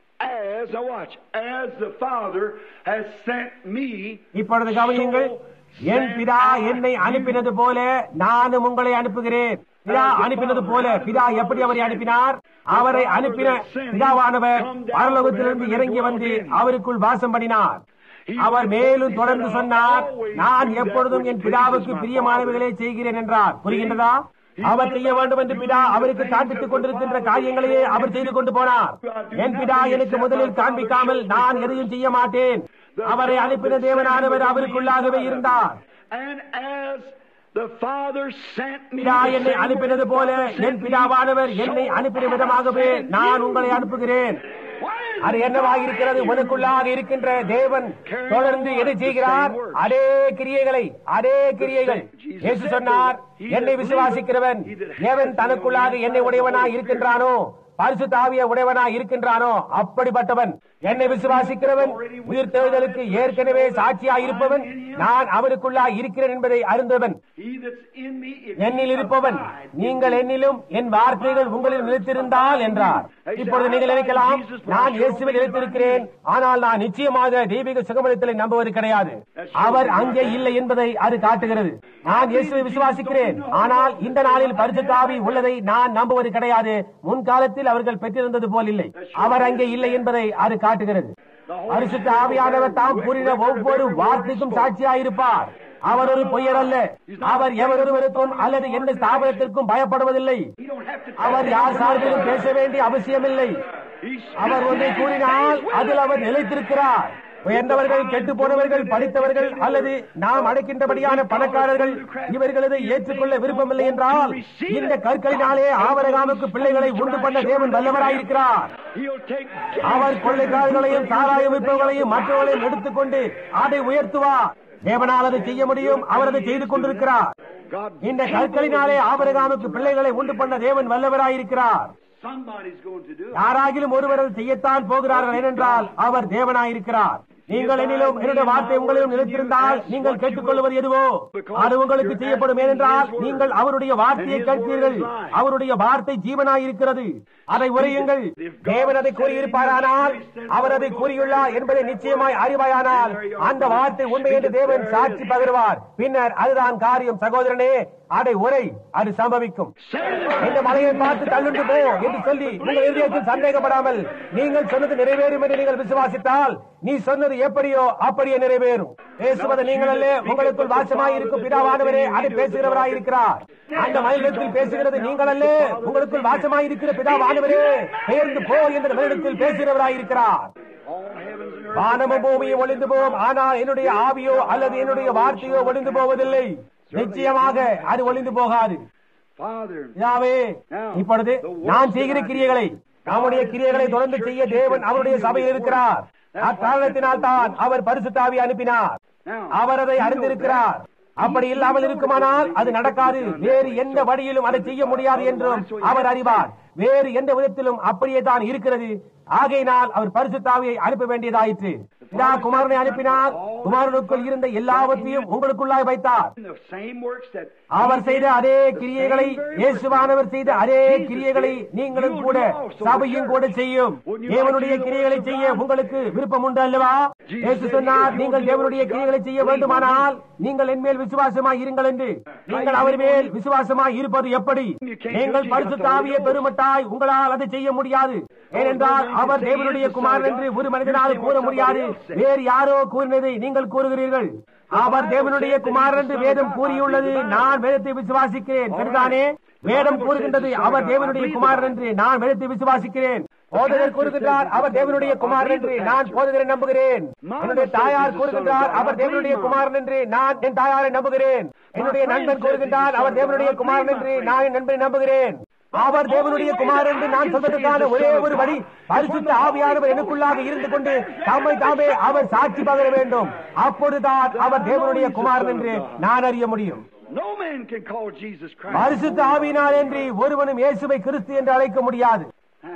as, now watch, as the Father has sent me, இப்பொழுது கவனியுங்கள் என் பிதா என்னை அனுப்பினது போல நானும் உங்களை அனுப்புகிறேன் பிதா அனுப்பினது போல பிதா எப்படி அவரை அனுப்பினார் அவரை அனுப்பின பிதாவானவர் பரலோகத்திலிருந்து இறங்கி வந்து அவருக்குள் வாசம் பண்ணினார் அவர் மேலும் தொடர்ந்து சொன்னார் நான் எப்பொழுதும் என் பிதாவுக்கு பிரியமானவைகளே செய்கிறேன் என்றார் புரிகின்றதா அவர் செய்ய வேண்டும் என்று பிதா அவருக்கு காண்பித்துக் கொண்டிருக்கின்ற காரியங்களையே அவர் செய்து கொண்டு போனார் என் பிதா எனக்கு முதலில் காண்பிக்காமல் நான் எதையும் செய்ய மாட்டேன் அவரை அனுப்பின தேவனானவர் அவருக்குள்ளாகவே இருந்தார் and as the Father sent me, பிதா the என்னை same அனுப்பினது way போல the Father N sent me, பிதாவானவர் என்னை so அனுப்பின I விதமாகவே send நான் you. உங்களை அனுப்புகிறேன் What is அது என்னவாக இருக்கிறது உனக்குள்ளாக இருக்கின்ற தேவன் தொடர்ந்து எதை செய்கிறார் அதே கிரியைகளை அதே கிரியைகள் இயேசு சொன்னார் என்னை விசுவாசிக்கிறவன் எவன் தனக்குள்ளாக என்னை உடையவனாய் இருக்கின்றானோ பரிசுத்த ஆவிய உடையவனாய் இருக்கின்றானோ அப்படிப்பட்டவன் என்னை விசுவாசிக்கிறவன் உயிர் தேடுதலுக்கு ஏற்கனவே சாட்சியாய் இருப்பவன் நான் அவனுக்குள்ளாய் இருக்கிறேன் என்பதை அறிந்தவன் He that's in me, if என்னில் he இருப்பவன் abide in நீங்கள் me, என்னிலும் என் வார்த்தைகள் உங்களில் நிலைத்திருந்தால் என்றார் இப்பொழுது நீங்கள் நினைக்கலாம் நான் இயேசுவில் நிலைத்திருக்கிறேன் ஆனால் நான் நிச்சயமாக தெய்வீக சுகமளித்தலை நம்புவது கிடையாது அவர் அங்கே இல்லை என்பதை அது காட்டுகிறது நான் இயேசுவை விசுவாசிக்கிறேன் ஆனால் இந்த நாளில் பரிசுத்தாவி உள்ளதை நான் நம்புவது கிடையாது முன்காலத்தில் அவர்கள் பெற்றிருந்தது போல் இல்லை அவர் அங்கே இல்லை என்பதை அது காட்டுகிறது பரிசுத்த ஆவியானவர் தாம் கூறின ஒவ்வொரு வார்த்தைக்கும் சாட்சியாயிருப்பார் அவர் ஒரு பொய்யர் அல்ல அவர் எவரொருவருக்கும் அல்லது எந்த ஸ்தாபனத்திற்கும் பயப்படுவதில்லை he don't have to அவர் யார் சார்பிலும் பேச வேண்டிய அவசியமில்லை He's அவர் ஒன்றை கூறினால் அதில் அவர் நிலைத்திருக்கிறார் உயர்ந்தவர்கள் கெட்டு போனவர்கள் படித்தவர்கள் அல்லது நாம் அடைக்கின்றபடியான பணக்காரர்கள் இவர்களது ஏற்றுக்கொள்ள விருப்பமில்லை என்றால் இந்த கற்களினாலே ஆபரகாமுக்கு பிள்ளைகளை உண்டு பண்ண தேவன் வல்லவராயிருக்கிறார் He'll take அவர் கொள்ளைக்காரர்களையும் சாராய விற்பவர்களையும் மற்றவர்களையும் எடுத்துக்கொண்டு அதை உயர்த்துவார் தேவனால் அதை செய்ய முடியும் அவர் அதை செய்து கொண்டிருக்கிறார் God. இந்த கற்களினாலே ஆபரகாமுக்கு பிள்ளைகளை உண்டு பண்ண தேவன் வல்லவராயிருக்கிறார் Somebody's going to do it. யாராகிலும் ஒருவர் அதை செய்யத்தான் போகிறார்கள் ஏனென்றால் அவர் தேவனாயிருக்கிறார் நீங்கள் என்னிலும் என்னுடைய வார்த்தை உங்களிலும் நிலைத்திருந்தால் நீங்கள் கேட்டுக்கொள்வது எதுவோ அது உங்களுக்கு செய்யப்படும் ஏனென்றால் நீங்கள் அவருடைய வார்த்தையை கேட்பீர்கள் அவருடைய வார்த்தை ஜீவனாயிருக்கிறது அதை உரையுங்கள் தேவன் அதை கூறியிருப்பாரானால் அவர் அதை கூறியுள்ளார் என்பதை நிச்சயமாய் அறிவாயானால் அந்த வார்த்தை உண்மை என்று தேவன் சாட்சி பகிர்வார் பின்னர் அதுதான் காரியம் சகோதரனே அதை உரை அது சம்பவிக்கும் இந்த மலையை பார்த்து தள்ளுண்டு போ என்று சொல்லி உங்கள் இதயத்தில் சந்தேகப்படாமல் நீங்கள் சொன்னது நிறைவேறும் என்று நீங்கள் விசுவாசித்தால் நீ சொன்னது எப்படியோ அப்படியே நிறைவேறும் பேசுவது நீங்கள் அல்ல உங்களுக்குள் வாசமாய் இருக்கும் பிதாவானவரே அதை பேசுகிறவராய் இருக்கிறார் அந்த மயிலிடத்தில் பேசுகிறது நீங்கள் அல்ல உங்களுக்குள் வாசமாய் இருக்கிற பிதாவானவரே பெயர்ந்து போ என்ற மயிலிடத்தில் பேசுகிறவராய் இருக்கிறார் All heavens and earth. வானமும் பூமியும் ஒளிந்து போகும் ஆனால் என்னுடைய ஆவியோ அல்லது என்னுடைய வார்த்தையோ ஒளிந்து போவதில்லை நிச்சயமாக அது ஒளிந்து போகாது Father, பிதாவே இப்பொழுது நான் செய்கிற கிரியைகளை நம்முடைய கிரியைகளை தொடர்ந்து செய்ய தேவன் அவருடைய சபையில் இருக்கிறார் அக்காரணத்தினால் தான் அவர் பரிசுத்தாவி அனுப்பினார் அவர் அதை அறிந்திருக்கிறார் அப்படி இல்லாமல் இருக்குமானால் அது நடக்காது வேறு எந்த வழியிலும் அதை செய்ய முடியாது என்றும் அவர் அறிவார் வேறு எந்த விதத்திலும் அப்படியே தான் இருக்கிறது ஆகையினால் அவர் பரிசுத்தாவியை அனுப்ப வேண்டியதாயிற்று பிதா குமாரனை அனுப்பினார் குமாரனுக்குள் இருந்த எல்லாவற்றையும் உங்களுக்குள்ளாய் வைத்தார் The same works that அவர் செய்த அதே கிரியைகளை இயேசுவானவர் செய்த அதே கிரியைகளை நீங்களும் கூட சபையும் கூட செய்யும் தேவனுடைய கிரியைகளை செய்ய உங்களுக்கு விருப்பம் உண்டு அல்லவா இயேசு சொன்னார் நீங்கள் தேவனுடைய கிரியைகளை செய்ய வேண்டுமானால் நீங்கள் என் மேல் விசுவாசமாய் இருங்கள் என்று நீங்கள் அவர் மேல் விசுவாசமாய் இருப்பது எப்படி நீங்கள் பரிசுத்த ஆவியை பெருமட்டாய் உங்களால் அதை செய்ய முடியாது ஏனென்றால் அவர் தேவனுடைய குமாரன் என்று ஒரு மனிதனால் கூற முடியாது வேறு யாரோ கூறினதை நீங்கள் கூறுகிறீர்கள் அவர் தேவனுடைய குமாரன் என்று வேதம் கூறியுள்ளது நான் வேதத்தை விசுவாசிக்கிறேன் சரிதானே வேதம் கூறுகின்றது அவர் தேவனுடைய குமாரன் என்று நான் வேதத்தை விசுவாசிக்கிறேன் போதகர் கூறுகின்றார் அவர் தேவனுடைய குமாரன் என்று நான் போதகரை நம்புகிறேன் என்னுடைய தாயார் கூறுகின்றார் அவர் தேவனுடைய குமாரன் என்று நான் என் தாயாரை நம்புகிறேன் என்னுடைய நண்பன் கூறுகின்றார் அவர் தேவனுடைய குமாரன் என்று நான் என் நண்பனை நம்புகிறேன் அவர் தேவனுடைய குமாரன் என்று நான் சொல்வதற்கான ஒரே ஒரு வழி பரிசுத்த ஆவியானவர் எனக்குள்ளாக இருந்து கொண்டு தம்மை தாமே அவர் சாட்சி பகர வேண்டும் அப்பொழுதுதான் அவர் தேவனுடைய குமாரன் என்று நான் அறிய முடியும் no man can call Jesus Christ. பரிசுத்த ஆவியினால் என்று ஒருவனும் இயேசுவை கிறிஸ்து என்று அழைக்க முடியாது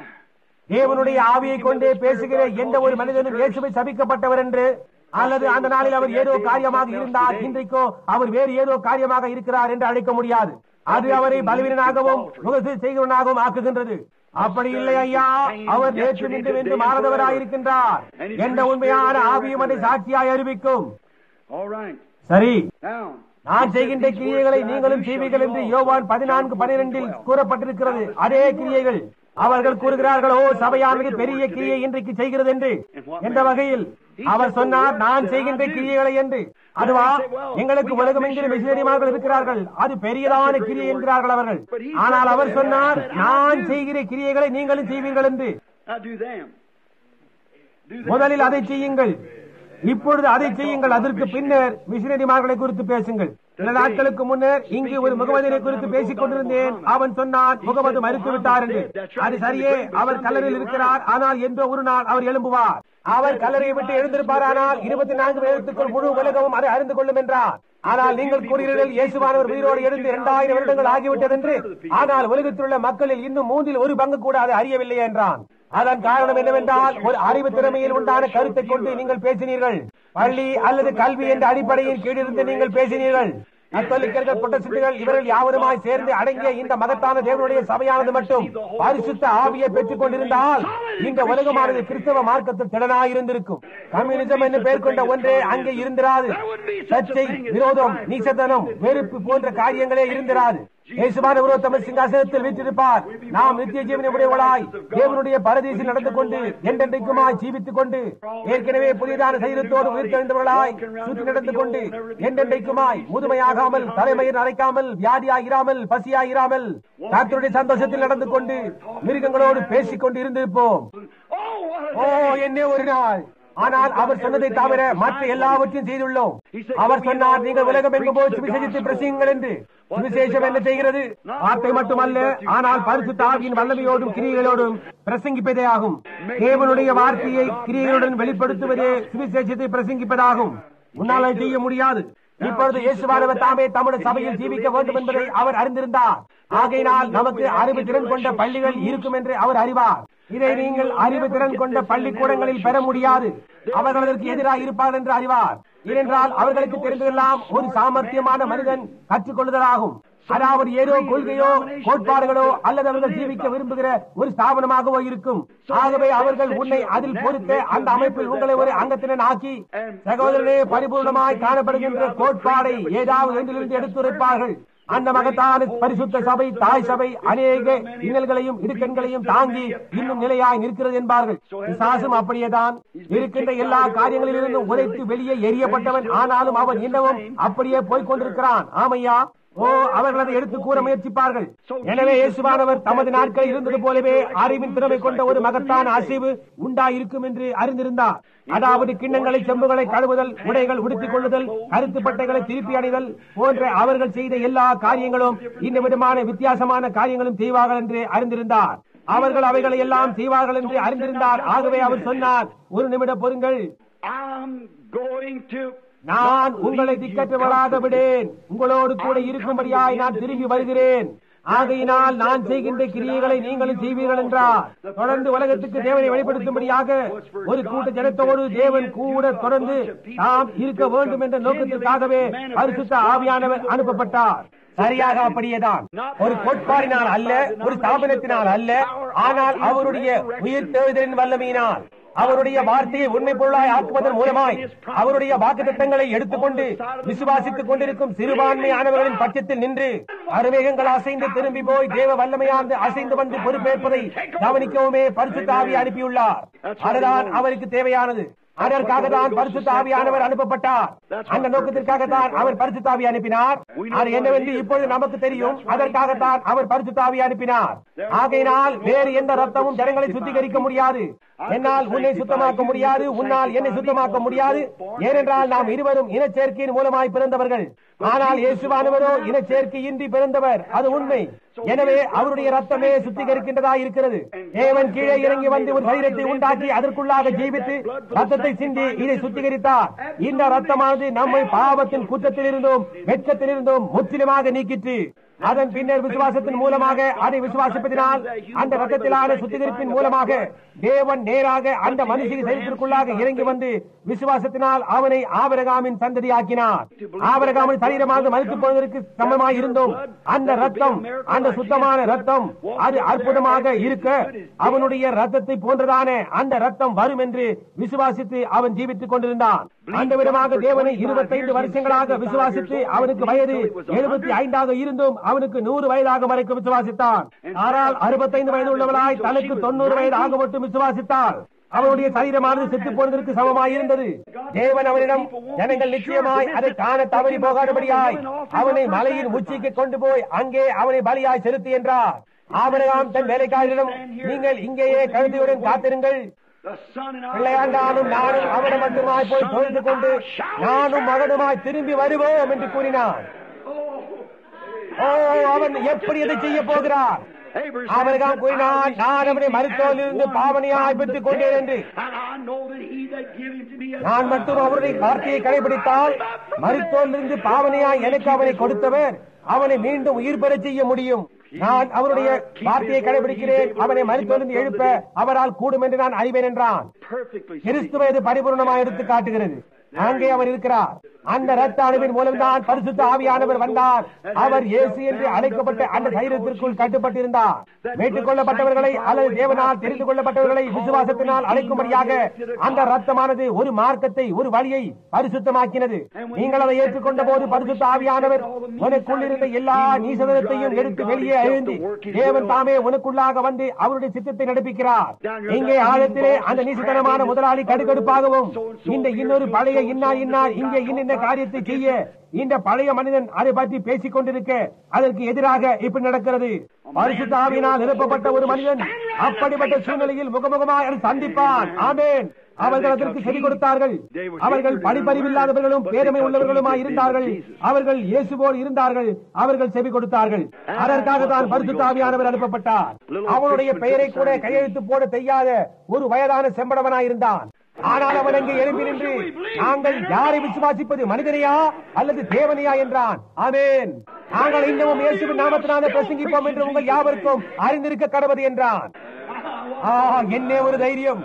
தேவனுடைய ஆவியை கொண்டே பேசுகிற எந்த ஒரு மனிதனும் இயேசுவை சபிக்கப்பட்டவர் என்று அல்லது அந்த நாளில் அவர் ஏதோ காரியமாக இருந்தார் இன்றைக்கோ அவர் வேறு ஏதோ காரியமாக இருக்கிறார் என்று அழைக்க முடியாது அது அவரை பலவீனனாகவும் முகசு செய்கிறவனாகவும் ஆக்குகின்றது அப்படி இல்லை ஐயா அவர் நேற்று நின்று வென்று மாறதவராயிருக்கின்றார் எந்த உண்மையான ஆவியும் அதை சாட்சியாய் அறிவிக்கும் All right. சரி Now, நான் செய்கின்ற கிரியைகளை நீங்களும் செய்வீர்கள் என்று யோவான் பதினான்கு பனிரெண்டில் கூறப்பட்டிருக்கிறது அதே கிரியைகள் அவர்கள் கூறுகிறார்கள் ஓ சபையானது பெரிய கிரியை இன்றைக்கு செய்கிறது என்று என்ற வகையில் அவர் சொன்னார் நான் செய்கின்ற கிரியைகளை என்று அதுவா எங்களுக்கு உலகமெங்கிலும் மிஷினரிமார்கள் இருக்கிறார்கள் அது பெரியதான கிரியை என்கிறார்கள் அவர்கள் ஆனால் அவர் சொன்னார் நான் செய்கிற கிரியைகளை நீங்களும் செய்வீர்கள் என்று now do them. Do them. முதலில் அதை செய்யுங்கள் இப்பொழுது அதை செய்யுங்கள் அதற்கு பின்னர் மிஷினரிமார்களை குறித்து பேசுங்கள் சில நாட்களுக்கு முன்னர் இங்கு ஒரு முகமதினை குறித்து பேசிக் கொண்டிருந்தேன் அவன் சொன்னான் முகமது மறித்து விட்டார் என்று அது சரியே அவர் கல்லறையில் இருக்கிறார் ஆனால் என்றோ ஒரு நாள் அவர் எழும்புவார் அவர் கல்லறையை விட்டு எழுந்திருப்பாரானால் இருபத்தி நான்கு நேரத்துக்குள் முழு உலகமும் அதை அறிந்து கொள்ளும் என்றார் ஆனால் நீங்கள் கூறுகிறீர்கள் இயேசுவானவர் உயிரோடு எழுந்து இரண்டாயிரம் வருடங்கள் ஆகிவிட்டது என்று ஆனால் உலகத்தில் உள்ள மக்களில் இன்னும் மூன்றில் ஒரு பங்கு கூட அதை அறியவில்லை என்றான் அதன் காரணம் என்னவென்றால் ஒரு அறிவு திறமையில் உண்டான கருத்தை கொண்டு நீங்கள் பேசினீர்கள் பள்ளி அல்லது கல்வி என்ற அடிப்படையின் கீழிருந்து நீங்கள் பேசினீர்கள் கத்தோலிக்கர்கள் புரட்டஸ்டன்ட்கள் இவர்கள் யாவருமாய் சேர்ந்து அடங்கிய இந்த மகத்தான தேவனுடைய சபையானது மட்டும் பரிசுத்த ஆவியை பெற்றுக் கொண்டிருந்தால் இந்த உலகமானது கிறிஸ்தவ மார்க்கத்தில் திறனாயிருந்திருக்கும் கம்யூனிசம் என்று பெயர் கொண்ட ஒன்றே அங்கே இருந்திராது சர்ச்சை விரோதம் நீசத்தனம் வெறுப்பு போன்ற காரியங்களே இருந்திராது இயேசுவான ஒருவர் தமது சிங்காசனத்தில் வீற்றிருப்பார் நாம் நித்திய ஜீவனை உடையவளாய் தேவனுடைய பரதேசில் நடந்து கொண்டு என்றென்றைக்குமாய் ஜீவித்துக் கொண்டு ஏற்கனவே புதியதான சரீரத்தோடு உயிர்த்தெழுந்தவர்களாய் சுற்றி நடந்து கொண்டு என்றென்றைக்குமாய் முதுமையாகாமல் தலைமையில் அரைக்காமல் வியாதியாகிறாமல் பசியாகிறாமல் கர்த்தருடைய சந்தோஷத்தில் நடந்து கொண்டு மிருகங்களோடு பேசிக் கொண்டு இருந்திருப்போம் Oh, what a ஓ என்ன ஒரு நாள் ஆனால் அவர் சொன்னதை தவிர மற்ற எல்லாவற்றையும் செய்துள்ளோம் அவர் சொன்னார் நீங்கள் உலகம் எங்கும் போய் சுவிசேஷத்தை பிரசியுங்கள் என்று சுவிசேஷம் என்ன செய்கிறது வார்த்தை மட்டுமல்ல ஆனால் பரிசுத்த ஆவியின் வல்லமையோடும் கிரியைகளோடும் பிரசங்கிப்பதே ஆகும் தேவனுடைய வார்த்தையை கிரியைகளுடன் வெளிப்படுத்துவதே சுவிசேஷத்தை பிரசங்கிப்பதாகும் உன்னால் அதை செய்ய முடியாது இப்பொழுது இயேசுவானவர் தாமே தம்முடைய சபையில் ஜீவிக்க வேண்டும் என்பதை அவர் அறிந்திருந்தார் ஆகையினால் நமக்கு அறிவு திறன் கொண்ட பள்ளிகள் இருக்கும் என்று அவர் அறிவார் இதை நீங்கள் அறிவு திறன் கொண்ட பள்ளிக்கூடங்களில் பெற முடியாது அவர்கள் அதற்கு எதிராக இருப்பார் என்று அறிவார் ஏனென்றால் அவர்களுக்கு தெரிந்ததெல்லாம் ஒரு சாமர்த்தியமான மனிதன் கற்றுக்கொள்ளுதலாகும் அதாவது ஏதோ கொள்கையோ கோட்பாடுகளோ அல்லது அவர்கள் ஜீவிக்க விரும்புகிற ஒரு ஸ்தாபனமாகவோ இருக்கும் ஆகவே அவர்கள் உன்னை அதில் பொறுத்து அந்த அமைப்பில் உங்களை ஒரு அங்கத்தினன் ஆக்கி சகோதரனே பரிபூர்ணமாய் காணப்படுகின்ற கோட்பாடை ஏதாவது ஒன்றிலிருந்து எடுத்துரைப்பார்கள் அந்த மகத்தான பரிசுத்த சபை தாய் சபை அநேக இன்னல்களையும் இடுக்கண்களையும் தாங்கி இன்னும் நிலையாய் நிற்கிறது என்பார்கள் பிசாசும் அப்படியேதான் இருக்கின்ற எல்லா காரியங்களிலிருந்தும் உரைத்து வெளியே எரியப்பட்டவன் ஆனாலும் அவன் இன்னமும் அப்படியே போய்க் கொண்டிருக்கிறான் ஆமையா ஓ அவர்கள் அதை எடுத்து கூற முயற்சிப்பார்கள் எனவே இயேசுவானவர் தமது நாட்களில் இருந்தது போலவே அறிவின் திறமை கொண்ட ஒரு மகத்தான அசைவு உண்டாயிருக்கும் என்று அறிந்திருந்தார் அதாவது கிண்ணங்களை செம்புகளை கழுவுதல் உடைகள் உடுத்திக் கொள்ளுதல் கருத்து பட்டைகளை திருப்பி அணிதல் போன்ற அவர்கள் செய்த எல்லா காரியங்களும் இந்த விதமான வித்தியாசமான காரியங்களும் செய்வார்கள் என்று அறிந்திருந்தார் அவர்கள் அவைகளை எல்லாம் செய்வார்கள் என்று அறிந்திருந்தார் ஆகவே அவர் சொன்னார் ஒரு நிமிடம் பொறுங்கள் I'm going to நான் உங்களை திக்கற்று வராத விடேன் உங்களோடு கூட இருக்கும்படியாய் நான் திரும்பி வருகிறேன் ஆகையினால் நான் செய்கின்ற கிரியைகளை நீங்களும் செய்வீர்கள் என்றார் தொடர்ந்து உலகத்துக்கு தேவனை வெளிப்படுத்தும்படியாக ஒரு கூட்ட ஜனத்தோடு தேவன் கூட தொடர்ந்து தாம் இருக்க வேண்டும் என்ற நோக்கத்திற்காகவே பரிசுத்த ஆவியானவர் அனுப்பப்பட்டார் சரியாக அப்படியேதான் ஒரு கோட்பாடினால் அல்ல ஒரு ஸ்தாபனத்தினால் அல்ல ஆனால் அவருடைய உயிர் தேடுதலின் வல்லமையினால் அவருடைய வார்த்தையை உண்மை பொருளாய் ஆக்குவதன் மூலமாய் அவருடைய வாக்கு திட்டங்களை எடுத்துக்கொண்டு விசுவாசித்துக் கொண்டிருக்கும் சிறுபான்மையானவர்களின் பட்சத்தில் நின்று அருமேகங்கள் அசைந்து திரும்பி போய் தேவ வல்லமையார்ந்து அசைந்து வந்து பொறுப்பேற்பதை கவனிக்கவுமே பரிசுத்த ஆவி அனுப்பியுள்ளார் அதுதான் அவருக்கு தேவையானது அதற்காக தான் பரிசுத்த ஆவியானவர் அனுப்பப்பட்டார் அந்த நோக்கத்திற்காக தான் அவர் பரிசுத்த ஆவி அனுப்பினார் அது என்னவென்று இப்பொழுது நமக்கு தெரியும் அதற்காகத்தான் அவர் பரிசுத்த ஆவி அனுப்பினார் ஆகையினால் வேறு எந்த ரத்தமும் ஜனங்களை சுத்திகரிக்க முடியாது என்னால் உன்னை சுத்தமாக்க முடியாது உன்னால் என்னை சுத்தமாக்க முடியாது ஏனென்றால் நாம் இருவரும் இனச்சேர்க்கையின் மூலமாய் பிறந்தவர்கள் ஆனால் இயேசுவானவரோ இனச்சேர்க்கையின்றி பிறந்தவர் அது உண்மை எனவே அவருடைய ரத்தமே சுத்திகரிக்கின்றதா இருக்கிறது தேவன் கீழே இறங்கி வந்து ஒரு சரீரத்தை உண்டாக்கி அதற்குள்ளாக ஜீவித்து ரத்தத்தை சிந்தி இதை சுத்திகரித்தார் இந்த ரத்தமானது நம்மை பாவத்தின் குற்றத்தில் இருந்தும் வெட்கத்தில் இருந்தும் முற்றிலுமாக நீக்கிற்று அதன் பின்னர் விசுவாசத்தின் மூலமாக அதை விசுவாசிப்பதினால் அந்த ரத்தத்திலான சுத்திகரிப்பின் மூலமாக தேவன் நேராக அந்த மனுஷின் சரீரத்திற்குள்ளாக இறங்கி வந்து விசுவாசத்தினால் அவனை ஆபரகாமின் சந்ததியாக்கினார் ஆபரகாமின் சரீரமாக மறுத்துப் போவதற்கு சமமாய் இருந்தோம் அந்த ரத்தம் அந்த சுத்தமான ரத்தம் அது அற்புதமாக இருக்க அவனுடைய ரத்தத்தை போன்றதான அந்த ரத்தம் வரும் என்று விசுவாசித்து அவன் ஜீவித்துக் கொண்டிருந்தான் அந்த விதமாக தேவனை இருபத்தைந்து வருஷங்களாக விசுவாசித்து அவனுக்கு வயது எழுபத்தி ஐந்தாக இருந்தும் அவனுக்கு நூறு வயதாக வரைக்கும் விசுவாசித்தான் ஆனால் அறுபத்தைந்து வயது உள்ளவளாய் தனக்கு தொண்ணூறு வயது ஆக மட்டும் விசுவாசித்தாள் அவனுடைய சரீரமானது செத்து போனதற்கு சமமாய் இருந்தது தேவன் அவனிடம் ஜனங்கள் நிச்சயமாய் அதை காண தவறி போகாதபடியாய் அவனை மலையின் உச்சிக்கு கொண்டு போய் அங்கே அவனை பலியாய் செலுத்தி என்றார் ஆபரகாம் தன் வேலைக்காரரிடம் நீங்கள் இங்கேயே கழுதியுடன் காத்திருங்கள் பிள்ளையாண்டானும் நானும் அவனை மட்டுமாய் போய் தொழுது கொண்டு நானும் மகனுமாய் திரும்பி வருவோம் என்று கூறினான் ஓ அவன் எப்படி இதை செய்ய போகிறார் அவர்தான் கூறினான் நான் அவனை மருத்துவத்திலிருந்து பாவனையாய் பெற்றுக் கொண்டேன் என்று நான் மட்டும் அவருடைய வார்த்தையை கடைபிடித்தால் மருத்துவத்திலிருந்து பாவனையாய் எனக்கு அவனை கொடுத்தவர் அவனை மீண்டும் உயிர் பெற செய்ய முடியும் நான் அவருடைய வார்த்தையை கடைபிடிக்கிறேன் அவனை மருத்துவத்திலிருந்து எழுப்ப அவரால் கூடும் என்று நான் அறிவேன் என்றான் கிறிஸ்துவ இது பரிபூர்ணமாக எடுத்து காட்டுகிறது அங்கே அவர் இருக்கிறார் அந்த ரத்த அணுவின் மூலம்தான் பரிசுத்த ஆவியானவர் வந்தார் அவர் இயேசு என்று அழைக்கப்பட்ட அந்த தைரியத்திற்குள் கட்டுப்பட்டிருந்தார் மீட்டுக் கொள்ளப்பட்டவர்களை அல்லது தேவனால் தெரிந்து கொள்ளப்பட்டவர்களை விசுவாசத்தினால் அழைக்கும்படியாக அந்த ரத்தமானது ஒரு மார்க்கத்தை ஒரு வழியை பரிசுத்தமாக்கினது நீங்கள் அதை ஏற்றுக்கொண்ட போது பரிசுத்த ஆவியானவர் உனக்குள் இருந்த எல்லா நீசதத்தையும் எடுத்து வெளியே எழுந்தி தேவன் தாமே உனக்குள்ளாக வந்து அவருடைய சித்தத்தை நடப்பிக்கிறார் இங்கே ஆழத்திலே அந்த நீசத்தனமான முதலாளி கடுகடுப்பாகவும் இந்த இன்னொரு பழைய இன்னா இன்னார் இங்கே இன்னின்ன காரியத்தை செய்ய இந்த பழைய மனிதன் அதை பற்றி பேசிக் கொண்டிருக்க அதற்கு எதிராக இப்படி நடக்கிறது பரிசுத்த ஆவியினால் நிரப்பப்பட்ட ஒரு மனிதன் அப்படிப்பட்ட சூழ்நிலையில் முகமுகமாக சந்திப்பான் ஆமேன் அவர்கள் அதற்கு செவி கொடுத்தார்கள் அவர்கள் படிப்பறிவில்லாதவர்களும் பேரமை உள்ளவர்களுமாய் இருந்தார்கள் அவர்கள் இயேசு போல் இருந்தார்கள் அவர்கள் செவி கொடுத்தார்கள் அதற்காக தான் பரிசுத்த ஆவியானவர் அனுப்பப்பட்டார் அவனுடைய பெயரை கூட கையெழுத்து போட செய்யாத ஒரு வயதான செம்படவனாய் இருந்தான் ஆனால் அவன் அங்கே எழுப்பி நின்று நாங்கள் யாரை விசுவாசிப்பது மனிதனையா அல்லது தேவனையா என்றான் ஆமேன் நாங்கள் இன்னமும் இயேசுவின் நாமத்தினால பிரசங்கிப்போம் என்று உங்கள் யாவருக்கும் அறிந்திருக்க கடவுது என்றான் ஆ என்ன ஒரு தைரியம்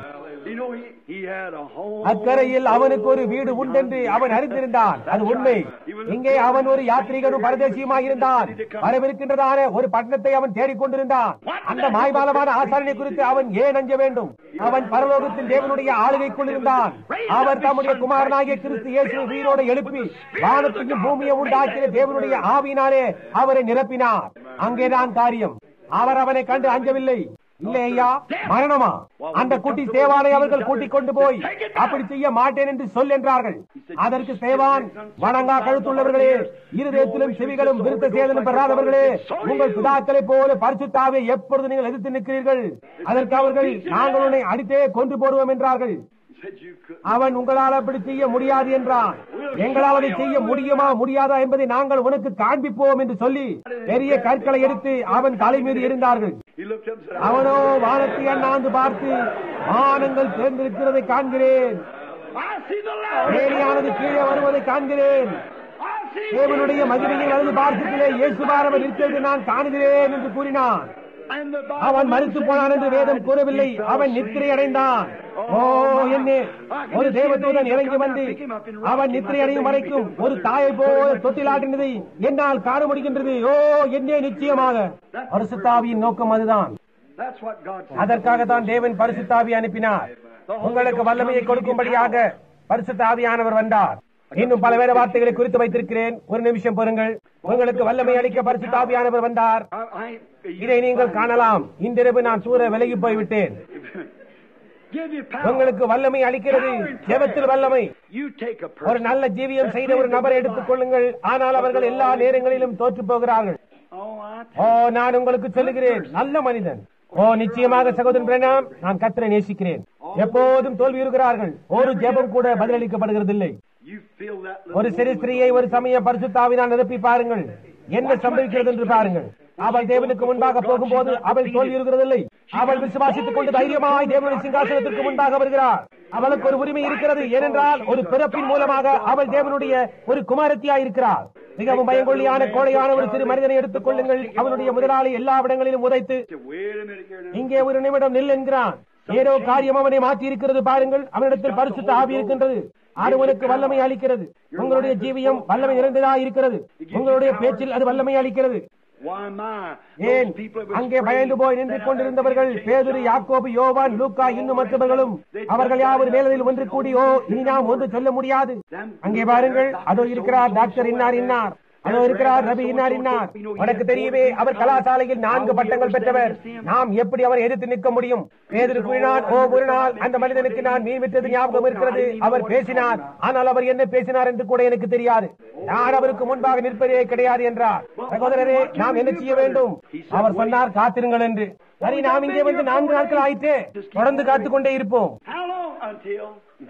அக்கறையில் அவனுக்கு ஒரு வீடு உண்டென்று அவன் அறிந்திருந்தான் அது உண்மை இங்கே அவன் ஒரு யாத்ரீகனும் பரதேசியுமாக இருந்தான் வரவிருக்கின்றதான ஒரு பட்டணத்தை அவன் தேடிக்கொண்டிருந்தான் அந்த மாய்பாலமான ஆசாரனை குறித்து அவன் ஏன் அஞ்ச வேண்டும் அவன் பரலோகத்தின் தேவனுடைய ஆளுகைக்குள் இருந்தான் அவர் தம்முடைய குமாரனாகிய கிறிஸ்து இயேசுவை உயிரோடு எழுப்பி வானத்தையும் பூமியை உண்டாக்கிய தேவனுடைய ஆவியினாலே அவரை நிரப்பினார் அங்கேதான் காரியம் அவர் அவனை கண்டு அஞ்சவில்லை இல்லை ஐயா மரணமா அந்த குட்டி சேவானை அவர்கள் கூட்டிக் கொண்டு போய் அப்படி செய்ய மாட்டேன் என்று சொல் என்றார்கள் அதற்கு சேவான் வணங்கா கழுத்துள்ளவர்களே இருதயத்திலும் செவிகளும் விருத்த சேதனம் பெறாதவர்களே உங்கள் பிதாக்களை போல பரிசுத்தாவை எப்பொழுது நீங்கள் எதிர்த்து நிற்கிறீர்கள் அதற்கு அவர்கள் நாங்கள் உன்னை அடித்தே கொண்டு போடுவோம் என்றார்கள் அவன் உங்களால் அப்படி செய்ய முடியாது என்றான் எங்களால் அதை செய்ய முடியுமா முடியாதா என்பதை நாங்கள் உனக்கு காண்பிப்போம் என்று சொல்லி பெரிய கற்களை எடுத்து அவன் தலை மீது இருந்தார்கள் அவனோ வானத்தை அண்ணாந்து பார்த்து வானங்கள் திறந்திருக்கிறதை காண்கிறேன் வேலியானது கீழே வருவதை காண்கிறேன் தேவனுடைய மகிமையின் வலது பார்க்கத்திலே இயேசுபாரவர் இருக்கிறது நான் காணுகிறேன் என்று கூறினான் And the Bible அவன் மறித்து போனான் என்று வேதம் கூறவில்லை அவன் நித்திரை அடைந்தான் ஓ என்ன ஒரு தேவதூதன் இறங்கி வந்து அவன் நித்திரை அடையும் வரைக்கும் ஒரு தாயை போல தொட்டிலாட்டினதை என்னால் காண முடிகின்றது ஓ என்னே நிச்சயமாக பரிசுத்தாவியின் நோக்கம் அதுதான் That's what God said. அதற்காக தான் தேவன் பரிசுத்தாவி அனுப்பினார் உங்களுக்கு வல்லமையை கொடுக்கும்படியாக பரிசுத்தாவியானவர் வந்தார் இன்னும் பல வேற வார்த்தைகளை குறித்து வைத்திருக்கிறேன் ஒரு நிமிஷம் பொறுங்கள் உங்களுக்கு வல்லமை அளிக்க பரிசுத்தாவியானவர் வந்தார் I, I, இதை நீங்கள் காணலாம் இன்றிரவு நான் தூர விலகி போய்விட்டேன் give you power. உங்களுக்கு வல்லமை அளிக்கிறது ஜெபத்தில் வல்லமை You take a ஒரு person. நல்ல ஜீவியம் செய்த ஒரு நபரை எடுத்துக் கொள்ளுங்கள் ஆனால் அவர்கள் எல்லா நேரங்களிலும் தோற்று போகிறார்கள் Oh, I ஓ நான் உங்களுக்கு சொல்லுகிறேன் நல்ல மனிதன் ஓ நிச்சயமாக சகோதரன் பிரணாம் நான் கத்தரை நேசிக்கிறேன் எப்போதும் தோல்வியுறுகிறார்கள் ஒரு ஜெபம் கூட பதிலளிக்கப்படுகிறதில்லை You feel that ஒரு little சிறு ஸ்திரீயை ஒரு சமயம் பரிசுத்தாவினால் நிரப்பி பாருங்கள் என்ன சம்பவிக்கிறது என்று பாருங்கள் அவள் தேவனுக்கு முன்பாக போகும்போது அவள் தோல்வியுறுகிறதில்லை அவள் விசுவாசித்துக் கொண்டு தைரியமாய் தேவனுடைய சிங்காசனத்திற்கு முன்பாக வருகிறார் அவளுக்கு ஒரு உரிமை இருக்கிறது ஏனென்றால் ஒரு பிறப்பின் மூலமாக அவள் தேவனுடைய ஒரு குமாரத்தியாய் இருக்கிறார் மிகவும் பயங்கொள்ளியான கோழையான ஒரு சிறு மனிதனை எடுத்துக் கொள்ளுங்கள் அவனுடைய முதலாளி எல்லா இடங்களிலும் உதைத்து Wait a minute here now. இங்கே ஒரு நிமிடம் நில் என்கிறான் ஏதோ காரியம் அவனை மாற்றி இருக்கிறது பாருங்கள் அவனிடத்தில் பரிசுத்த ஆவி இருக்கின்றது அது உனக்கு வல்லமை அளிக்கிறது உங்களுடைய ஜீவியம் வல்லமை நிறைந்ததா இருக்கிறது உங்களுடைய பேச்சில் அது வல்லமை அளிக்கிறது Why am I? ஏன் Those people that was அங்கே பயந்து போய் நின்று கொண்டிருந்தவர்கள் பேதுரு யாக்கோபு யோவான் லூக்கா இன்னும் மற்றவர்களும் அவர்கள் யாவர் மேலதில் ஒன்று கூடியோ இனி நாம் ஒன்று சொல்ல முடியாது அங்கே பாருங்கள் அதோ இருக்கிறார் டாக்டர் இன்னார் இன்னார் அதோ இருக்கிறார் ரவி இன்னார் இன்னார் உனக்கு தெரியுமே அவர் கலாசாலையில் நான்கு பட்டங்கள் பெற்றவர் நாம் எப்படி அவரை எதிர்த்து நிற்க முடியும் பேதுரு கூறினார் ஓ ஒரு நாள் அந்த மனிதனுக்கு நான் மீன் விட்டது ஞாபகம் இருக்கிறது அவர் பேசினார் ஆனால் அவர் என்ன பேசினார் என்று கூட எனக்கு தெரியாது நான் அவருக்கு முன்பாக நிற்பதே கிடையாது என்றார் சகோதரரே நாம் என்ன செய்ய வேண்டும் அவர் சொன்னார் காத்திருங்கள் என்று சரி நாம் இங்கே வந்து நான்கு நாட்கள் ஆயிற்று தொடர்ந்து காத்துக் கொண்டே இருப்போம் How long until?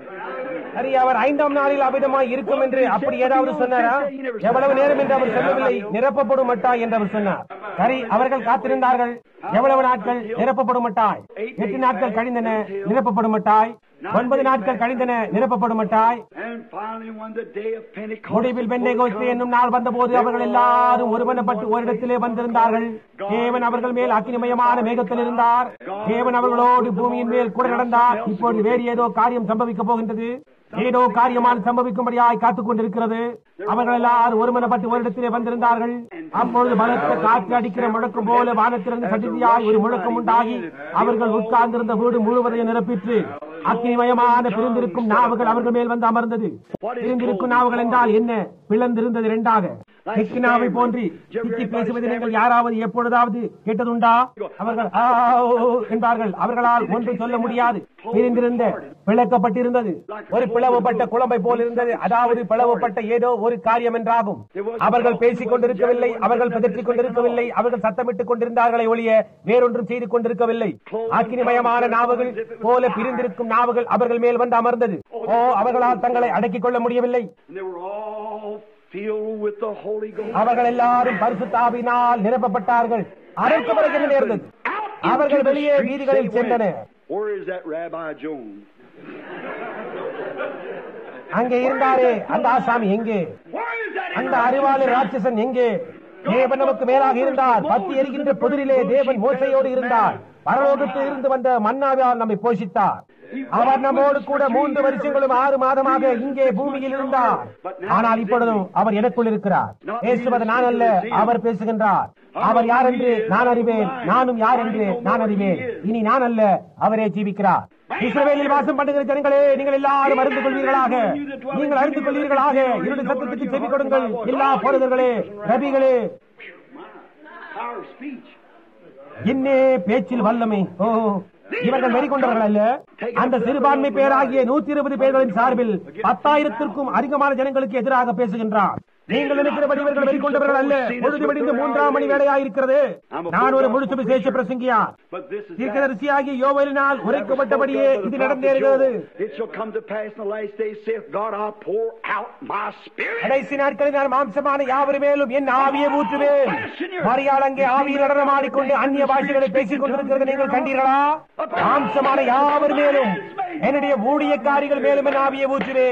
சரி அவர் ஐந்தாம் நாளில் அபிதமாய் இருக்கும் என்று அப்படி ஏதாவது சொன்னாரா எவ்வளவு நேரம் என்று அவர் சொல்லவில்லை நிரப்பப்படும் மட்டாய் என்று அவர் சொன்னார் சரி அவர்கள் காத்திருந்தார்கள் எவ்வளவு நாட்கள் நிரப்பப்படும் மட்டாய் எட்டு நாட்கள் கழிந்தன நிரப்பப்படும் மட்டாய் ஒன்பது நாட்கள் கழிந்தன நிரப்பப்படும் மட்டாய் And finally, when the day of Pentecost, முடிவில் பெண்டேகோஸ்து என்னும் நாள் வந்தபோது அவர்கள் எல்லாரும் ஒருமனப்பட்டு ஓரிடத்திலே வந்திருந்தார்கள் தேவன் அவர்கள் மேல் அக்கினிமயமான மேகத்தில் இருந்தார் தேவன் அவர்களோடு பூமியின் மேல் கூட நடந்தார் இப்போது வேறு ஏதோ காரியம் சம்பவிக்கப் போகின்றது ஏதோ காரியமான சம்பவிக்கும்படியாய் காத்துக் கொண்டிருக்கிறது அவர்கள் எல்லாரும் ஒருமனப்பட்டு ஓரிடத்திலே வந்திருந்தார்கள் அப்பொழுது பலத்த காற்று அடிக்கிற முழக்கம் போல வானத்திலிருந்து சட்டிதியாய் ஒரு முழக்கம் உண்டாகி அவர்கள் உட்கார்ந்திருந்த வீடு முழுவதையும் நிரப்பிற்று அக்னிமயமான பிரிந்திருக்கும் நாவுகள் அவர்கள் மேல் வந்து அமர்ந்தது பிரிந்திருக்கும் நாவுகள் என்றால் என்ன பிளந்திருந்தது இரண்டாக நாவை போன்றி திக்கி பேசுவதை நீங்கள் யாராவது எப்பொழுதாவது கேட்டதுண்டா அவர்கள் ஆ, ஓ, ஓ என்பார்கள் அவர்களால் ஒன்றும் சொல்ல முடியாது பிரிந்திருந்த பிளக்கப்பட்டிருந்தது ஒரு பிளவுபட்ட குழம்பை போல் இருந்தது அதாவது பிளவுபட்ட ஏதோ ஒரு காரியம் என்றாகும் அவர்கள் பேசிக் கொண்டிருக்கவில்லை அவர்கள் பிதற்றிக் கொண்டிருக்கவில்லை அவர்கள் சத்தமிட்டுக் கொண்டிருந்தார்களே ஒழிய வேறொன்றும் செய்து கொண்டிருக்கவில்லை அக்கினிமயமான நாவுகள் போல பிரிந்திருக்கும் நாவுகள் அவர்கள் மேல் வந்து அமர்ந்தது ஓ அவர்களால் தங்களை அடக்கிக் கொள்ள முடியவில்லை and they were all filled with the Holy Ghost. அவர்கள் எல்லாரும் பரிசுத்தாவினால் நிரப்பப்பட்டார்கள் அதற்கு பிறகு என்ன நேர்ந்தது அவர்கள் வெளியே வீதிகளில் சென்றனர் Where is that Rabbi Jones? அங்கே இருந்தாரே அந்த ஆசாமி எங்கே Where is that அந்த அறிவாளர் ராட்சசன் எங்கே தேவன் நமக்கு மேலாக இருந்தார் பத்தி எரிகின்ற புதிரிலே தேவன் மோசையோடு இருந்தார் பரலோகத்தில் இருந்து வந்த மன்னாவால் நம்மை போஷித்தார் அவர் நம்மோடு கூட மூன்று வருஷங்களும் ஆறு மாதமாக இங்கே பூமியில் இருந்தார் ஆனால் இப்பொழுதும் அவர் எனக்குள் இருக்கிறார் பேசுவது நான் அல்ல அவர் பேசுகின்றார் அவர் யார் என்று நான் அறிவேன் நானும் யார் என்று நான் அறிவேன் இனி நான் அல்ல அவரே ஜீவிக்கிறார் இஸ்ரவேலில் வாசம் பண்ணுகிற ஜனங்களே நீங்கள் எல்லாரும் அறிந்து கொள்வீர்களாக நீங்கள் அறிந்து கொள்வீர்களாக இருடைய சத்தத்துக்கு செவி கொடுங்கள் எல்லா போதகர்களே ரபிகளே Power of speech. என்னே பேச்சில் வல்லமை ஓ இவர்கள் வெறிகொண்டவர்கள் அல்ல அந்த சிறுபான்மை பேராகிய நூத்தி இருபது பேர்களின் சார்பில் பத்தாயிரத்திற்கும் அதிகமான ஜனங்களுக்கு எதிராக பேசுகின்றார் நீங்கள் நினைக்கிறபடி இவர்கள் வெறிகொண்டவர்கள் அல்ல பொழுது முடிந்து மூன்றாம் மணி வேலையாயிருக்கிறது நான் ஒரு முழுசு விசேஷ பிரசங்கியா But this is that. தீர்க்கதரிசியாகிய யோவலினால் உரைக்கப்பட்டபடியே இது நடந்தேறுகிறது It shall come to pass in the last days, saith God, I'll pour out my spirit. கடைசி நாட்களில் நான் மாம்சமான யாவர் மேலும் என் ஆவியை ஊற்றுவேன் மரியாள் அங்கே ஆவியில் நடனமாடிக்கொண்டு அந்நிய பாஷைகளை பேசிக் கொண்டிருக்கிறது நீங்கள் கண்டீர்களா மாம்சமான யாவர் மேலும் என்னுடைய ஊழியக்காரிகள் மேலும் என் ஆவியை ஊற்றுவேன்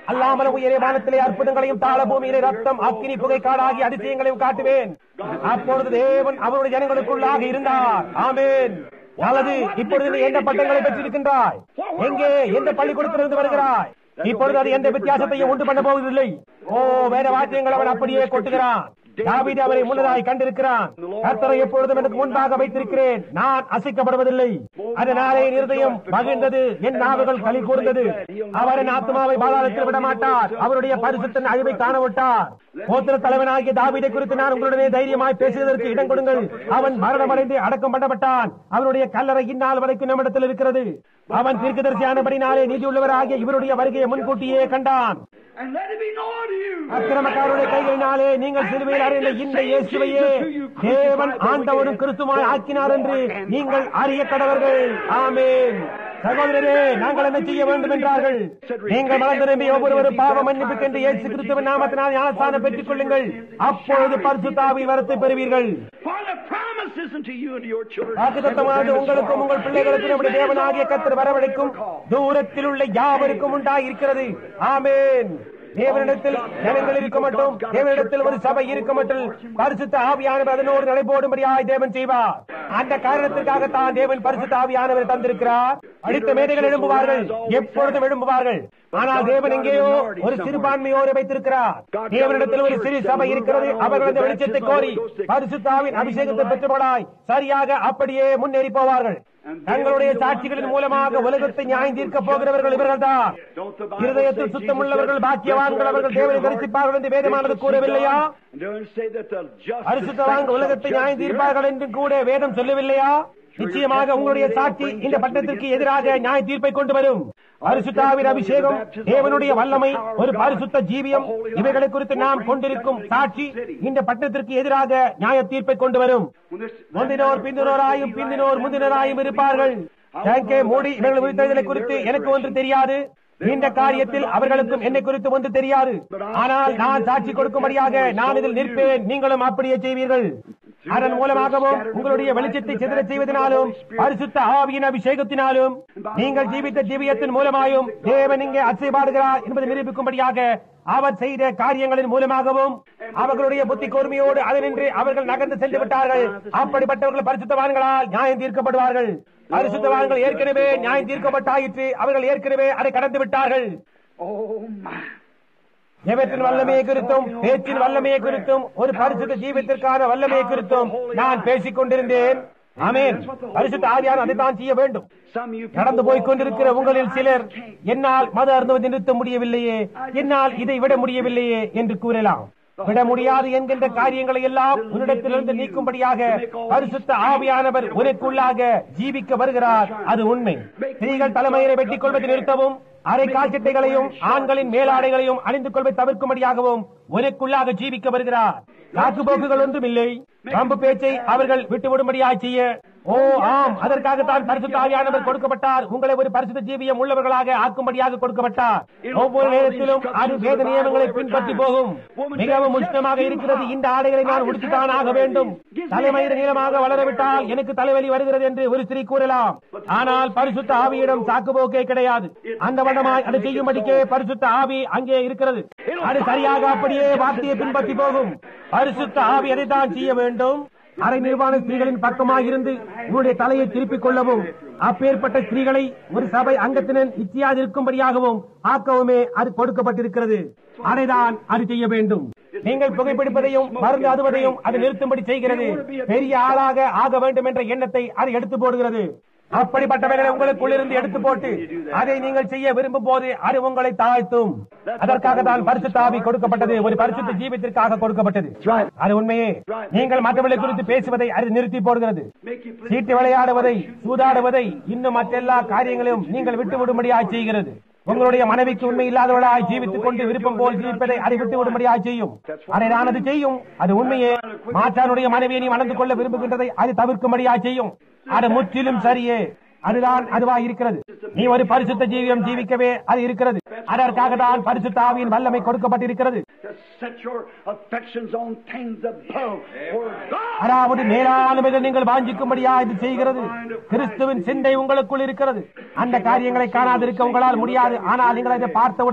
அல்லாமல் உயரே வானத்திலே அற்புதங்களையும் தாள பூமியிலே ரத்தம் அக்கினி புகை காடாகி அதிசயங்களையும் காட்டுவேன் அப்பொழுது தேவன் அவருடைய ஜனங்களுக்குள்ளாக இருந்தார் ஆமென் அல்லது இப்பொழுது நீ எந்த பட்டங்களை பெற்றிருக்கின்றாய் எங்கே எந்த பள்ளிக்கூடத்திலிருந்து வருகிறாய் இப்பொழுது அது எந்த வித்தியாசத்தையும் உண்டு பண்ண போவதில்லை ஓ வேற வாக்கியங்கள் அவன் அப்படியே கொட்டுகிறான் தாவீது அவரை முன்னதாய் கண்டிருக்கிறான் கர்த்தரை எப்பொழுதும் எனக்கு முன்பாக வைத்திருக்கிறேன் நான் அசைக்கப்படுவதில்லை அதனாலே என் இருதயம் மகிழ்ந்தது என் நாவுகள் களி கூர்ந்தது அவர் என் ஆத்மாவை பாதாளத்தில் விட மாட்டார் அவருடைய பரிசுத்தன் அழிவை காண விட்டார் கோத்திர தலைவனாகிய தாவீதை குறித்து நான் உங்களுடனே தைரியமாய் பேசுவதற்கு இடம் கொடுங்கள் அவன் மரணமடைந்து அடக்கம் பண்ணப்பட்டான் அவனுடைய கல்லறை இந்நாள் வரைக்கும் நம்மிடத்தில் இருக்கிறது அவன் தீர்க்கதரிசியானபடினாலே நீதியுள்ளவராகிய இவருடைய வருகையை முன்கூட்டியே கண்டான் And let it be known to you. அக்கிரமக்காரருடைய கைகளினாலே நீங்கள் சிலுவையில் அறிந்த இந்த இயேசுவையே தேவன் ஆண்டவரும் கிறிஸ்துவாய் ஆக்கினார் என்று நீங்கள் அறிய கடவர்கள் ஆமென் சகோதரரே நாங்கள் என்ன செய்ய வேண்டும் என்றார்கள் நீங்கள் மனம் திரும்பி ஒவ்வொருவரும் பாவ மன்னிப்புக்கென்று இயேசு கிறிஸ்துவின் நாமத்தினால் ஞானஸ்தானம் பெற்றுக் கொள்ளுங்கள் அப்பொழுது பரிசுத்தாவி வரத்தை பெறுவீர்கள் For the promise isn't to you and to your children. வாக்குத்தத்தமானது உங்களுக்கும் உங்கள் பிள்ளைகளுக்கும் நம்முடைய தேவனாகிய கத்தர் வரவழைக்கும் தூரத்தில் உள்ள யாவருக்கும் உண்டாய் இருக்கிறது ஆமென் தேவனிடத்தில் ஜனங்கள் இருக்க மட்டும் தேவனிடத்தில் ஒரு சபை இருக்க மட்டும் பரிசுத்த ஆவியானவர் அதனோடு நடைபோடும்படியாய் தேவன் செய்வார் அந்த காரணத்திற்காகத்தான் தேவன் பரிசுத்த ஆவியானவர் தந்திருக்கிறார் அடித்த மேதைகள் எழும்புவார்கள் எப்பொழுதும் எழும்புவார்கள் ஆனால் தேவன் எங்கேயோ ஒரு சிறுபான்மையோடு வைத்திருக்கிறார் தேவனிடத்தில் ஒரு சிறு சபை இருக்கிறது அவர்கள் அந்த வெளிச்சத்தை கோரி பரிசுத்தாவின் அபிஷேகத்தை பெற்றவர்களாய் சரியாக அப்படியே முன்னேறி போவார்கள் தங்களுடைய சாட்சிகளின் மூலமாக உலகத்தை நியாயம் தீர்க்க போகிறவர்கள் இவர்கள்தான் இருதயத்தில் சுத்தமுள்ளவர்கள் பாக்கியவான்கள் அவர்கள் தேவனை தரிசிப்பார்கள் என்று வேதமானது கூறவில்லையா And don't say that the just பரிசுத்தவான்கள் உலகத்தை நியாயம் தீர்ப்பார்கள் என்று கூட வேதம் சொல்லவில்லையா நிச்சயமாக உங்களுடைய சாட்சி இந்த பட்டத்திற்கு எதிராக நியாய தீர்ப்பை கொண்டு வரும் பரிசுத்தாவின் அபிஷேகம் தேவனுடைய வல்லமை ஒரு பரிசுத்த ஜீவியம் இவைகளை குறித்து நாம் கொண்டிருக்கும் சாட்சி இந்த பட்டத்திற்கு எதிராக நியாய தீர்ப்பை கொண்டு வரும் when this முந்தினோர் பிந்தினோராயும் பிந்தினோர் முந்தினராயும் இருப்பார்கள் தேங்கே மோடி இவர்கள் குறித்ததை குறித்து எனக்கு ஒன்று தெரியாது இந்த காரியத்தில் அவர்களுக்கும் என்னை குறித்து ஒன்று தெரியாது ஆனால் நான் சாட்சி கொடுக்கும்படியாக நான் இதில் நிற்பேன் நீங்களும் அப்படியே செய்வீர்கள் அதன் மூலமாகவும் உங்களுடைய வெளிச்சத்தை சிதறச் செய்வதனாலும் பரிசுத்த ஆவியின் அபிஷேகத்தினாலும் நீங்கள் ஜீவித்த ஜீவியத்தின் மூலமாயும் தேவன் இங்கே அசைபாடுகிறார் என்பதை நிரூபிக்கும்படியாக அவர் செய்த காரியங்களின் மூலமாகவும் அவர்களுடைய புத்தி கூர்மையோடு அதனின்று அவர்கள் நகர்ந்து சென்று விட்டார்கள் அப்படிப்பட்டவர்கள் பரிசுத்தவான்களால் நியாயம் தீர்க்கப்படுவார்கள் பரிசுத்தவான்கள் ஏற்கனவே நியாயம் தீர்க்கப்பட்டாயிற்று அவர்கள் ஏற்கனவே அதை கடந்து விட்டார்கள் Oh my. ஜெபத்தின் வல்லமையை குறித்தும் பேச்சின் வல்லமையை குறித்தும் ஒரு பரிசுத்த ஜீவத்திற்கான வல்லமையை குறித்தும் நான் பேசிக் கொண்டிருந்தேன் ஆமென் பரிசுத்த ஆவியார் அதைத்தான் செய்ய வேண்டும் Some of you கடந்து people போய் கொண்டிருக்கிற உங்களில் சிலர் என்னால் மத அருந்துவதை நிறுத்த முடியவில்லையே என்னால் இதை விட முடியவில்லையே என்று கூறலாம் விட முடியாது என்கின்ற காரியங்களை எல்லாம் உன்னிடத்திலிருந்து நீக்கும்படியாக பரிசுத்த ஆவியானவர் உனக்குள்ளாக ஜீவிக்க வருகிறார் அது உண்மை ஸ்திரீகள் தலைமையை வெட்டிக் கொள்வதை நிறுத்தவும் அரை கால்சட்டைகளையும் ஆண்களின் மேலாடைகளையும் அணிந்து கொள்வதை தவிர்க்கும்படியாகவும் உனக்குள்ளாக ஜீவிக்க வருகிறார் காக்கு போக்குகள் ஒன்றும் இல்லை பம்பு பேச்சை அவர்கள் விட்டுவிடும்படியாய் செய்ய ஓ ஆம் அதற்காகத்தான் பரிசுத்த ஆவியானவர் கொடுக்கப்பட்டார் உங்களை ஒரு பரிசுத்த ஜீவியம் உள்ளவர்களாக ஆக்கும்படியாக கொடுக்கப்பட்டார் ஒவ்வொரு நேரத்திலும் அது வேத நியமங்களை பின்பற்றி போகும் மிகவும் உஷ்ணமாக இருக்கிறது இந்த ஆடைகளை நான் உடுத்தித்தான் ஆக வேண்டும் தலைமயிறு நீளமாக வளரவிட்டால் எனக்கு தலைவலி வருகிறது என்று ஒரு ஸ்திரீ கூறலாம் ஆனால் பரிசுத்த ஆவியிடம் சாக்குப்போக்கே கிடையாது அந்த வண்ணமாய் அதை செய்யும்படிக்கே பரிசுத்த ஆவி அங்கே இருக்கிறது அது சரியாக அப்படியே வார்த்தையை பின்பற்றி போகும் பரிசுத்த ஆவி அதைத்தான் செய்ய வேண்டும் அரை நிர்வாண ஸ்திரீகளின் பக்கமாக இருந்து உன்னுடைய தலையை திருப்பிக் கொள்ளவும் அப்பேற்பட்ட ஸ்திரீகளை ஒரு சபை அங்கத்தினர் இச்சையாக இருக்கும்படியாகவும் ஆக்கவுமே அது கொடுக்கப்பட்டிருக்கிறது அதைதான் அது செய்ய வேண்டும் நீங்கள் புகைப்பிடிப்பதையும் மருந்து அறுவதையும் அது நிறுத்தும்படி செய்கிறது பெரிய ஆளாக ஆக வேண்டும் என்ற எண்ணத்தை அது எடுத்து போடுகிறது அப்படிப்பட்டவைகளை உங்களுக்குள் இருந்து எடுத்து போட்டு அதை நீங்கள் செய்ய விரும்பும் போது அது உங்களை தாழ்த்தும் அதற்காக தான் பரிசுத்த ஆவி கொடுக்கப்பட்டது ஒரு பரிசுத்த ஜீவித்திற்காக கொடுக்கப்பட்டது அது உண்மையே நீங்கள் மற்றவர்களை குறித்து பேசுவதை அது நிறுத்தி போடுகிறது make you please. சீட்டு விளையாடுவதை சூதாடுவதை இன்னும் மற்றெல்லா காரியங்களையும் நீங்கள் விட்டு விடும்படியாய் செய்கிறது உங்களுடைய மனைவிக்கு உண்மை இல்லாதவளாய் ஜீவித்துக் கொண்டு விருப்பம் போல் ஜீவிப்பதை அதை விட்டு விடும்படியாய் செய்யும் அதை நான் அது செய்யும் அது உண்மையே மாற்றானுடைய மனைவியை நீ மணந்து கொள்ள விரும்புகின்றதை அது தவிர்க்கும்படியாய் செய்யும் அது முற்றிலும் சரியே அதுதான் அதுவா இருக்கிறது நீ ஒரு பரிசுத்த ஜீவியம் ஜீவிக்கவே அது இருக்கிறது அதற்காக தான் பரிசுத்த ஆவியின் வல்லமை கொடுக்கப்பட்டிருக்கிறது To set your affections on things above. For God அதாவது மேலானவைகள் நீங்கள் வாஞ்சிக்கும்படியா இது செய்கிறது கிறிஸ்துவின் சிந்தை உங்களுக்குள் இருக்கிறது அந்த காரியங்களை காணாதிருக்க உங்களால் முடியாது ஆனால் நீங்கள் அதை பார்த்தவுடன்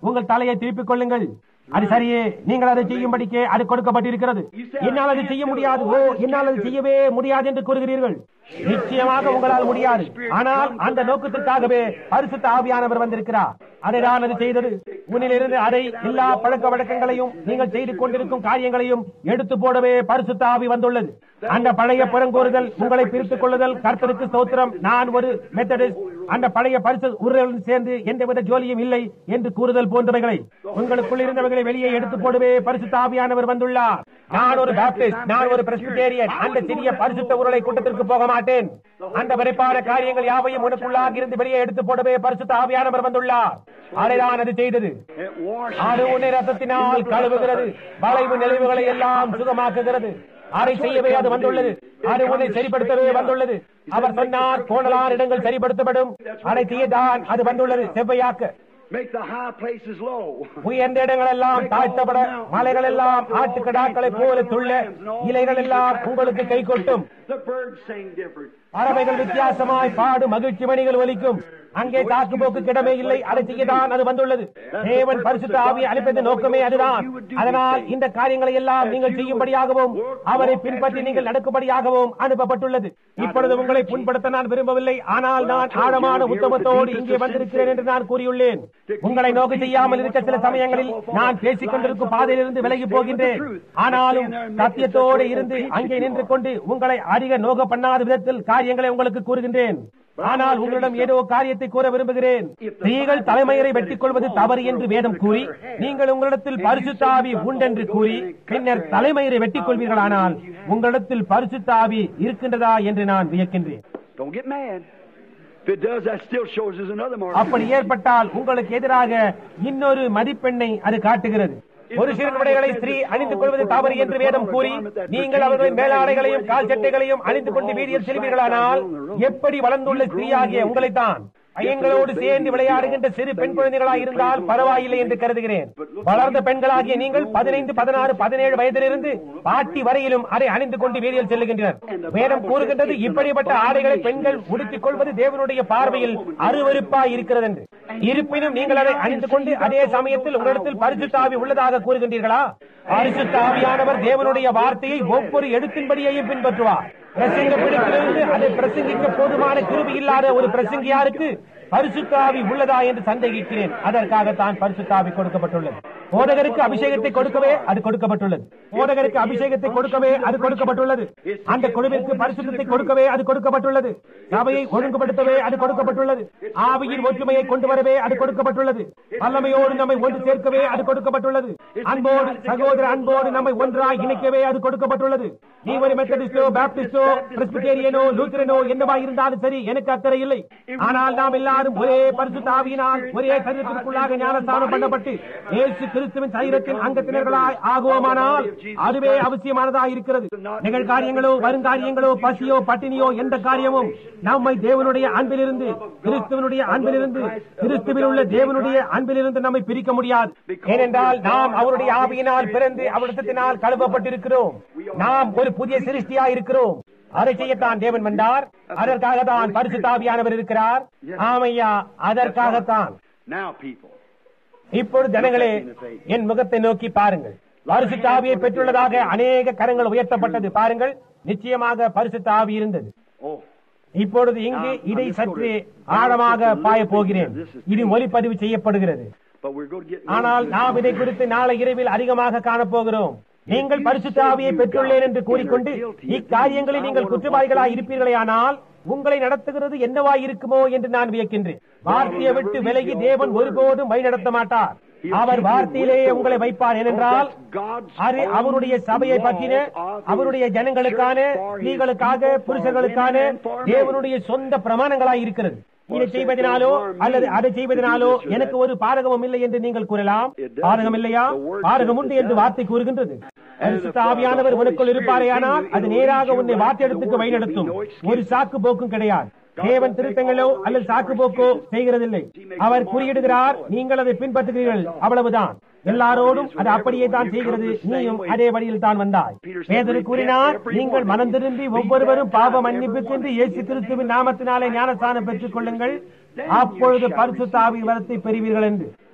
உங்கள் தலையை திருப்பிக் கொள்ளுங்கள் அது சரியே நீங்கள் அதை செய்யும்படிக்கே அது கொடுக்கப்பட்டிருக்கிறது என்னால் அதை செய்ய முடியாது ஓ என்னால் அதை செய்யவே முடியாது என்று கூறுகிறீர்கள் நிச்சயமாக உங்களால் முடியாது ஆனால் அந்த நோக்கத்திற்காகவே பரிசுத்த ஆவியானவர் வந்திருக்கிறார் அதை தான் அது செய்தது உன்னிலிருந்து அதை எல்லா பழக்க வழக்கங்களையும் நீங்கள் செய்து கொண்டிருக்கும் காரியங்களையும் எடுத்து போடவே பரிசுத்த ஆவி வந்துள்ளது அந்த பழைய புறங்கூறுதல் உங்களை பிரித்துக் கொள்ளுதல் கர்த்தருக்கு ஸ்தோத்திரம் நான் ஒரு மெத்தடிஸ்ட் அந்த பழைய பரிசு உருளுடன் சேர்ந்து எந்தவித ஜோலியும் இல்லை என்று கூறுதல் போன்றவைகளை உங்களுக்குள் இருந்தவைகளை வெளியே எடுத்து போடவே பரிசுத்த ஆவியானவர் வந்துள்ளார் நான் ஒரு பாப்டிஸ்ட் நான் ஒரு பிரஸ்பிட்டேரியன் அந்த சிறிய பரிசுத்த உருளை கூட்டத்திற்கு போக மாட்டேன் அந்த வெறுப்பான காரியங்கள் யாவையும் உனக்குள்ளாக இருந்து வெளியே எடுத்து போடவே பரிசுத்த ஆவியானவர் வந்துள்ளார் அதைதான் அது செய்தது It washes அது உன்னை ரத்தத்தினால் கழுவுகிறது வளைவு நிலைவுகளை எல்லாம் சுகமாக்குகிறது அதை செய்யவே அது வந்துள்ளது அது உன்னை சரிப்படுத்தவே வந்துள்ளது அவர் சொன்னார் கோணலான இடங்கள் சரிப்படுத்தப்படும் அதை செய்யதான் அது வந்துள்ளது செவ்வையாக்க make the high places low. உயர்ந்த இடங்கள் எல்லாம் தாழ்த்தப்பட மலைகள் எல்லாம் ஆட்டுக்கடாக்களை போல துள்ள இலைகள் எல்லாம் உங்களுக்கு கை கொட்டும் The birds sing different. பறவைகள் வித்தியாசமாய் பாடு மகிழ்ச்சி மணிகள் ஒலிக்கும் அங்கே தாக்கு போக்கு கிடமே இல்லை அதை செய்யதான் அது வந்துள்ளது தேவன் பரிசுத்த ஆவியை அளிப்பதன் நோக்கமே அதுதான் அதனால் இந்த காரியங்களை எல்லாம் நீங்கள் செய்யும்படியாகவும் அவரை பின்பற்றி நீங்கள் நடக்கும்படியாகவும் அனுப்பப்பட்டுள்ளது இப்பொழுது உங்களை புண்படுத்த நான் விரும்பவில்லை ஆனால் நான் ஆழமான உத்தமத்தோடு இங்கே வந்திருக்கிறேன் என்று நான் கூறியுள்ளேன் உங்களை நோக்கி செய்யாமல் இருக்க சில சமயங்களில் நான் பேசிக் கொண்டிருக்கும் பாதையிலிருந்து விலகி போகின்றேன் ஆனாலும் சத்தியத்தோடு இருந்து அங்கே நின்று கொண்டு உங்களை அதிக நோக பண்ணாத விதத்தில் காரியங்களை உங்களுக்கு கூறுகின்றேன் ஆனால் உங்களிடம் ஏதோ காரியத்தை கூற விரும்புகிறேன் ஸ்திரீகள் தலைமையரை வெட்டிக் கொள்வது தவறு என்று வேதம் கூறி நீங்கள் உங்களிடத்தில் பரிசுத்தாவி உண்டென்று கூறி பின்னர் தலைமையரை வெட்டிக் கொள்வீர்களானால் உங்களிடத்தில் பரிசுத்தாவி இருக்கின்றதா என்று நான் வியக்கின்றேன் Don't get mad. If it does, that still shows us another mark. அப்படி ஏற்பட்டால் உங்களுக்கு எதிராக இன்னொரு மதிப்பெண்ணை அது காட்டுகிறது ஒரு சிறு உடைகளை ஸ்திரீ அணிந்து கொள்வது தவறு என்று வேதம் கூறி நீங்கள் அவர்களின் மேலாடைகளையும் கால் சட்டைகளையும் அணிந்து கொண்டு வீதியில் செல்வீர்களானால் எப்படி வளர்ந்துள்ள ஸ்திரீயாகிய உங்களைத்தான் பையன்களோடு சேர்ந்து விளையாடுகின்ற சிறு பெண் குழந்தைகளாக இருந்தால் பரவாயில்லை என்று கருதுகிறேன் வளர்ந்த பெண்களாகிய நீங்கள் பதினைந்து பதினாறு பதினேழு வயதிலிருந்து பாட்டி வரையிலும் அதை அணிந்து கொண்டு வீதியில் செல்லுகின்றனர் வேதம் கூறுகின்றது இப்படிப்பட்ட ஆடைகளை பெண்கள் உடுத்திக் கொள்வது தேவனுடைய பார்வையில் அருவருப்பாய் இருக்கிறது என்று இருப்பினும் நீங்கள் அதை அணிந்து கொண்டு அதே சமயத்தில் உங்களிடத்தில் பரிசுத்தாவி உள்ளதாக கூறுகின்றீர்களா பரிசுத்தாவியானவர் தேவனுடைய வார்த்தையை ஒவ்வொரு எடுத்தின்படியையும் பின்பற்றுவார் பிரசங்க பிடிப்பிலிருந்து அதை பிரசங்கிக்க போதுமான கிருபி இல்லாத ஒரு பிரசங்கியாருக்கு பரிசுத்தாவி உள்ளதா என்று சந்தேகிக்கிறேன் அதற்காகத்தான் பரிசுத்தாவி கொடுக்கப்பட்டுள்ளது போதகருக்கு அபிஷேகத்தை கொடுக்கவே அது கொடுக்கப்பட்டுள்ளது போதகருக்கு அபிஷேகத்தை கொடுக்கவே அது கொடுக்கப்பட்டுள்ளது அந்த குழுவிற்கு பரிசுத்தத்தை கொடுக்கவே அது கொடுக்கப்பட்டுள்ளது சபையை ஒழுங்குபடுத்தவே அது கொடுக்கப்பட்டுள்ளது ஆவியின் ஒற்றுமையை கொண்டு வரவே அது கொடுக்கப்பட்டுள்ளது வல்லமையோடு நம்மை ஒன்று சேர்க்கவே அது கொடுக்கப்பட்டுள்ளது அன்போடு சகோதர அன்போடு நம்மை ஒன்றாய் இணைக்கவே அது கொடுக்கப்பட்டுள்ளது நீ ஒரு மெத்தடிஸ்டோ பாப்டிஸ்டோ பிரஸ்பிட்டேரியனோ லூத்தரனோ என்னவா இருந்தாலும் சரி எனக்கு அக்கறை இல்லை ஆனால் நாம் எல்லாரும் ஒரே பரிசுத்த ஆவியினால் ஒரே சரீரத்திற்குள்ளாக ஞானஸ்தானம் பண்ணப்பட்டு இயேசு கிறிஸ்துவின் சரீரத்தின் அங்கத்தினர்களாய் ஆகுவோமானால் அதுவே அவசியமானதாக இருக்கிறது நிகழ்காரியங்களோ வருங்காரியங்களோ பசியோ பட்டினியோ எந்த காரியமும் நம்மை தேவனுடைய அன்பிலிருந்து கிறிஸ்துவனுடைய அன்பிலிருந்து கிறிஸ்துவில் உள்ள தேவனுடைய அன்பிலிருந்து நம்மை பிரிக்க முடியாது ஏனென்றால் நாம் அவருடைய ஆவியினால் பிறந்து அவரிடத்தினால் கழுவப்பட்டிருக்கிறோம் நாம் ஒரு புதிய சிருஷ்டியா இருக்கிறோம் அதை செய்யத்தான் தேவன் வந்தார் அதற்காகத்தான் பரிசுத்தாவியானவர் இருக்கிறார் ஆமையா அதற்காகத்தான் Now, people, இப்பொழுது ஜனங்களே என் முகத்தை நோக்கி பாருங்கள் பரிசுத்த ஆவியை பெற்றுள்ளதாக அநேக கரங்கள் உயர்த்தப்பட்டது பாருங்கள் நிச்சயமாக பரிசுத்த ஆவி இருந்தது oh, இப்பொழுது இங்கு இதை சற்று ஆழமாக பாய போகிறேன் இது ஒலிப்பதிவு செய்யப்படுகிறது but we're going to get. ஆனால் நாம் இதை குறித்து நாளை இரவில் அதிகமாக காணப்போகிறோம் நீங்கள் பரிசுத்த ஆவியை பெற்றுள்ளேன் என்று கூறிக்கொண்டு இக்காரியங்களில் நீங்கள் குற்றவாளிகளாய் இருப்பீர்களே ஆனால் உங்களை நடத்துகிறது என்னவா இருக்குமோ என்று நான் வியக்கின்றேன் வார்த்தையை விட்டு விலகி தேவன் ஒருபோதும் வழி நடத்த மாட்டார் அவர் வார்த்தையிலேயே உங்களை வைப்பார் ஏனென்றால் அது அவருடைய சபையை பற்றின அவருடைய ஜனங்களுக்கான ஸ்திரீகளுக்காக புருஷர்களுக்கான தேவனுடைய சொந்த பிரமாணங்களாய் இருக்கிறது இதை செய்வதனாலோ அல்லது அதை செய்வதனாலோ எனக்கு ஒரு பாதகமும் இல்லை என்று நீங்கள் கூறலாம் பாதகம் இல்லையா பாதகம் உண்டு என்று வார்த்தை கூறுகின்றது பரிசுத்த ஆவியானவர் உனக்குள் இருப்பாரேயானால் அது நேராக உன்னை வார்த்தையிடத்துக்கு வழிநடத்தும் ஒரு சாக்கு போக்கும் கிடையாது தேவன் திருத்தங்களோ அல்லது சாக்கு போக்கோ செய்கிறதில்லை அவர் குறியிடுகிறார் நீங்கள் அதை பின்பற்றுகிறீர்கள் அவ்வளவுதான் எல்லாரோடும் அது அப்படியே தான் செய்கிறது நீயும் அதே வழியில் தான் வந்தாய் பேதரு கூறினார் நீங்கள் மனம் திரும்பி ஒவ்வொருவரும் பாவ மன்னிப்புக்கென்று இயேசு கிறிஸ்துவின் நாமத்தினாலே ஞானஸ்தானம் பெற்றுக் கொள்ளுங்கள் அப்பொழுது பரிசுத்த ஆவி வரத்தை பெறுவீர்கள் என்று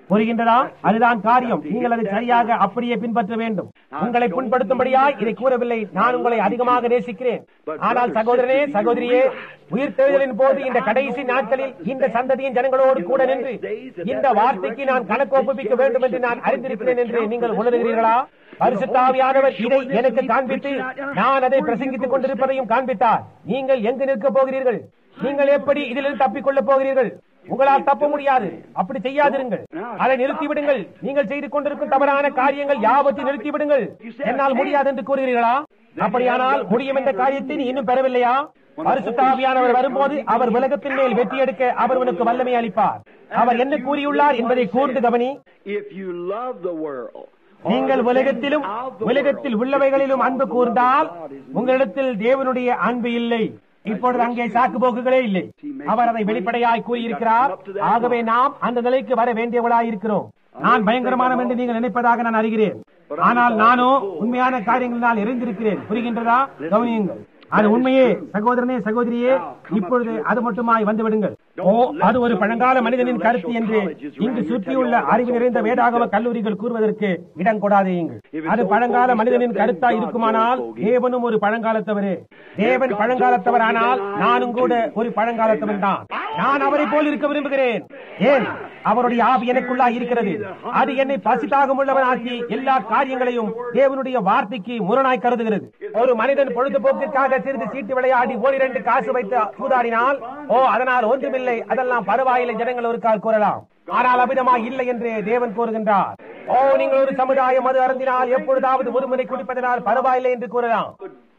புரிகின்றதா அதுதான் காரியம் நீங்கள் அதை சரியாக அப்படியே பின்பற்ற வேண்டும் உங்களை புண்படுத்தும்படியாய் இதை கூறவில்லை நான் உங்களை அதிகமாக நேசிக்கிறேன் ஆனால் சகோதரனே சகோதரியே உயிர்த்தெழுதலின் போது இந்த கடைசி நாட்களில் இந்த சந்ததியின் ஜனங்களோடு கூட நின்று இந்த வார்த்தைக்கு நான் கணக்கு ஒப்புவிக்க வேண்டும் என்று நான் அறிந்திருக்கிறேன் என்று நீங்கள் உணர்கிறீர்களா பரிசுத்தாவியானவர் இதை எனக்கு காண்பித்து நான் அதை பிரசங்கித்துக் கொண்டிருப்பதையும் காண்பித்தார் நீங்கள் எங்கு நிற்க போகிறீர்கள் நீங்கள் எப்படி இதிலிருந்து தப்பிக் கொள்ளப் போகிறீர்கள் உங்களால் தப்ப முடியாது அப்படி செய்யாதிருங்கள் அதை நிறுத்திவிடுங்கள் நீங்கள் செய்து கொண்டிருக்கும் தவறான காரியங்கள் யாவத்தை நிறுத்திவிடுங்கள் என்னால் முடியாது என்று கூறுகிறீர்களா அப்படியானால் முடியும் என்ற காரியத்தை நீ இன்னும் பெறவில்லையா பரிசுத்தாவியானவர் வரும்போது அவர் உலகத்தின் மேல் வெற்றி எடுக்க அவர் உனக்கு வல்லமை அளிப்பார் அவர் என்ன கூறியுள்ளார் என்பதை கூர்ந்து கவனி If you love the world, நீங்கள் உலகத்திலும் உலகத்தில் உள்ளவைகளிலும் அன்பு கூர்ந்தால் உங்களிடத்தில் தேவனுடைய அன்பு இல்லை இப்பொழுது அங்கே சாக்கு போக்குகளே இல்லை அவர் அதை வெளிப்படையாய் கூறியிருக்கிறார் ஆகவே நாம் அந்த நிலைக்கு வர வேண்டியவளாய் இருக்கிறோம் நான் பயங்கரமானவன் என்று நீங்கள் நினைப்பதாக நான் அறிகிறேன் ஆனால் நானோ உண்மையான காரியங்களினால் எரிந்திருக்கிறேன் புரிகின்றதா கவனியுங்கள் அது உண்மையே சகோதரனே சகோதரியே இப்பொழுது அது மட்டுமாய் வந்து விடுங்கள் ஓ அது ஒரு பழங்கால மனிதனின் கருத்து என்று இங்கு சுற்றியுள்ள அறிவு நிறைந்த வேதாகம கல்லூரிகள் கூறுவதற்கு இடம் கொடாதேயுங்கள் அது பழங்கால மனிதனின் கருத்தா இருக்குமானால் தேவனும் ஒரு பழங்காலத்தவரே தேவன் பழங்காலத்தவரானால் நானும் கூட ஒரு பழங்காலத்தவன் தான் நான் அவரை போல் இருக்க விரும்புகிறேன் ஏன் அவருடைய ஆவி எனக்குள்ளா இருக்கிறது அது என்னை பசிதாகம் உள்ளவனாக்கி எல்லா காரியங்களையும் தேவனுடைய வார்த்தைக்கு முரணாய் கருதுகிறது ஒரு மனிதன் பொழுதுபோக்கிற்காக சிறிது சீட்டு விளையாடி ஓரிரண்டு காசு வைத்து சூதாடினால் ஓ அதனால் ஒன்றுமில்லை அதெல்லாம் பரவாயில்லை ஜனங்கள் ஒரு கால் கூறலாம் ஆனால் அபிதமா இல்லை என்று தேவன் கூறுகின்றார் ஓ நீங்கள் ஒரு சமுதாயம் மது அருந்தினால் எப்பொழுதாவது ஒருமுறை குடிப்பதனால் பரவாயில்லை என்று கூறலாம்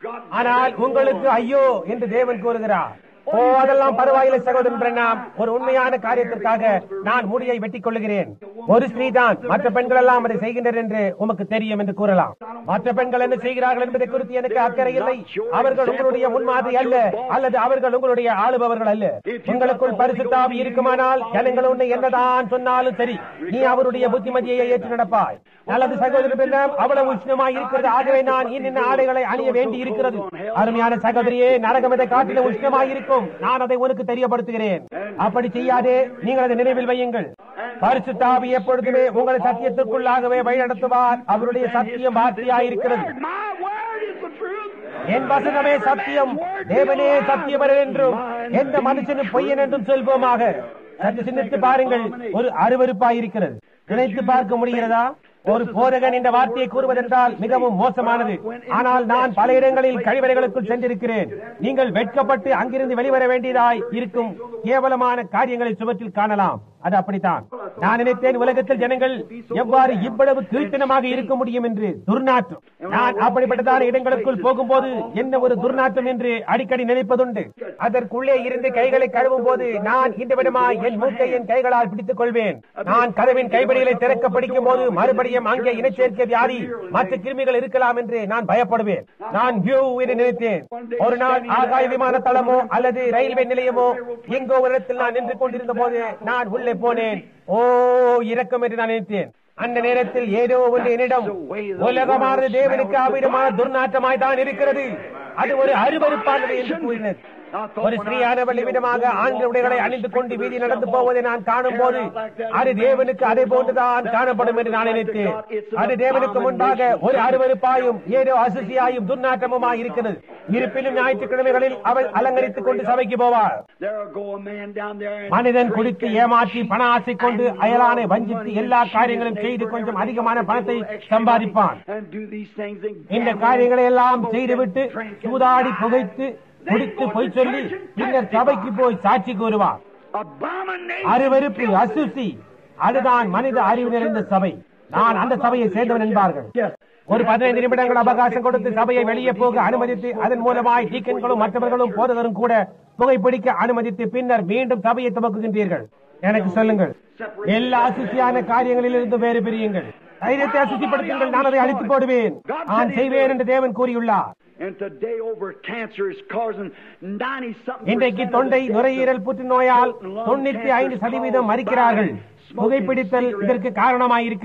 ஆனால் உங்களுக்கு ஐயோ என்று தேவன் கூறுகிறார் ஓ அதெல்லாம் பரவாயில்லை சகோதரன் பிரணாம் ஒரு உண்மையான காரியத்திற்காக நான் முடியை வெட்டிக் கொள்ளுகிறேன் ஒரு ஸ்திரீ தான் மற்ற பெண்கள் எல்லாம் அதை செய்கின்றனர் என்று உமக்கு தெரியும் என்று கூறலாம் மற்ற பெண்கள் என்ன செய்கிறார்கள் என்பதை குறித்து எனக்கு அக்கறை இல்லை அவர்கள் உங்களுடைய முன்மாதிரி அல்ல அல்லது அவர்கள் உங்களுடைய ஆளுபவர்கள் அல்ல உங்களுக்குள் பரிசுத்தாவி இருக்குமானால் ஜனங்கள் உன்னை என்னதான் சொன்னாலும் சரி நீ அவருடைய புத்திமதியை ஏற்று நடப்பாய் நல்லது சகோதரர் பிரணாம் அவ்வளவு உஷ்ணமாய் இருக்கிறது ஆகவே நான் இன்னின்ன ஆடைகளை அணிய வேண்டி இருக்கிறது அருமையான சகோதரியே நரகம் இதை காட்டில உஷ்ணமாய் இருக்கும் நான் அதை உனக்கு தெரியப்படுத்துகிறேன் அப்படி செய்யாதே நீங்கள் அதை நினைவில் வையுங்கள் பரிசுத்தாவி எப்பொழுதுமே உங்களை சத்தியத்திற்குள்ளாகவே வழிநடத்துவார் அவருடைய சத்தியம் வார்த்தையாயிருக்கிறது my word is the truth. என் வசனமே சத்தியம் தேவனே சத்தியவர் என்றும் எந்த மனுஷனும் பொய்யன் என்றும் சொல்வோமாக சற்று சிந்தித்து பாருங்கள் ஒரு அருவருப்பாயிருக்கிறது நினைத்து பார்க்க முடிகிறதா ஒரு போதகன் இந்த வார்த்தையை கூறுவதென்றால் மிகவும் மோசமானது ஆனால் நான் பல இடங்களில் கழிவறைகளுக்குள் சென்றிருக்கிறேன் நீங்கள் வெட்கப்பட்டு அங்கிருந்து வெளிவர வேண்டியதாய் இருக்கும் கேவலமான காரியங்களை சுவற்றில் காணலாம் அது அப்படித்தான் நான் நினைத்தேன் உலகத்தில் ஜனங்கள் எவ்வாறு இவ்வளவு கீழ்த்தனமாக இருக்க முடியும் என்று துர்நாற்றம் நான் அப்படிப்பட்டதான இடங்களுக்குள் போகும்போது என்ன ஒரு துர்நாற்றம் என்று அடிக்கடி நினைப்பதுண்டு அதற்குள்ளே இருந்து கைகளை கழுவும் போது நான் இந்த விடமாய் என் மூக்கை என் கைகளால் பிடித்துக் கொள்வேன் நான் கதவின் கைப்பிடிகளை திறக்க படிக்கும் போது மறுபடியும் அங்கே இனச்சேர்க்கை வியாதி மற்ற கிருமிகள் இருக்கலாம் என்று நான் பயப்படுவேன் நான் வியூ என்று நினைத்தேன் ஒரு நாள் ஆகாய விமான தளமோ அல்லது ரயில்வே நிலையமோ எங்கோ ஒரு இடத்தில் நான் நின்று கொண்டிருந்த போது நான் உள்ளே போனேன் ஓ இரக்கம் என்று நான் நினைத்தேன் அந்த நேரத்தில் ஏதோ ஒன்று என்னிடம் உலகமானது தேவனுக்கு அபிடமான துர்நாற்றமாய் தான் இருக்கிறது அது ஒரு அருவருப்பானது என்று கூறினது ஒரு ஸ்ரீயானவள் விதமாக ஆண்கள் உடைகளை அணிந்து கொண்டு வீதி நடந்து போவதை நான் காணும் போது அது தேவனுக்கு அதே போன்றுதான் காணப்படும் என்று நான் நினைத்தேன் அது தேவனுக்கு முன்பாக ஒரு அருவருப்பாயும் ஏதோ அசுசியாயும் துர்நாற்றமுமாய் இருக்கிறது இருப்பினும் ஞாயிற்றுக்கிழமைகளில் அவள் அலங்கரித்துக் கொண்டு சபைக்கு போவாள் There'll go a man down there and மனிதன் குடித்து ஏமாற்றி பண ஆசை கொண்டு அயலானை வஞ்சித்து எல்லா காரியங்களும் செய்து கொஞ்சம் அதிகமான பணத்தை சம்பாதிப்பான் and do these things and இந்த காரியங்களை எல்லாம் செய்துவிட்டு சூதாடி புகைத்து குடித்து பொய் சொல்லி பின்னர் சபைக்கு போய் சாட்சி கூறுவான் abomination. அருவருப்பு அசுசி அதுதான் மனித அறிவு நிறைந்த சபை நான் அந்த சபையை சேர்ந்தவன் என்பார்கள் ஒரு பதினைந்து நிமிடங்கள் அவகாசம் கொடுத்து சபையை வெளியே போக அனுமதித்து அதன் மூலமாய் டீக்கன்களும் மற்றவர்களும் போதகரும் கூட புகைப்பிடிக்க அனுமதித்து பின்னர் மீண்டும் சபையை துவக்குகின்றீர்கள் எனக்கு சொல்லுங்கள் எல்லா அசுசியான காரியங்களிலிருந்து வேறு பிரியுங்கள் தைரியத்தை அசுசிப்படுத்துங்கள் நான் அதை அழித்து போடுவேன் நான் செய்வேன் என்று தேவன் கூறியுள்ளார் And today over cancer is causing 90 something இன்றைக்கு தொண்டை நுரையீரல் புற்றுநோயால் தொண்ணூத்தி ஐந்து சதவீதம் மறிக்கிறார்கள் புகைப்பிடித்தல் இதற்கு காரணமாயிருக்கிறது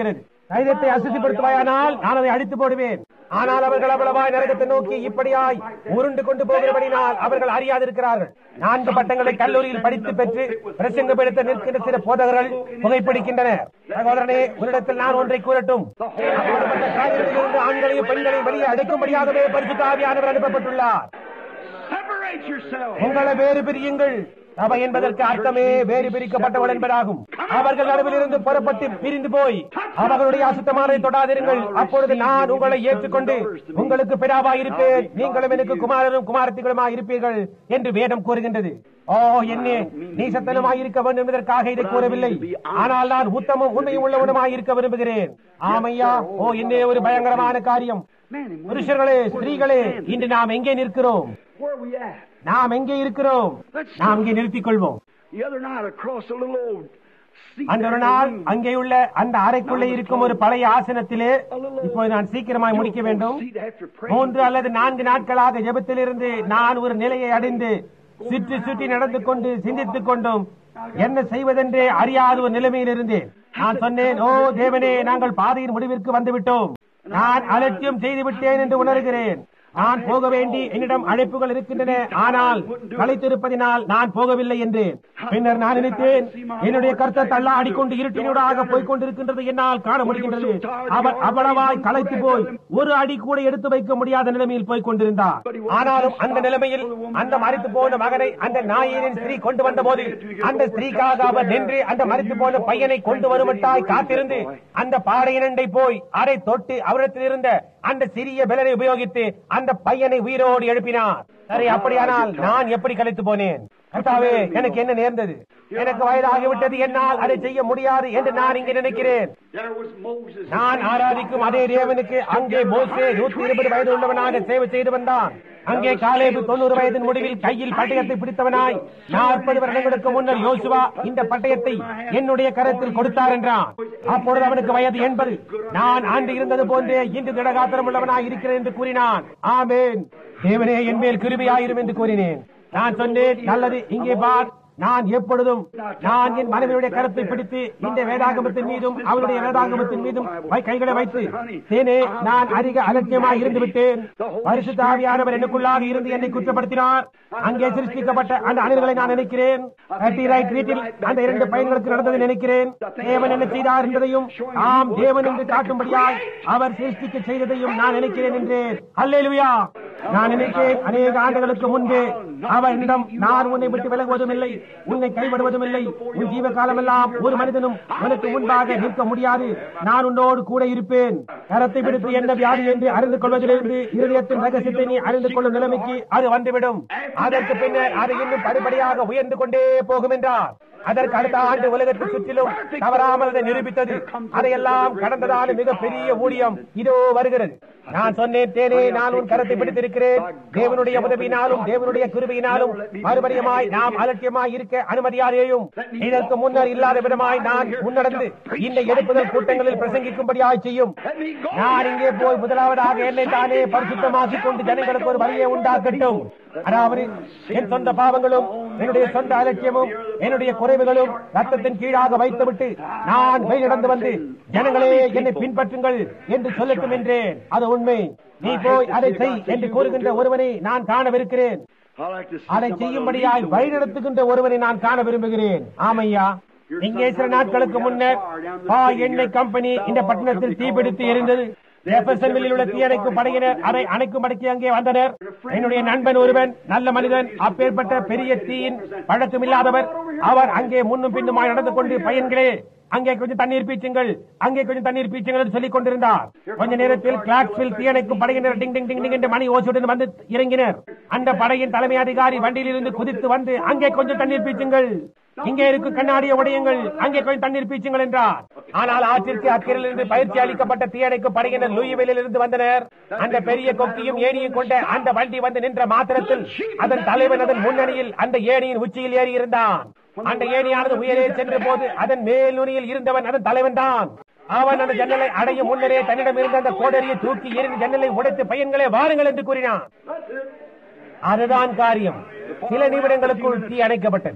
தைரியத்தை அசுத்திப்படுத்துவாயானால் நான் அதை அழித்து போடுவேன் ஆனால் அவர்கள் அவ்வளவாய் நரகத்தை நோக்கி இப்படியாய் உருண்டு கொண்டு போகிறபடினால் அவர்கள் அறியாதிருக்கிறார்கள் நான்கு பட்டங்களை கல்லூரியில் படித்து பெற்று பிரசங்க படுத்த நிற்கின்ற சில போதகர்கள் புகைப்பிடிக்கின்றனர் சகோதரனே உன்னிடத்தில் நான் ஒன்றை கூறட்டும் அப்படிப்பட்ட காரியத்திலிருந்து ஆண்களையும் பெண்களையும் வெளியே அடைக்கும்படியாகவே பரிசுத்த ஆவியானவர் அனுப்பப்பட்டுள்ளார் Separate yourself. உங்களை வேறு பிரியுங்கள் சபை என்பதற்கு அர்த்தமே வேறு பிரிக்கப்பட்டவள் என்பதாகும் அவர்கள் நடுவில் இருந்து புறப்பட்டு பிரிந்து போய் அவர்களுடைய அசுத்தமானதை தொடாதிருங்கள் அப்பொழுது நான் உங்களை ஏற்றுக்கொண்டு உங்களுக்கு பிதாவாய் இருப்பேன் நீங்களும் எனக்கு குமாரரும் குமாரத்திகளுமாய் இருப்பீர்கள் என்று வேதம் கூறுகின்றது ஓ என்னே நீ சத்தனமாய் இருக்க வேண்டும் என்பதற்காக இதை கூறவில்லை ஆனால் நான் உத்தமும் உண்மையும் உள்ளவனுமாய் இருக்க விரும்புகிறேன் ஆமையா ஓ என்னே ஒரு பயங்கரமான காரியம் Man and women, புருஷர்களே ஸ்திரீகளே இன்று நாம் எங்கே நிற்கிறோம் where are we at? நாம் எங்கே இருக்கிறோம் நாம் இங்கே நிறுத்திக் கொள்வோம் The other night across a little old seat அந்த ஒரு there in the நாள் room, அங்கேயுள்ள அந்த அறைக்குள்ளே இருக்கும் ஒரு பழைய ஆசனத்திலே இப்போது நான் சீக்கிரமாய் முடிக்க வேண்டும் seat after praying. மூன்று அல்லது நான்கு நாட்களாக ஜெபத்திலிருந்து நான் ஒரு நிலையை அடைந்து சுற்றி சுற்றி நடந்து கொண்டு சிந்தித்துக் கொண்டும் என்ன செய்வதென்றே அறியாத ஒரு நிலைமையில் இருந்தேன் நான் சொன்னேன் ஓ தேவனே நாங்கள் பாதையின் முடிவிற்கு வந்துவிட்டோம் நான் அலட்சியம் செய்து விட்டேன் என்று உணர்கிறேன் நான் போக வேண்டி என்னிடம் அழைப்புகள் இருக்கின்றன ஆனால் களைத்திருப்பதினால் நான் போகவில்லை என்றேன் பின்னர் நான் நினைத்தேன் என்னுடைய கருத்தை தள்ளாடி கொண்டு இருட்டினூடாக போய்க் கொண்டிருக்கின்றது என்னால் காண முடிகின்றது அவர் அவ்வளவாய் களைத்து போய் ஒரு அடி கூட எடுத்து வைக்க முடியாத நிலைமையில் போய்க் கொண்டிருந்தார் ஆனாலும் அந்த நிலைமையில் அந்த மறித்து போன மகனை அந்த நாயினின் ஸ்திரீ கொண்டு வந்த போது அந்த ஸ்திரீக்காக அவர் நின்று அந்த மறித்து போன பையனை கொண்டு வருமட்டாய் காத்திருந்து அந்த பாடையினண்டை போய் அரை தொட்டு அவரிடத்தில் இருந்த அந்த சிறிய பிளரை உபயோகித்து அந்த பையனை உயிரோடு எழுப்பினார் சரி அப்படியானால் நான் எப்படி கலைத்து போனேன் கர்த்தாவே எனக்கு என்ன நேர்ந்தது எனக்கு வயதாகிவிட்டது என்னால் அதை செய்ய முடியாது என்று நான் இங்கே நினைக்கிறேன் There was Moses. நான் ஆராதிக்கும் அதே தேவனுக்கு அங்கே மோசே நூத்தி இருபது வயது உள்ளவனாக சேவை செய்து வந்தான் அங்கே காலேபு தொண்ணூறு வயதின் முடிவில் கையில் பட்டயத்தை பிடித்தவனாய் நாற்பது வருடங்களுக்கு முன்னர் யோசுவா இந்த பட்டயத்தை என்னுடைய கரத்தில் கொடுத்தார் என்றான் அப்பொழுது அவனுக்கு வயது எண்பது நான் ஆண்டு இருந்தது போன்றே இன்று திடகாத்திரம் உள்ளவனாய் இருக்கிறேன் என்று கூறினான் ஆமேன் தேவனே என் மேல் கிருபையாயிரும் என்று கூறினேன் நான் சொன்னேன் நல்லது இங்கே பார் நான் எப்பொழுதும் நான் என் மனைவியுடைய கருத்தை பிடித்து இந்த வேதாகமத்தின் மீதும் அவருடைய வேதாகமத்தின் மீதும் வை- கைகளை வைத்து தேனே நான் அதிக அலட்சியமாக இருந்து விட்டேன் பரிசுத்த ஆவியானவர் எனக்குள்ளாக இருந்து என்னை குற்றப்படுத்தினார் அங்கே சிருஷ்டிக்கப்பட்ட அந்த அணில்களை நான் நினைக்கிறேன் கட்டி ரைட் வீட்டில் அந்த இரண்டு பையன்களுக்கு நடந்ததை நினைக்கிறேன் தேவன் என்ன செய்தார் என்பதையும் ஆம் தேவன் என்று காட்டும்படியாய் அவர் சிருஷ்டிக்க செய்ததையும் நான் நினைக்கிறேன் என்றேன் அல்லேலுயா நான் நினைத்தேன் அநேக ஆண்டுகளுக்கு முன்பே அவரிடம் நான் உன்னை விட்டு விலகுவதும் இல்லை உன்னை கைவிடுவதும் இல்லை உன் ஜீவ காலமெல்லாம் ஒரு மனிதனும் உனக்கு முன்பாக நிற்க முடியாது நான் உன்னோடு கூட இருப்பேன் கரத்தை பிடித்து என்ன வியாதி என்று அறிந்து கொள்வதிலிருந்து இருதயத்தின் ரகசியத்தை நீ அறிந்து கொள்ளும் நிலைமைக்கு அது வந்துவிடும் அதற்கு பின்னர் அது இன்னும் படிப்படியாக உயர்ந்து கொண்டே போகும் என்றார் அதற்கு அடுத்த ஆண்டு உலகத்தை சுற்றிலும் தவறாமல் அதை நிரூபித்தது அதையெல்லாம் கடந்ததான மிக பெரிய ஊழியம் இதோ வருகிறது நான் சொன்னேன் தேனே நான் உன் கரத்தை பிடித்திருக்கிறேன் தேவனுடைய உதவியினாலும் தேவனுடைய கிருபையினாலும் மறுபடியுமாய் நாம் அலட்சியமாய் இருக்க அனுமதியாதேயும் இதற்கு முன்னர் இல்லாத விதமாய் நான் முன்னடந்து இந்த எடுப்புதல் கூட்டங்களில் பிரசங்கிக்கும்படியாய் செய்யும் நான் இங்கே போய் முதலாவதாக என்னை தானே பரிசுத்தமாக்கிக் கொண்டு ஜனங்களுக்கு ஒரு வழியை உண்டாக்கட்டும் அதாவது என் சொந்த பாவங்களும் என்னுடைய சொந்த அலட்சியமும் என்னுடைய குறைவுகளும் ரத்தத்தின் கீழாக வைத்துவிட்டு நான் வெளிநடந்து வந்து ஜனங்களே என்னை பின்பற்றுங்கள் என்று சொல்லட்டும் என்றேன் அது உண்மை நீ போய் அதை செய் என்று கூறுகின்ற ஒருவனை நான் காணவிருக்கிறேன் I like to see அதை somebody செய்யும்படியாய் leading வழிநடத்துகின்ற ஒருவனை நான் காண விரும்புகிறேன் ஆமையா இங்கே சில நாட்களுக்கு முன்னர் பா எண்ணெய் கம்பெனி இந்த பட்டணத்தில் தீப்பிடித்து எரிந்தது ஜெபர்சன்வில் உள்ள தீயணைக்கும் படையினர் அதை அணைக்கும்படிக்கு அங்கே வந்தனர் என்னுடைய நண்பன் ஒருவன் நல்ல மனிதன் அப்பேற்பட்ட பெரிய தீயின் பழக்கம் இல்லாதவர் அவர் அங்கே முன்னும் பின்னுமாய் நடந்து கொண்டு பையன்களே அங்கே கொஞ்சம் தண்ணீர் பீச்சுங்கள் அங்கே கொஞ்சம் தண்ணீர் பீச்சுங்கள் என்று சொல்லிக் கொண்டிருந்தார் கொஞ்ச நேரத்தில் கிளாக்ஸ்வில் தீயணைக்கும் படையினர் டிங் டிங் டிங் டிங் என்று மணி ஓசுடன் வந்து இறங்கினர் அந்த படையின் தலைமை அதிகாரி வண்டியில் இருந்து குதித்து வந்து அங்கே கொஞ்சம் தண்ணீர் பீச்சுங்கள் இங்கே இருக்கும் கண்ணாடிய உடையுங்கள் அங்கே கொஞ்சம் தண்ணீர் பீச்சுங்கள் என்றார் ஆனால் ஆற்றிற்கு அக்கறையில் இருந்து பயிற்சி அளிக்கப்பட்ட தீயணைக்கும் படையினர் லூயிவிலில் இருந்து வந்தனர் அந்த பெரிய கொக்கியும் ஏணியும் கொண்ட அந்த வண்டி வந்து நின்ற மாத்திரத்தில் அதன் தலைவன் அதன் முன்னணியில் அந்த ஏணியின் உச்சியில் ஏறி இருந்தான் அந்த ஏணியானது உயரே சென்ற போது அதன் மேல் நுனியில் இருந்தவன் அதன் தலைவன் தான் அவன் அந்த ஜன்னலை அடையும் முன்னரே தன்னிடம் இருந்த அந்த கோடரியை தூக்கி எறிந்து ஜன்னலை உடைத்து பையன்களே வாருங்கள் என்று கூறினான் அதுதான் காரியம் சில நிமிடங்களுக்குள் தீ அணைக்கப்பட்டது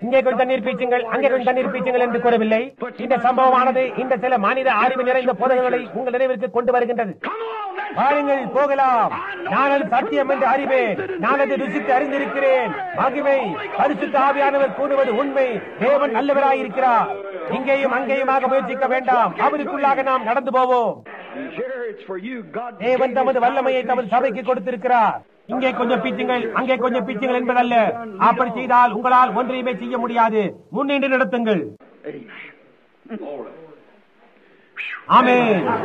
இங்கே கொஞ்சம் தண்ணீர் பீச்சுங்கள் அங்கே கொஞ்சம் தண்ணீர் பீச்சுங்கள் என்று கூறவில்லை இந்த சம்பவமானது இந்த சில மனித அறிவு நிறைந்த போதகங்களை உங்கள் நினைவிற்கு கொண்டு வருகின்றது Come on, that's வாருங்கள் போகலாம் நான் அது சத்தியம் என்று அறிவேன் நான் அதை ருசித்து அறிந்திருக்கிறேன் மகிமை பரிசுத்த ஆவியானவர் கூறுவது உண்மை தேவன் நல்லவராயிருக்கிறார் இங்கேயும் அங்கேயுமாக முயற்சிக்க வேண்டாம் அவருக்குள்ளாக நாம் நடந்து போவோம் here it's for you. God தேவன் gave தமது His வல்லமையை power to தமது His சபைக்கு கொடுத்திருக்கிறார் இங்கே கொஞ்சம் பீச்சுங்கள் அங்கே கொஞ்சம் பீச்சுங்கள் என்பதல்ல அப்படி செய்தால் உங்களால் ஒன்றையுமே செய்ய முடியாது முன்னின்று நடத்துங்கள் Amen. ஆமே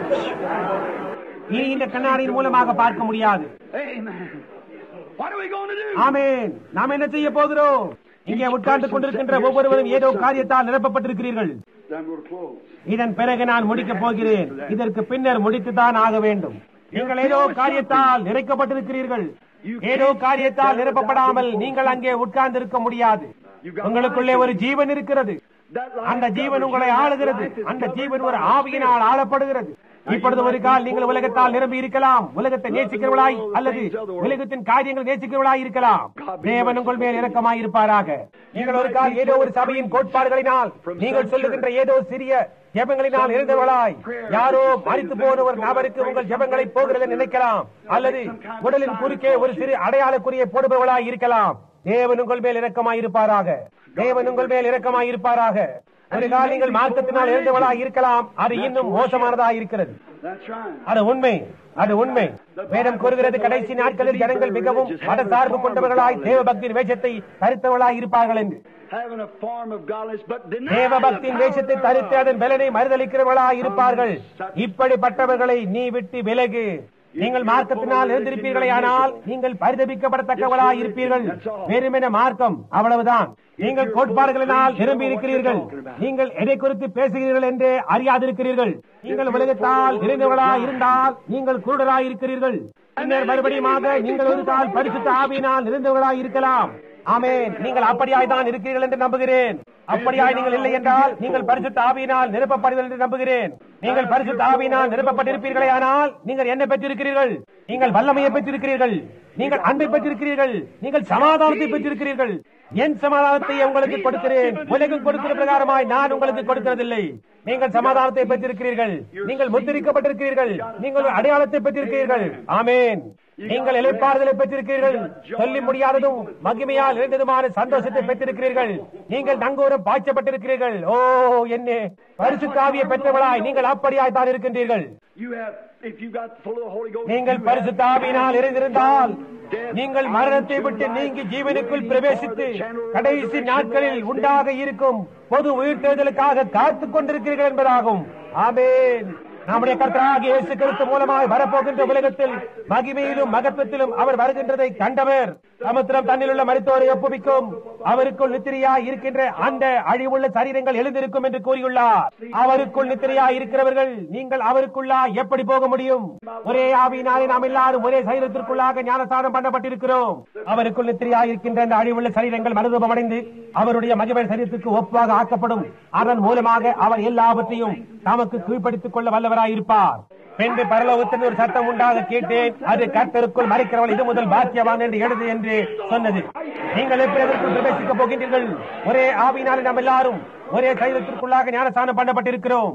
நீ இந்த கண்ணாடியின் மூலமாக பார்க்க முடியாது Amen. What are we going to do? ஆமென் நாம் என்ன செய்ய போகிறோம் இங்கே உட்கார்ந்து கொண்டிருக்கின்ற ஒவ்வொருவரும் ஏதோ காரியத்தால் நிரப்பப்பட்டிருக்கிறீர்கள் Then we'll close. இதன் பிறகு நான் முடிக்கப் போகிறேன் இதற்கு பின்னர் முடித்துதான் ஆக வேண்டும் நீங்கள் ஏதோ காரியத்தால் நிறைக்கப்பட்டிருக்கிறீர்கள் ஏதோ காரியத்தால் நிரப்பப்படாமல் நீங்கள் அங்கே உட்கார்ந்து இருக்க முடியாது உங்களுக்குள்ளே ஒரு ஜீவன் இருக்கிறது That life அந்த ஜீவன் உங்களை ஆளுகிறது அந்த ஜீவன் ஒரு ஆவியினால் ஆளப்படுகிறது இப்பொழுது ஒரு கால் நீங்கள் உலகத்தால் நிரம்பி இருக்கலாம் உலகத்தை நேசிக்கிறவளாய் அல்லது உலகத்தின் காரியங்கள் நேசிக்கிறவளாய் இருக்கலாம் தேவன் உங்கள் மேல் இரக்கமாய் இருப்பாராக நீங்கள் ஒரு கால் ஏதோ ஒரு சபையின் கோட்பாடுகளினால் நீங்கள் சொல்லுகின்ற ஏதோ சிறிய ஜெபங்களினால் இருந்தவர்களாய் யாரோ மறித்து போன ஒரு நபருக்கு உங்கள் ஜெபங்களை போகிறது நினைக்கலாம் அல்லது உடலின் குறுக்கே ஒரு சிறு அடையாளக்குறியை போடுபவர்களாய் இருக்கலாம் தேவன் உங்கள் மேல் இரக்கமாய் இருப்பாராக தேவன் உங்கள் மேல் இரக்கமாய் இருப்பாராக ஒரு கால் நீங்கள் மார்க்கத்தினால் எழுந்தவளாய் இருக்கலாம் அது இன்னும் மோசமானதாக இருக்கிறது That's right. அது உண்மை அது உண்மை வேதம் கூறுகிறது கடைசி நாட்களில் ஜனங்கள் மிகவும் மத சார்பு கொண்டவர்களாய் தேவ பக்தியின் வேஷத்தை தரித்தவர்களாய் இருப்பார்கள் என்று Having a form of godliness, but denying தேவ the பக்தியின் power வேஷத்தை thereof. தரித்து அதன் பலனை மறுதளிக்கிறவர்களாய் இருப்பார்கள் இப்படிப்பட்டவர்களை நீ விட்டு விலகு நீங்கள் மார்க்கத்தினால் இருந்திருப்பீர்களே ஆனால் நீங்கள் பரிதபிக்கப்படத்தக்கவர்களாய் இருப்பீர்கள் வெறுமென மார்க்கம் அவ்வளவுதான் நீங்கள் கோட்பாடுகளினால் நிரம்பி இருக்கிறீர்கள் நீங்கள் எதை குறித்து பேசுகிறீர்கள் என்று அறியாதிருக்கிறீர்கள் நீங்கள் உலகத்தால் நிறைந்தவர்களாய் இருந்தால் நீங்கள் குருடராய் இருக்கிறீர்கள் பின்னர் மறுபடியுமாக நீங்கள் ஒரு கால் பரிசுத்த ஆவியினால் நிறைந்தவர்களாய் இருக்கலாம் ஆமென் நீங்கள் அப்படியாய் தான் இருக்கிறீர்கள் என்று நம்புகிறேன் அப்படியாய் நீங்கள் இல்லை என்றால் நீங்கள் பரிசுத்த ஆவியினால் நிரப்பப்படுவீர்கள் என்று நம்புகிறேன் நீங்கள் பரிசுத்த ஆவியினால் நிரப்பப்பட்டிருப்பீர்களே ஆனால் நீங்கள் என்ன பெற்றிருக்கிறீர்கள் நீங்கள் வல்லமையை பெற்றிருக்கிறீர்கள் நீங்கள் அன்பை பெற்றிருக்கிறீர்கள் நீங்கள் சமாதானத்தை பெற்றிருக்கிறீர்கள் என் சமாதானத்தை உங்களுக்கு கொடுக்கிறேன் உலகம் கொடுக்கிற பிரகாரமாய் நான் உங்களுக்கு கொடுக்கிறதில்லை நீங்கள் சமாதானத்தை பெற்றிருக்கிறீர்கள் நீங்கள் முத்திரிக்கப்பட்டிருக்கிறீர்கள் நீங்கள் ஒரு அடையாளத்தை பெற்றிருக்கிறீர்கள் ஆமென் நீங்கள் இலைப்பாறுதலை பெற்றிருக்கிறீர்கள் சொல்லி முடியாததும் மகிமையால் இருந்ததுமான சந்தோஷத்தை பெற்றிருக்கிறீர்கள் நீங்கள் நங்கூரம் பாய்ச்சப்பட்டிருக்கிறீர்கள் ஓ என்ன பரிசுத்தாவியை பெற்றவளாய் நீங்கள் அப்படியாய் தான் இருக்கின்றீர்கள் You have, if you got full of the Holy Ghost, நீங்கள் you have பரிசுத்தாவினால் the இருந்திருந்தால் death நீங்கள் மரணத்தை விட்டு நீங்கி ஜீவனுக்குள் பிரவேசித்து கடைசி நாட்களில் உண்டாக இருக்கும் பொது உயிர்த்தெழுதலுக்காக காத்துக் கொண்டிருக்கிறீர்கள் என்பதாகும் ஆமென் நம்முடைய கர்த்தராகிய இயேசு கிறிஸ்து மூலமாக வரப்போகின்ற உலகத்தில் மகிமையிலும் மகத்துவத்திலும் அவர் வருகின்றதை கண்டவர் சமுத்திரம் தன்னில் உள்ள மருத்துவரை ஒப்புவிக்கும் அவருக்குள் நித்திரையா இருக்கின்ற அந்த அழிவுள்ள சரீரங்கள் எழுந்திருக்கும் என்று கூறியுள்ளார் அவருக்குள் நித்திரையா இருக்கிறவர்கள் நீங்கள் அவருக்குள்ளா எப்படி போக முடியும் ஒரே ஆவியினாலே நாம் எல்லாரும் ஒரே சரீரத்திற்குள்ளாக ஞானசானம் பண்ணப்பட்டிருக்கிறோம் அவருக்குள் நித்திரையா இருக்கின்ற அந்த அழிவுள்ள சரீரங்கள் மனரூபமடைந்து அவருடைய மகிமை சரீரத்துக்கு ஒப்பாக ஆக்கப்படும் அதன் மூலமாக அவர் எல்லாவற்றையும் தமக்கு கீழ்ப்படுத்திக் கொள்ள வல்லவராயிருப்பார் பின்பு பரலோகத்தின் ஒரு சத்தம் உண்டாக கேட்டேன் அது கர்த்தருக்குள் மறைக்கிறவள் இது முதல் பாக்கியவான் என்று எழுது என்று சொன்னது நீங்கள் எப்படி அதற்குள் பிரவேசிக்கப் போகின்றீர்கள் ஒரே ஆவியினாலே நாம் எல்லாரும் ஒரே சரீரத்திற்குள்ளாக ஞானசானம் பண்ணப்பட்டிருக்கிறோம்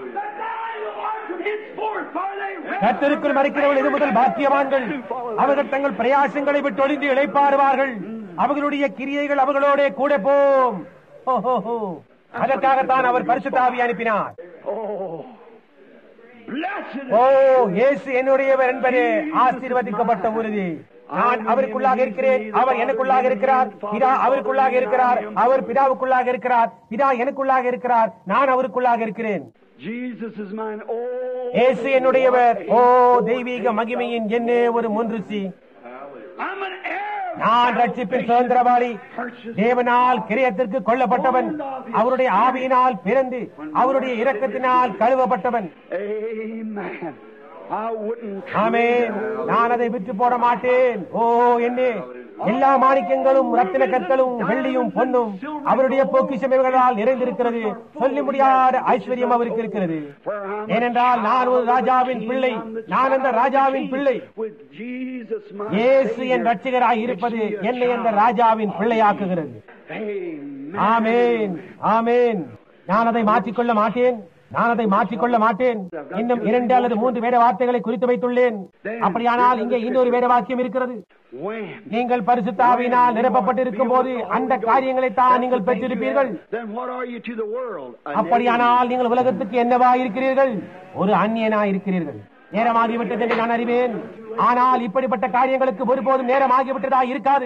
henceforth, for they கர்த்தருக்குள் மறைக்கிறவள் இது முதல் பாக்கியவான்கள் அவர்கள் தங்கள் பிரயாசங்களை விட்டு ஒளிந்து இழைப்பாருவார்கள் அவர்களுடைய கிரியைகள் அவர்களோட கூட போம் ஓஹோஹோ. அதற்காகத்தான் அவர் பரிசுத்தாவி அனுப்பினார் Oh, blessed ஓ இயேசு என்னுடையவர் என்பதே ஆசீர்வதிக்கப்பட்ட உறுதி நான் அவருக்குள்ளாக இருக்கிறேன் அவர் எனக்குள்ளாக இருக்கிறார் பிதா அவருக்குள்ளாக இருக்கிறார் அவர் பிதாவுக்குள்ளாக இருக்கிறார் பிதா எனக்குள்ளாக இருக்கிறார் நான் அவருக்குள்ளாக இருக்கிறேன் Jesus is mine. Oh, இயேசு என்னுடையவர் ஓ தெய்வீக மகிமையின் என்ன ஒரு முன்ருசி I'm an heir. நான் ரட்சிப்பின் சுதந்திரவாளி தேவனால் கிரியத்திற்கு கொல்லப்பட்டவன் அவருடைய ஆவியினால் பிறந்து அவருடைய இரக்கத்தினால் கழுவப்பட்டவன் Amen. I wouldn't. ஆமென் நான் அதை விட்டு போட மாட்டேன் ஓ என்ன எல்லா மாணிக்கங்களும் ரத்தின கற்களும் வெள்ளியும் பொன்னும் அவருடைய பொக்கிஷம் இவர்களால் நிறைந்திருக்கிறது சொல்லி முடியாத ஐஸ்வர்யம் அவருக்கு இருக்கிறது Where I'm ஏனென்றால் நான் ஒரு ராஜாவின் பிள்ளை நான் அந்த ராஜாவின் பிள்ளை with Jesus, my இயேசு என் Savior. ரட்சிகராய் இருப்பது என்னை அந்த ராஜாவின் பிள்ளையாக்குகிறது Amen. ஆமேன் ஆமேன் நான் அதை மாற்றிக்கொள்ள மாட்டேன் நான் அதை மாற்றிக்கொள்ள மாட்டேன் இன்னும் இரண்டு அல்லது மூன்று வேத வார்த்தைகளை குறித்து வைத்துள்ளேன் அப்படியானால் இங்கே இன்னொரு வேத வாக்கியம் இருக்கிறது When? நீங்கள் பரிசுத்தாவினால் நிரப்பப்பட்டிருக்கும் போது அந்த காரியங்களை தான் நீங்கள் பெற்றிருப்பீர்கள் Then what are you to the world? A அப்படியானால் நீங்கள் உலகத்துக்கு என்னவா இருக்கிறீர்கள் ஒரு அந்நியனா இருக்கிறீர்கள் நேரமாகிவிட்டது என்று நான் அறிவேன் ஆனால் இப்படிப்பட்ட காரியங்களுக்கு ஒருபோதும் நேரமாகிவிட்டதா இருக்காது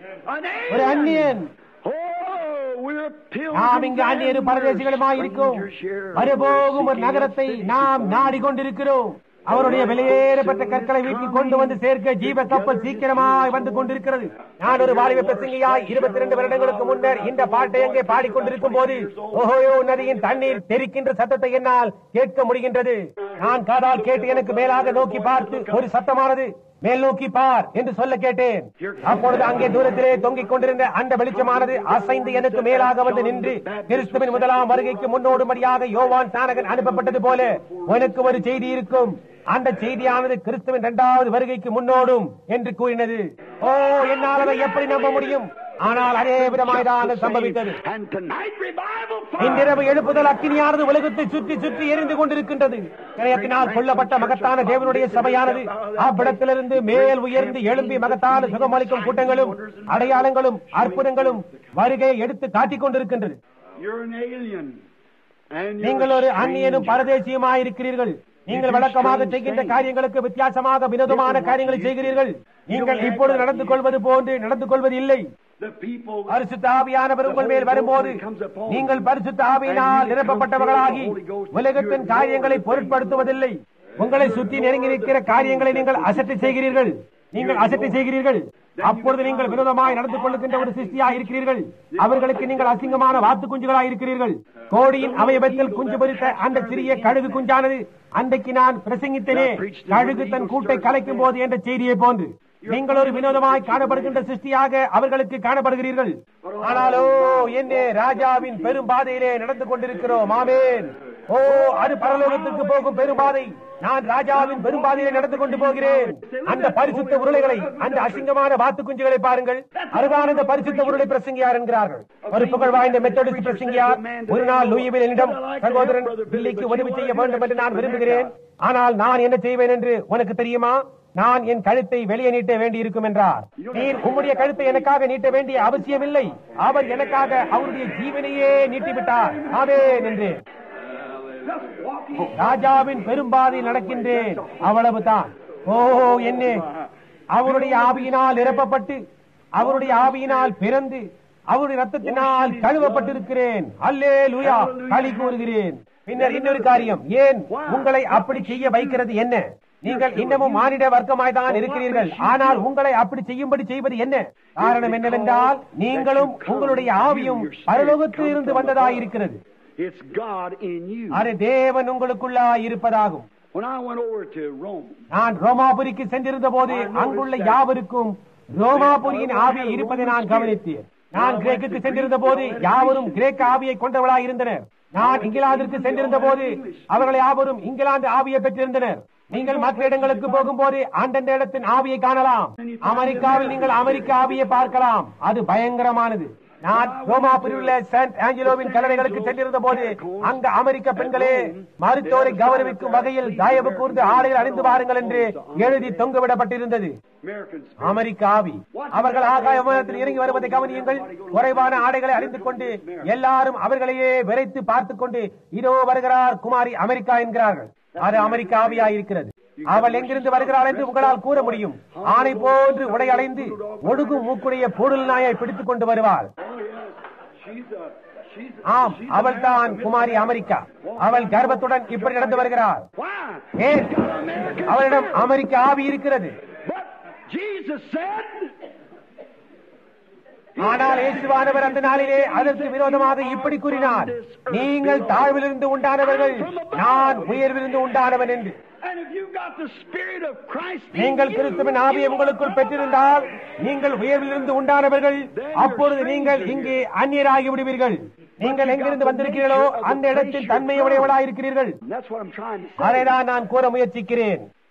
An ஒரு alien. அந்நியன் Oh, we're pilgrims நாம் இங்கு and அந்நியரும் we're பரதேசிகளுமாய் இருக்கோம் strangers here. வரபோகும் ஒரு We're நகரத்தை seeking a நாம் safe நாடிக்கொண்டிருக்கிறோம் அவருடைய வெளியேறப்பட்ட கற்களை வீட்டில் கொண்டு வந்து சேர்க்க ஜீவ கப்பல் சீக்கிரமாய் வந்து கொண்டிருக்கிறது நான் ஒரு வாலிப பிரசங்கியாய் இருபத்தி ரெண்டு வருடங்களுக்கு முன்னர் இந்த பாட்டை அங்கே பாடிக்கொண்டிருக்கும் போது ஓஹோயோ நதியின் தண்ணீர் தெரிக்கின்ற சத்தத்தை என்னால் கேட்க முடிகின்றது நான் காதால் கேட்டு எனக்கு மேலாக நோக்கி பார்த்து ஒரு சத்தமானது மேல் நோக்கி பார் என்று சொல்ல கேட்டேன் அப்பொழுது அங்கே தூரத்திலே தொங்கிக் கொண்டிருந்த அந்த வெளிச்சமானது அசைந்து எனக்கு மேலாக வந்து நின்று கிறிஸ்துவின் முதலாம் வருகைக்கு முன்னோடும்படியாக யோவான் சானகன் அனுப்பப்பட்டது போல உனக்கு ஒரு செய்தி இருக்கும் அந்த செய்தியானது கிறிஸ்துவின் இரண்டாவது வருகைக்கு முன்னோடும் என்று கூறினது ஓ என்னால் அதை எப்படி நம்ப முடியும் ஆனால் அதே விதமாய்தான் சம்பவித்தது And tonight revival இன்றிரவு எழுப்புதல் அக்கினியானது உலகத்தை சுற்றி சுற்றி எரிந்து கொண்டிருக்கின்றது இணையத்தினால் கொல்லப்பட்ட மகத்தான தேவனுடைய சபையானது அவ்விடத்திலிருந்து மேல் உயர்ந்து எழும்பி மகத்தான சுகமளிக்கும் கூட்டங்களும் அடையாளங்களும் அற்புதங்களும் வருகையை எடுத்து காட்டிக் கொண்டிருக்கின்றது You're an alien. And you're நீங்கள் ஒரு a அந்நியனும் stranger. பரதேசியுமாயிருக்கிறீர்கள் நீங்கள் வழக்கமாக செய்கின்ற காரியங்களுக்கு வித்தியாசமாக வினோதமான காரியங்களை செய்கிறீர்கள் நீங்கள் இப்பொழுது நடந்து கொள்வது போன்று நடந்து கொள்வது இல்லை The people பரிசுத்த ஆவியானவர் உங்கள் மேல் வரும்போது நீங்கள் பரிசுத்த ஆவியினால் நிரப்பப்பட்டவர்களாகி உலகத்தின் காரியங்களை பொருட்படுத்துவதில்லை உங்களை சுற்றி நெருங்கி நிற்கிற காரியங்களை நீங்கள் அசட்டை செய்கிறீர்கள் நீங்கள் அசட்டை செய்கிறீர்கள் அப்பொழுது நீங்கள் விரோதமாய் நடந்து கொள்ளுகின்ற ஒரு சிருஷ்டியாக இருக்கிறீர்கள் அவர்களுக்கு நீங்கள் அசிங்கமான வாத்து குஞ்சுகளாக இருக்கிறீர்கள் கோடியின் அவயவத்தில் குஞ்சு பொறித்த அந்த சிறிய கழுகு குஞ்சானது அன்றைக்கு நான் பிரசங்கித்தேனே கழுகு தன் கூட்டை கலைக்கும் போது என்ற செய்தியை போன்று நீங்கள் ஒரு வினோதமாய் காணப்படுகின்ற சிருஷ்டியாக அவர்களுக்கு காணப்படுகிறீர்கள் ஆனாலோ என்னே ராஜாவின் பெரும் பாதையிலே நடந்து கொண்டிருக்கிறோம் ஆமேன் ஓ அது பரலோகத்துக்கு போகும் பெரும்பாதை நான் ராஜாவின் பெரும்பாதையிலே நடந்து கொண்டு போகிறேன் அந்த பரிசுத்த உருளைகளை அந்த அசிங்கமான வாத்து குஞ்சுகளை பாருங்கள் அருகான அந்த பரிசுத்த உருளை பிரசங்கியார் என்கிறார்கள் ஒரு புகழ் வாய்ந்த மெத்தடிஸ்ட் பிரசங்கியார் ஒரு நாள் லூயிவில் என்னிடம் சகோதரன் பில்லிக்கு உதவி செய்ய வேண்டும் என்று நான் விரும்புகிறேன் ஆனால் நான் என்ன செய்வேன் என்று உனக்கு தெரியுமா நான் என் கழுத்தை வெளியே நீட்ட வேண்டி இருக்கும் என்றார் நீர் உம்முடைய கழுத்தை எனக்காக நீட்ட வேண்டிய அவசியமில்லை அவர் எனக்காக அவருடைய ஜீவனையே நீட்டிவிட்டார் ஆவேன் என்று ராஜாவின் பெரும்பாதை நடக்கின்றேன் அவ்வளவுதான் ஓ என்ன அவருடைய ஆவியினால் நிரப்பப்பட்டு அவருடைய ஆவியினால் பிறந்து அவருடைய ரத்தத்தினால் கழுவப்பட்டிருக்கிறேன் அல்லே லூயா களி கூறுகிறேன் பின்னர் இன்னொரு காரியம் ஏன் உங்களை அப்படி செய்ய வைக்கிறது என்ன நீங்கள் இன்னமும் மானிட வர்க்கமாய் தான் இருக்கிறீர்கள் ஆனால் உங்களை அப்படி செய்யும்படி செய்வது என்ன காரணம் என்னவென்றால் நீங்களும் உங்களுடைய ஆவியும் பரலோகத்தில் இருந்து வந்ததாய் இருக்கிறது It's God in you. அது தேவன் உங்களுக்குள்ளாய் இருப்பதாகும் When I went over to Rome, நான் ரோமாபுரிக்கு சென்றிருந்த போது அங்குள்ள யாவருக்கும் ரோமாபுரியின் ஆவி இருப்பதை நான் கவனித்தேன் நான் கிரேக்குக்கு சென்றிருந்த போது யாவரும் கிரேக்க ஆவியை கொண்டவர்களாய் இருந்தனர் நான் இங்கிலாந்திற்கு சென்றிருந்த போது அவர்கள் யாவரும் இங்கிலாந்து ஆவியை பெற்றிருந்தனர் நீங்கள் மற்ற இடங்களுக்கு போகும்போது அந்தந்த இடத்தின் ஆவியை காணலாம் அமெரிக்காவில் நீங்கள் அமெரிக்க ஆவியை பார்க்கலாம் அது பயங்கரமானது நான் ரோமாபுரியில் உள்ள சென்ட் ஆஞ்சலோவின் கல்லறைகளுக்கு சென்றிருந்த போது அங்க அமெரிக்க பெண்களே மருத்துவரை கௌரவிக்கும் வகையில் தயவு கூர்ந்து ஆடைகள் அணிந்து வாருங்கள் என்று எழுதி தொங்கவிடப்பட்டிருந்தது Americans, அமெரிக்க ஆவி அவர்கள் ஆகாய விமானத்தில் இறங்கி வருவதை கவனியுங்கள் குறைவான ஆடைகளை அறிந்து கொண்டு எல்லாரும் அவர்களையே விரைத்து பார்த்துக் கொண்டு இதோ வருகிறார் குமாரி அமெரிக்கா என்கிறார்கள் அது அமெரிக்க ஆவியாய் இருக்கிறது அவள் எங்கிருந்து வருகிறாள் என்று உங்களால் கூற முடியும் ஆணை போன்று உடை அடைந்து ஒடுகும் மூக்குடைய பொருள் நாயை பிடித்துக் கொண்டு வருவாள் she's a, she's a, ஆம் அவள் தான் குமாரி அமெரிக்கா அவள் கர்ப்பத்துடன் இப்படி நடந்து வருகிறாள் why? ஏன் அவளிடம் அமெரிக்க ஆவி இருக்கிறது But Jesus said, ஆனால் இயேசுவானவர் அந்த நாளிலே அதற்கு விரோதமாக இப்படி கூறினார் நீங்கள் தாழ்விலிருந்து உண்டானவர்கள் நான் உயர்விலிருந்து உண்டானவன் என்று and if you've got the Spirit of Christ in நீங்கள் you, கிறிஸ்துவின் ஆவியை உங்களுக்குள் பெற்றிருந்தால் நீங்கள் உயர்விலிருந்து உண்டானவர்கள் அப்பொழுது நீங்கள் இங்கே அந்நியராகி விடுவீர்கள் நீங்கள் எங்கிருந்து வந்திருக்கிறீர்களோ அந்த இடத்தில் தன்மையுடையவளாய் இருக்கிறீர்கள் And that's what I'm trying to say. அதைதான் நான் கூற முயற்சிக்கிறேன்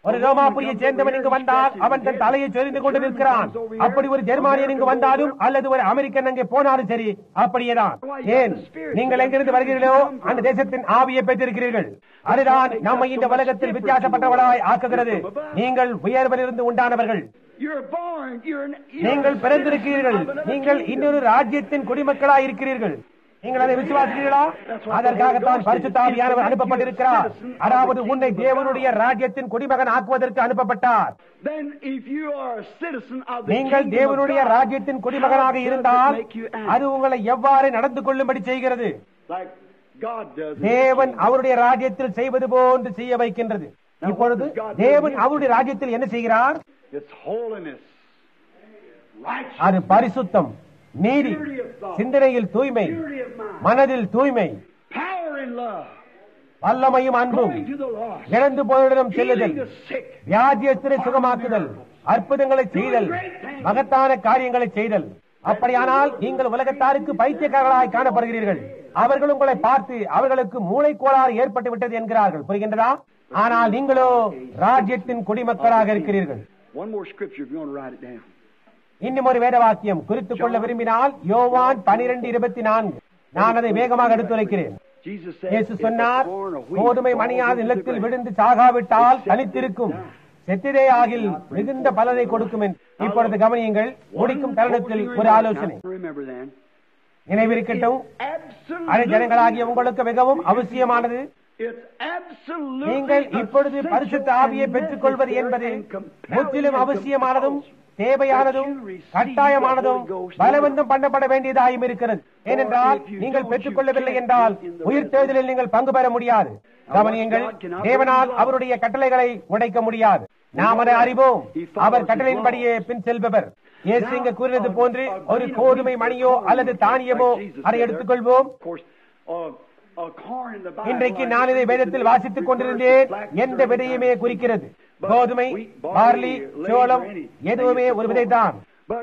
ஒரு ரோமாபுரியை சேர்ந்தவன் இங்கு வந்தால் அவன் தன் தலையை சொரிந்து கொண்டு நிற்கிறான் அப்படி ஒரு ஜெர்மானியன் இங்கு வந்தாலும் அல்லது ஒரு அமெரிக்கன் அங்கே போனாலும் சரி அப்படியேதான் ஏன் நீங்கள் எங்கிருந்து வருகிறீர்களோ அந்த தேசத்தின் ஆவியை பெற்றிருக்கிறீர்கள் அதுதான் நம்மை இந்த உலகத்தில் வித்தியாசப்பட்டவர்களாய் ஆக்குகிறது நீங்கள் உயர்விலிருந்து உண்டானவர்கள் You're born. You're an, you're நீங்கள் a பிறந்திருக்கிறீர்கள் citizen of another நீங்கள் kingdom. இன்னொரு ராஜ்யத்தின் குடிமக்களாய் இருக்கிறீர்கள் நீங்கள் அதை விசுவாசிக்கிறீர்களா அதற்காகத்தான் பரிசுத்தாவியானவர் அனுப்பப்பட்டிருக்கிறார் அதாவது உன்னை தேவனுடைய ராஜ்யத்தின் குடிமகன் ஆக்குவதற்கு அனுப்பப்பட்டார் Then if you are a citizen of the நீங்கள் kingdom of தேவனுடைய God, ராஜ்யத்தின் குடிமகனாக how does it இருந்தால் make you act? அது உங்களை எவ்வாறு நடந்து கொள்ளும்படி செய்கிறது Like God does. in தேவன் His kingdom. அவருடைய ராஜ்யத்தில் செய்வது போன்று செய்ய வைக்கின்றது இப்பொழுது தேவன் அவருடைய ராஜ்யத்தில் என்ன செய்கிறார் It's holiness, righteousness, அது பரிசுத்தம் நீதி சிந்தனையில் தூய்மை purity of mind, மனதில் தூய்மை power in love, வல்லமையும் அன்பும் going to the lost, இழந்து போரிடம் செல்லுதல் healing the sick, வியாதியஸ்தரை சுகமாக்குதல் அற்புதங்களை செய்தல் மகத்தான காரியங்களை செய்தல் அப்படியானால் நீங்கள் உலகத்தாருக்கு பைத்தியக்காரர்களாய் காணப்படுகிறீர்கள் அவர்கள் உங்களை பார்த்து அவர்களுக்கு மூளைக்கோளாறு ஏற்பட்டு விட்டது என்கிறார்கள் புரிகின்றதா ஆனால் நீங்களோ ராஜ்யத்தின் குடிமக்களாக இருக்கிறீர்கள் One more scripture if you want to write it down. இன்னும் ஒரு வேத வாக்கியம் குறித்துக் கொள்ள விரும்பினால் யோவான் பனிரெண்டு இருபத்தி நான்கு நான் அதை வேகமாக எடுத்துரைக்கிறேன் Jesus said, இயேசு if சொன்னார் the corn of wheat கோதுமை falls மணியாத into the நிலத்தில் ground, விழுந்து சாகாவிட்டால் தனித்திருக்கும் செத்திரே ஆகில் மிகுந்த பலனை கொடுக்கும் என்று. இப்பொழுது கவனியுங்கள் முடிக்கும் தருணத்தில் ஒரு ஆலோசனை Remember then. நினைவிருக்கட்டும் அது Absolutely. ஜனங்களாகிய உங்களுக்கு மிகவும் அவசியமானது It's absolutely நீங்கள் இப்பொழுது essential பரிசுத்த ஆவியை and பெற்றுக் கொள்வது என்பது necessary and compelling முற்றிலும் and அவசியமானதும் compulsory தேவையானதும் that you receive கட்டாயமானதும் the Holy Ghost பலவந்தம் பண்ணப்பட வேண்டியதாயும் இருக்கிறது ஏனென்றால் if you நீங்கள் don't, பெற்றுக் you கொள்ளவில்லை can't என்றால் be in the உயிர் தேர்தலில் நீங்கள் பங்கு பெற முடியாது கவனியுங்கள் God cannot தேவனால் break law. அவருடைய கட்டளைகளை உடைக்க முடியாது நாம் அதை அறிவோம் He follows அவர் his கட்டளையின்படியே பின் செல்பவர் இயேசு இங்கு கூறினது போன்று ஒரு கோதுமை மணியோ அல்லது தானியமோ அதை எடுத்துக்கொள்வோம் Of course, uh, a corn in the Bible, இன்றைக்கு I நான் இதை think வேதத்தில் it வாசித்துக் refers கொண்டிருந்தேன் to black எந்த certain விதையுமே kinds of குறிக்கிறது But கோதுமை wheat, barley, பார்லி laid சோளம் or any- எதுவுமே they used ஒரு to விதைதான் But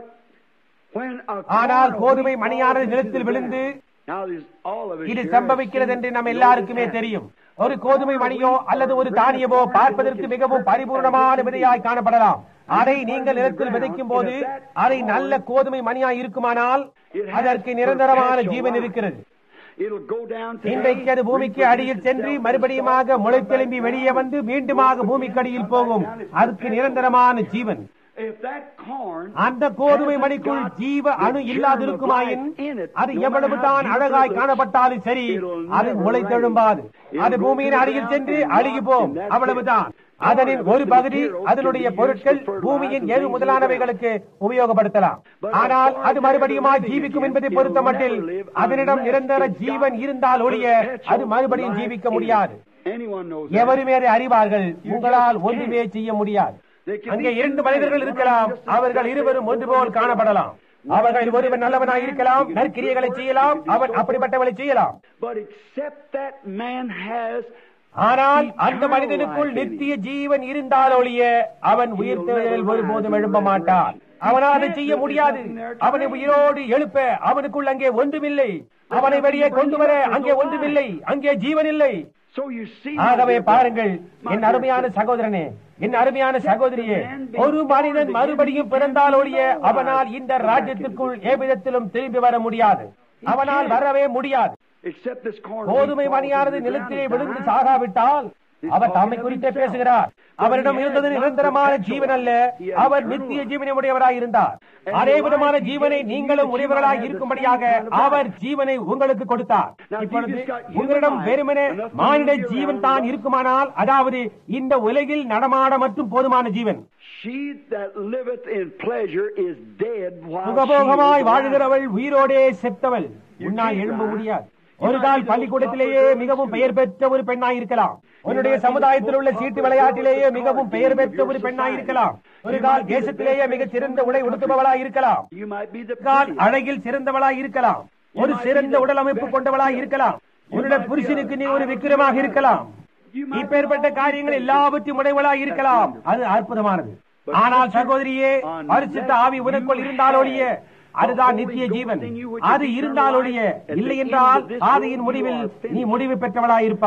when a ஆனால் corn of கோதுமை wheat மணியானது falls into நிலத்தில் the விழுந்து ground, now there's all of us இது here சம்பவிக்கிறது have என்று seen நம்ம it. எல்லாருக்குமே You know தெரியும் ஒரு கோதுமை மணியோ அல்லது ஒரு தானியமோ பார்ப்பதற்கு மிகவும் பரிபூர்ணமான விதையாய் காணப்படலாம் அதை நீங்கள் நிலத்தில் விதைக்கும் போது அதை நல்ல கோதுமை மணியாய் இருக்குமானால் அதற்கு நிரந்தரமான ஜீவன் இருக்கிறது It'll go down to இன்றைக்கு அது பூமிக்கு அடியில் சென்று மறுபடியுமாக முளைத்தெலும்பி வெளியே வந்து மீண்டுமாக பூமிக்கு அடியில் போகும் அதுக்கு நிரந்தரமான ஜீவன் If that corn அந்த கோதுமை மணிக்குள் ஜீவ அணு இல்லாதிருக்குமாயின் அது எவ்வளவு தான் அழகாய் காணப்பட்டாலும் சரி அது முளைத்தெழும்பாது அது பூமியின் அடியில் சென்று அழுகி போம் அவ்வளவுதான் அதனின் ஒரு பகுதி அதனுடைய பொருட்கள் பூமியின் எது முதலானவைகளுக்கு உபயோகப்படுத்தலாம் ஆனால் அது மறுபடியுமாய் ஜீவிக்கும் என்பதை பொறுத்த மட்டில் அதனிடம் நிரந்தர ஜீவன் இருந்தால் ஒழிய அது மறுபடியும் ஜீவிக்க முடியாது anyone knows that. எவருமே அதை அறிவார்கள் உங்களால் ஒன்றுமே செய்ய முடியாது அங்கே இரண்டு மனிதர்கள் இருக்கலாம் அவர்கள் இருவரும் ஒன்று போல் காணப்படலாம் அவர்கள் ஒருவன் நல்லவனாய் இருக்கலாம் நற்கிரியைகளை செய்யலாம் அவன் அப்படிப்பட்டவளை செய்யலாம் But except that man has ஆனால் அந்த மனிதனுக்குள் நித்திய ஜீவன் இருந்தால் ஒழிய அவன் உயிர் தேடலில் ஒருபோதும் எழும்ப மாட்டான் அவனால் அதை செய்ய முடியாது அவனை உயிரோடு எழுப்ப அவனுக்குள் அங்கே ஒன்றுமில்லை அவனை வெளியே கொண்டு வர அங்கே ஒன்றுமில்லை அங்கே ஜீவன் இல்லை so you see ஆகவே my பாருங்கள் dear என் அருமையான சகோதரனே என் அருமையான சகோதரியே ஒரு மனிதன் மறுபடியும் பிறந்தால் ஒழிய அவனால் இந்த ராஜ்யத்திற்குள் எவ்விதத்திலும் திரும்பி வர முடியாது அவனால் வரவே முடியாது except this corn கோதுமை மணியானது நிலத்திலே விழுந்து சாகாவிட்டால் அவர் தம்மை குறித்தே பேசுகிறார் அவரிடம் இருந்தது நிரந்தரமான ஜீவன் அல்ல அவர் நித்திய ஜீவனை உடையவராய் இருந்தார் அதே விதமான ஜீவனை நீங்களும் உடையவர்களாய் இருக்கும்படியாக அவர் ஜீவனை உங்களுக்கு கொடுத்தார் இப்பொழுது உங்களிடம் வெறுமனே மானிட ஜீவன் தான் இருக்குமானால் அதாவது இந்த உலகில் நடமாட மற்றும் போதுமான ஜீவன் she that liveth in pleasure is dead while சுகபோகமாய் she is alive. வாழ்கிறவள் உயிரோடே செத்தவள் உன்னால் எழும்ப முடியாது ஒரு கால் பள்ளிக்கூடத்திலேயே மிகவும் பெயர் பெற்ற ஒரு பெண்ணாய் இருக்கலாம் உன்னுடைய சமுதாயத்தில் உள்ள சீட்டு விளையாட்டிலேயே மிகவும் பெயர் பெற்ற ஒரு பெண்ணாய் இருக்கலாம் ஒரு கால் தேசத்திலேயே மிகச் சிறந்த உடை உடுத்துபவளாய் இருக்கலாம் you might be the ஒரு கால் prettiest. அழகில் சிறந்தவளாய் இருக்கலாம் ஒரு சிறந்த உடல் அமைப்பு கொண்டவளாய் இருக்கலாம் உன்னுடைய புருஷனுக்கு நீ ஒரு விக்கிரமாக இருக்கலாம் இப்பேற்பட்ட காரியங்கள் எல்லாவற்றையும் உடையவளாய் இருக்கலாம் அது அற்புதமானது ஆனால் சகோதரியே பரிசுத்த ஆவி உனக்குள் இருந்தாலொழிய அதுதான் நித்திய ஜீவன் அது இருந்தாலொழிய இல்லை என்றால் ஆதியின் முடிவில் நீ முடிவு பெற்றவளாய் இருப்பாய்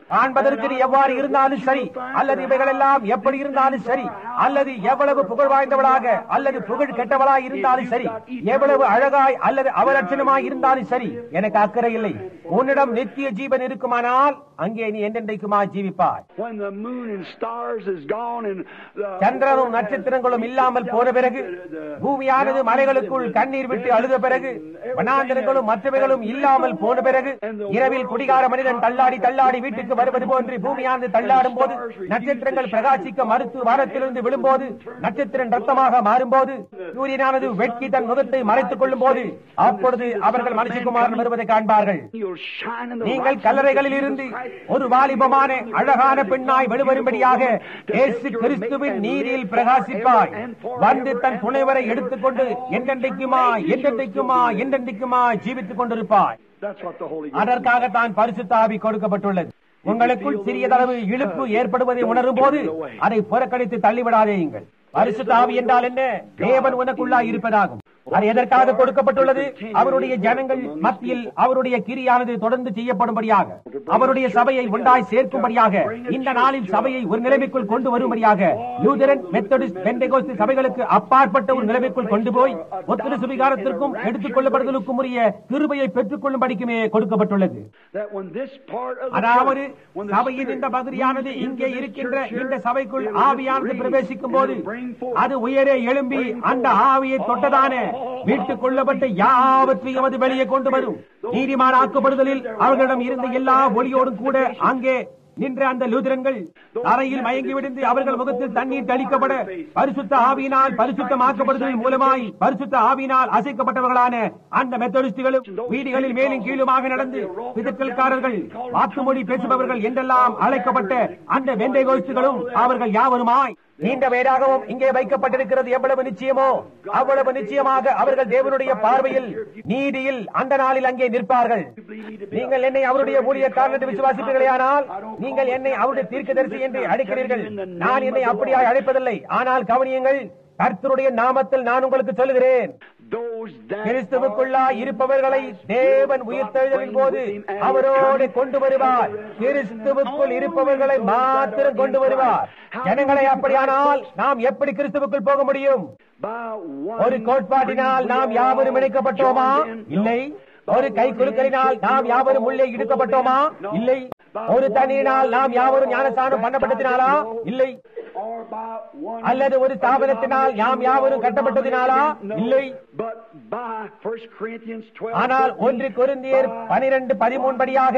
காண்பதற்கு நீ எவ்வாறு இருந்தாலும் சரி அல்லது இவைகளெல்லாம் எப்படி இருந்தாலும் சரி அல்லது எவ்வளவு புகழ் வாய்ந்தவளாக அல்லது புகழ் கெட்டவளாய் இருந்தாலும் சரி எவ்வளவு அழகாய் அல்லது அவலட்சணமாய் இருந்தாலும் சரி எனக்கு அக்கறை இல்லை உன்னிடம் நித்திய ஜீவன் இருக்குமானால் அங்கே நீ என்றென்றைக்குமா ஜீவிப்பாய் When the moon and stars is gone and the சந்திரனும் நட்சத்திரங்களும் இல்லாமல் போன பிறகு பூமியானது மலைகளுக்குள் கண்ணீர் விட்டு அழுத பிறகு வனாந்திரங்களும் மற்றவைகளும் இல்லாமல் போன பிறகு இரவில் குடிகார மனிதன் தள்ளாடி தள்ளாடி வீட்டுக்கு வருவது போன்று பூமியானது தள்ளாடும் போது நட்சத்திரங்கள் பிரகாசிக்க மறுத்து வாரத்திலிருந்து விழும்போது நட்சத்திரம் ரத்தமாக மாறும்போது சூரியனானது வெட்கி தன் முகத்தை மறைத்துக் கொள்ளும் போது அப்பொழுது அவர்கள் மனுஷகுமாரன் வருவதை காண்பார்கள் you'll shine in the நீங்கள் righteousness கல்லறைகளில் of இருந்து Christ. ஒரு வாலிபமான அழகான பெண்ணாய் வெளிவரும்படியாக இயேசு கிறிஸ்துவின் நீதியில் பிரகாசிப்பாய் வந்து தன் துணைவரை எடுத்துக்கொண்டு என்றென்றைக்குமா என்றென்றைக்குமா என்றென்றைக்குமா ஜீவித்துக் கொண்டிருப்பாய் That's what the Holy Ghost அதற்காக தான் பரிசுத்த ஆவி கொடுக்கப்பட்டுள்ளது உங்களுக்குள் சிறியதளவு இழுப்பு ஏற்படுவதை உணரும் போது அதை புறக்கணித்து தள்ளிவிடாதேயுங்கள் பரிசுத்த ஆவி என்றால் என்ன தேவன் உனக்குள்ளாய் இருப்பதாகும் அது எதற்காக கொடுக்கப்பட்டுள்ளது அவருடைய ஜனங்கள் மத்தியில் அவருடைய கிரியானது தொடர்ந்து செய்யப்படும்படியாக அவருடைய சபையை ஒன்றாய் சேர்க்கும்படியாக இந்த நாளில் சபையை ஒரு நிலைமைக்குள் கொண்டு வரும்படியாக லூதரன் மெத்தடிஸ்ட் பெண்டகோஸ்து சபைகளுக்கு அப்பாற்பட்ட ஒரு நிலைமைக்குள் கொண்டு போய் ஒத்துழை சுவிகாரத்திற்கும் எடுத்துக் கொள்ளப்படுதலுக்கும் உரிய கிருபையை பெற்றுக் கொள்ளும்படிக்குமே கொடுக்கப்பட்டுள்ளது that when this part of the அதாவது church, when the சபையின் Spirit இந்த பகுதியானது moves into இங்கே the இருக்கின்ற church here, இந்த சபைக்குள் it will ஆவியானது breathe, பிரவேசிக்கும் it போது will bring forth, அது உயரே எழும்பி அந்த ஆவியை தொட்டதான மீட்டுக் கொள்ளப்பட்ட யாவற்றையும் அது வெளியே கொண்டு வரும் நீதிமான ஆக்கப்படுதலில் அவர்களிடம் இருந்த எல்லா ஒளியோடும் கூட அங்கே நின்ற அந்த லூதரன்கள் அறையில் மயங்கி விழுந்து அவர்கள் முகத்தில் தண்ணீர் தெளிக்கப்பட பரிசுத்த ஆவியினால் பரிசுத்தமாக்கப்படுதலின் மூலமாய் பரிசுத்த ஆவியினால் அசைக்கப்பட்டவர்களான அந்த மெத்தடிஸ்டுகளும் வீடுகளில் மேலும் கீழுமாக நடந்து பிதற்றல்காரர்கள் வாக்குமொழி பேசுபவர்கள் என்றெல்லாம் அழைக்கப்பட்ட அந்த வெந்தை கோஷ்டுகளும் அவர்கள் யாவருமாய் நீண்ட வேறாகவும் இங்கே வைக்கப்பட்டிருக்கிறது எவ்வளவு நிச்சயமோ அவ்வளவு நிச்சயமாக அவர்கள் தேவனுடைய பார்வையில் நீதியில் அந்த நாளில் அங்கே நிற்பார்கள் நீங்கள் என்னை அவருடைய ஊழியக்காரன் என்று விசுவாசிப்பீர்களேயானால் நீங்கள் என்னை அவருடைய தீர்க்கதரிசி என்று அழைக்கிறீர்கள் நான் என்னை அப்படியாக அழைப்பதில்லை ஆனால் கவனியுங்கள் கர்த்தருடைய நாமத்தில் நான் உங்களுக்கு சொல்லுகிறேன் those that கிறிஸ்துவுக்குள்ளா இருப்பவர்களை தேவன் உயிர்த்தெழுதலின் போது அவரோடு கொண்டு வருவார் கிறிஸ்துவுக்குள் இருப்பவர்களை மாத்திரம் கொண்டு வருவார் ஜனங்களை அப்படியானால் நாம் எப்படி கிறிஸ்துவுக்குள் போக முடியும் by one ஒரு கோட்பாட்டினால் நாம் யாவரும் இணைக்கப்பட்டோமா இல்லை ஒரு கை குலுக்கலினால் நாம் யாவரும் உள்ளே இழுக்கப்பட்டோமா இல்லை ஒரு தண்ணீரினால் நாம் யாவரும் ஞானஸ்தானம் பண்ணப்பட்டதினாலா இல்லை or by one அல்லது ஒரு ஸ்தாபனத்தினால் நாம் யாவரும் கட்டப்பட்டதினாலா இல்லை but by First Corinthians 12 ஆனால் ஒன்று கொரிந்தியர் பனிரெண்டு பதிமூணு படியாக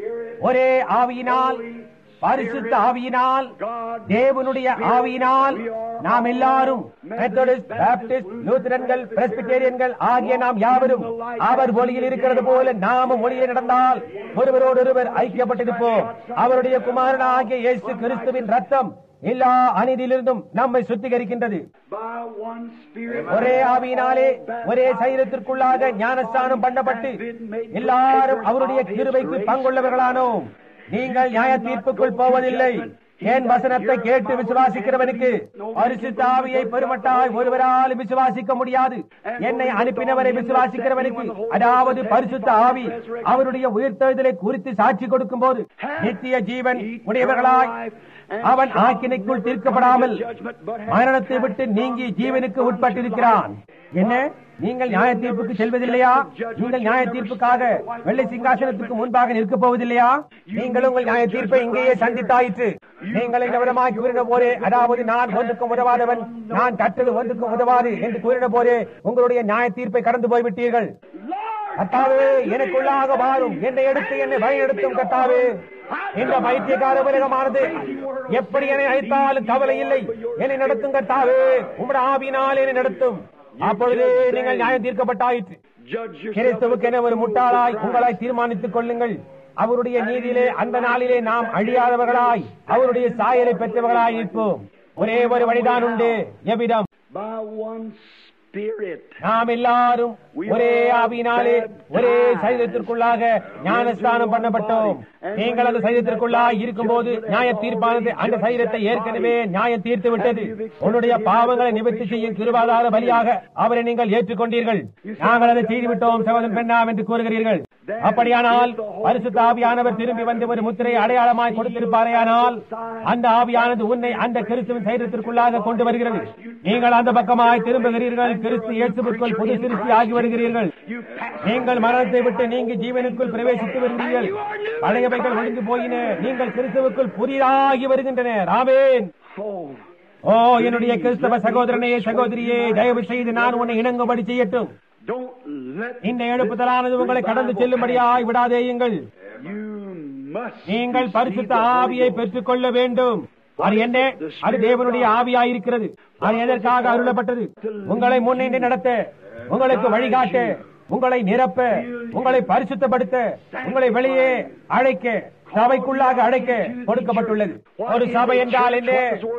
ஒரே ஆவியினால் பரிசுத்த ஆவியினால் தேவனுடைய ஆவியினால் நாம் எல்லாரும் மெத்தடிஸ்ட் பாப்டிஸ்ட் லூத்தரன்கள் பிரஸ்பிட்டேரியன்கள் ஆகிய நாம் யாவரும் அவர் ஒளியில் இருக்கிறது போல நாமும் ஒளியில் நடந்தால் ஒருவரோடு ஒருவர் ஐக்கியப்பட்டிருப்போம் அவருடைய குமாரன் ஆகிய இயேசு கிறிஸ்துவின் ரத்தம் எல்லா அநீதியிலிருந்தும் நம்மை சுத்திகரிக்கின்றது by one spirit ஒரே ஆவியினாலே ஒரே சைரத்திற்குள்ளாக ஞானஸ்தானம் பண்ணப்பட்டு எல்லாரும் அவருடைய கிருபைக்கு பங்குள்ளவர்களானோம் நீங்கள் நியாய தீர்ப்புக்குள் போவதில்லை என் வசனத்தை கேட்டு விசுவாசிக்கிறவனுக்கு பரிசுத்த ஆவியை பெருமட்டாய் ஒருவரால் விசுவாசிக்க முடியாது என்னை அனுப்பினவரை விசுவாசிக்கிறவனுக்கு அதாவது பரிசுத்த ஆவி அவருடைய உயிர்த்தெழுதலை குறித்து சாட்சி கொடுக்கும் போது நித்திய ஜீவன் உடையவர்களாய் அவன் ஆக்கினைக்குள் தீர்க்கப்படாமல் மரணத்தை விட்டு நீங்கி ஜீவனுக்கு உட்பட்டிருக்கிறான் என்ன நீங்கள் நியாய தீர்ப்புக்கு செல்வதில்லையா நீங்கள் நியாய தீர்ப்புக்காக வெள்ளை சிங்காசனத்துக்கு முன்பாக நிற்கப் போவதில்லையா நீங்கள் உங்கள் நியாய தீர்ப்பை இங்கேயே சந்தித்தாயிற்று நீங்கள் இந்த விதமாய் கூறின போதே அதாவது நான் ஒன்றுக்கும் உதவாதவன் நான் கற்றது ஒன்றுக்கும் உதவாது என்று கூறின போதே உங்களுடைய நியாய தீர்ப்பை கடந்து போய்விட்டீர்கள் கத்தாவே எனக்குள்ளாக வாழும் என்னை எடுத்து என்னை வழிநடத்தும் கத்தாவே இந்த பைத்தியக்கார உலகமானது எப்படி என்னை அழைத்தாலும் கவலை இல்லை என்னை நடத்தும் கத்தாவே உம்முடைய ஆவினால் என்னை நடத்தும் அப்பொழுது நீங்கள் நியாயம் தீர்க்கப்பட்டாயிற்று judge கிறிஸ்துவுக்கு என ஒரு முட்டாளாய் உங்களாய் தீர்மானித்துக் கொள்ளுங்கள் அவருடைய நீதியிலே அந்த நாளிலே நாம் அழியாதவர்களாய் அவருடைய சாயலை பெற்றவர்களாய் நிற்போம் ஒரே ஒரு வழிதான் உண்டு எவ்விதம் by one spirit நாம் எல்லாரும் ஒரே ஆவியினாலே ஒரே சரீரத்திற்குள்ளாக ஞானஸ்தானம் பண்ணப்பட்டோம் நீங்கள் அந்த சரீரத்திற்குள்ளாக இருக்கும்போது நியாய தீர்ப்பானது அந்த சரீரத்தை ஏற்கனவே நியாயம் தீர்த்து விட்டது உன்னுடைய பாவங்களை நிவர்த்தி செய்யும் கிருபாதார பலியாக அவரை நீங்கள் ஏற்றுக்கொண்டீர்கள் நாங்கள் அதை செய்துவிட்டோம் சகோதரன் பெண்ணாம் என்று கூறுகிறீர்கள் அப்படியானால் பரிசுத்த ஆவியானவர் திரும்பி வந்து ஒரு முத்திரை அடையாளமாய் கொடுத்திருப்பாரேயானால் அந்த ஆவியானது உன்னை அந்த கிறிஸ்துவின் சைரத்திற்குள்ளாக கொண்டு வருகிறது நீங்கள் அந்த பக்கமாய் திரும்புகிறீர்கள் கிறிஸ்து இயேசுக்குள் புது சிருஷ்டி ஆகி வருகிறீர்கள் You pass. நீங்கள் மரணத்தை விட்டு நீங்க ஜீவனுக்குள் பிரவேசித்து வருகிறீர்கள் பழையவைகள் ஒழிந்து போயின நீங்கள் கிறிஸ்துவுக்குள் புதிதாகி வருகின்றன ஆமென் Oh, ஓ என்னுடைய கிறிஸ்தவ சகோதரனே சகோதரியே தயவு செய்து நான் உன்னை இணங்கும்படி செய்யட்டும் don't let இந்த எழுப்புதலானது உங்களை கடந்து செல்லும்படியாய் விடாதேயுங்கள் you must. நீங்கள் பரிசுத்த ஆவியை பெற்றுக் கொள்ள வேண்டும் அது என்ன அது தேவனுடைய ஆவியாயிருக்கிறது அது எதற்காக அருளப்பட்டது உங்களை முன்னின்று நடத்த உங்களுக்கு வழிகாட்ட உங்களை நிரப்ப உங்களை பரிசுத்தப்படுத்த உங்களை வெளியே அழைக்க சபைக்குள்ளாக அழைக்க கொடுக்கப்பட்டுள்ளது ஒரு சபை என்றால் என்ன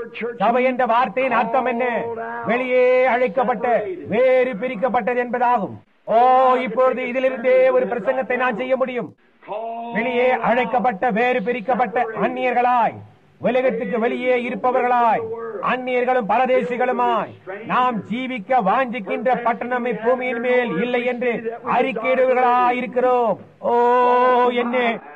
சபை என்ற வார்த்தையின் அர்த்தம் என்ன வெளியே அழைக்கப்பட்ட வேறு பிரிக்கப்பட்டது என்பதாகும் ஓ இப்பொழுது இதிலிருந்தே ஒரு பிரசங்கத்தை நான் செய்ய முடியும் Call வெளியே அழைக்கப்பட்ட வேறு பிரிக்கப்பட்ட அந்நியர்களாய் உலகத்துக்கு வெளியே இருப்பவர்களாய் அந்நியர்களும் பரதேசிகளுமாய் நாம் ஜீவிக்க வாஞ்சிக்கின்ற பட்டணம் பூமியின் மேல் இல்லை என்று அறிக்கையிடுவர்களாய் இருக்கிறோம் ஓ என்ன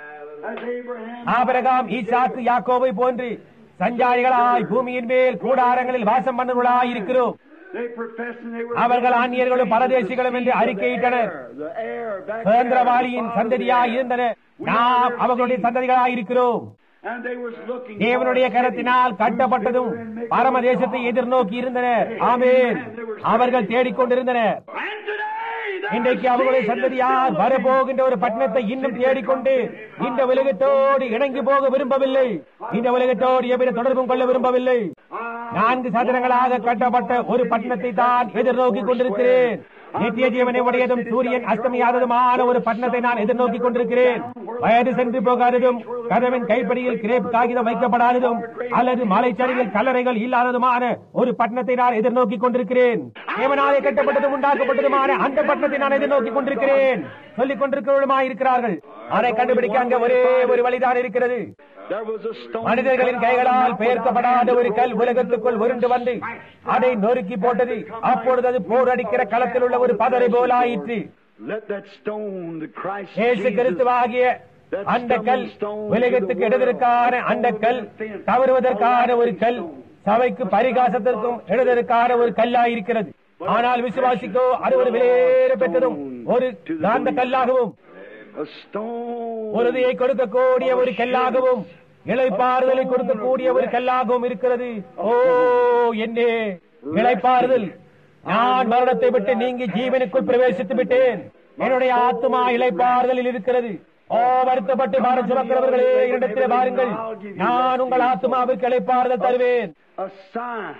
as Abraham. ஆபரகாம் ஈசாக்கு யாக்கோவை போன்று சஞ்சாரிகளாய் பூமியின் மேல் கூடாரங்களில் வாசம் பண்ணுவர்களாய் இருக்கிறோம் They professed and they were. அவர்கள் அந்நியர்களும் பரதேசிகளும் என்று அறிக்கையிட்டனர் The heir back சுதந்திரவாளியின் there, சந்ததியாய் இருந்தனர் நாம் அவர்களுடைய சந்ததிகளாய் இருக்கிறோம் And they was looking. தேவனுடைய கரத்தினால் கட்டப்பட்டதும் பரம தேசத்தை எதிர்நோக்கி இருந்தனர் ஆமென் அவர்கள் தேடிக்கொண்டிருந்தனர் And today, they இன்றைக்கு அவர்களுடைய சந்ததியார் வரப்போகின்ற ஒரு பட்டணத்தை இன்னும் தேடிக்கொண்டு இந்த உலகத்தோடு இணங்கி போக விரும்பவில்லை இந்த உலகத்தோடு எவ்வித தொடர்பும் கொள்ள விரும்பவில்லை நான்கு சதுரங்களாக கட்டப்பட்ட ஒரு பட்டணத்தை தான் எதிர்நோக்கி கொண்டிருக்கிறேன் நித்திய ஜீவனை உடையதும் சூரியன் அஸ்தமியாததுமான ஒரு பட்டணத்தை நான் எதிர்நோக்கி கொண்டிருக்கிறேன் வயது சென்று போகாததும் கதவின் கைப்படியில் கிரேப் காகிதம் வைக்கப்படாததும் அல்லது மலைச்சரிவில் கல்லறைகள் இல்லாததுமான ஒரு பட்டணத்தை நான் எதிர்நோக்கி கொண்டிருக்கிறேன் தேவனாலே கட்டப்பட்டதும் உண்டாக்கப்பட்டதுமான அந்த பட்டணத்தை நான் எதிர்நோக்கி கொண்டிருக்கிறேன் சொல்லிக் கொண்டிருக்கிறவர்களுமாய் இருக்கிறார்கள் அதை கண்டுபிடிக்க அங்க ஒரே ஒரு வழிதான் இருக்கிறது There was a stone. மனிதர்களின் கைகளால் பெயர்க்கப்படாத ஒரு கல் உலகத்துக்குள் உருண்டு வந்து அதை நொறுக்கி போட்டது அப்பொழுது அது போர் அடிக்கிற களத்தில் உள்ள ஒரு பதரை போலாயிற்று Let that stone, the Christ இயேசு Jesus, கிறிஸ்துவாகிய அந்த கல் உலகத்துக்கு இடதற்கான அந்த கல் தவறுவதற்கான ஒரு கல் சபைக்கு பரிகாசத்திற்கும் எழுதற்கான ஒரு கல்லாயிருக்கிறது ஆனால் விசுவாசிக்கோ அது ஒரு விலையேற பெற்றதும் ஒரு காந்த கல்லாகவும் a stone. உறுதியை கொடுக்கக்கூடிய ஒரு கல்லாகவும் இளைப்பாறுதலை கொடுக்கக்கூடிய ஒரு கல்லாகவும் இருக்கிறது ஓ என்னே இளைப்பாறுதல் நான் மரணத்தை விட்டு நீங்கி ஜீவனுக்குள் பிரவேசித்து விட்டேன் என்னுடைய ஆத்மா இளைப்பாறுதலில் இருக்கிறது ஓ வருத்தப்பட்டு பாரம் சுமக்கிறவர்களே இடத்திலே பாருங்கள் நான் உங்கள் ஆத்மாவுக்கு இளைப்பாறுதல் தருவேன் A sign.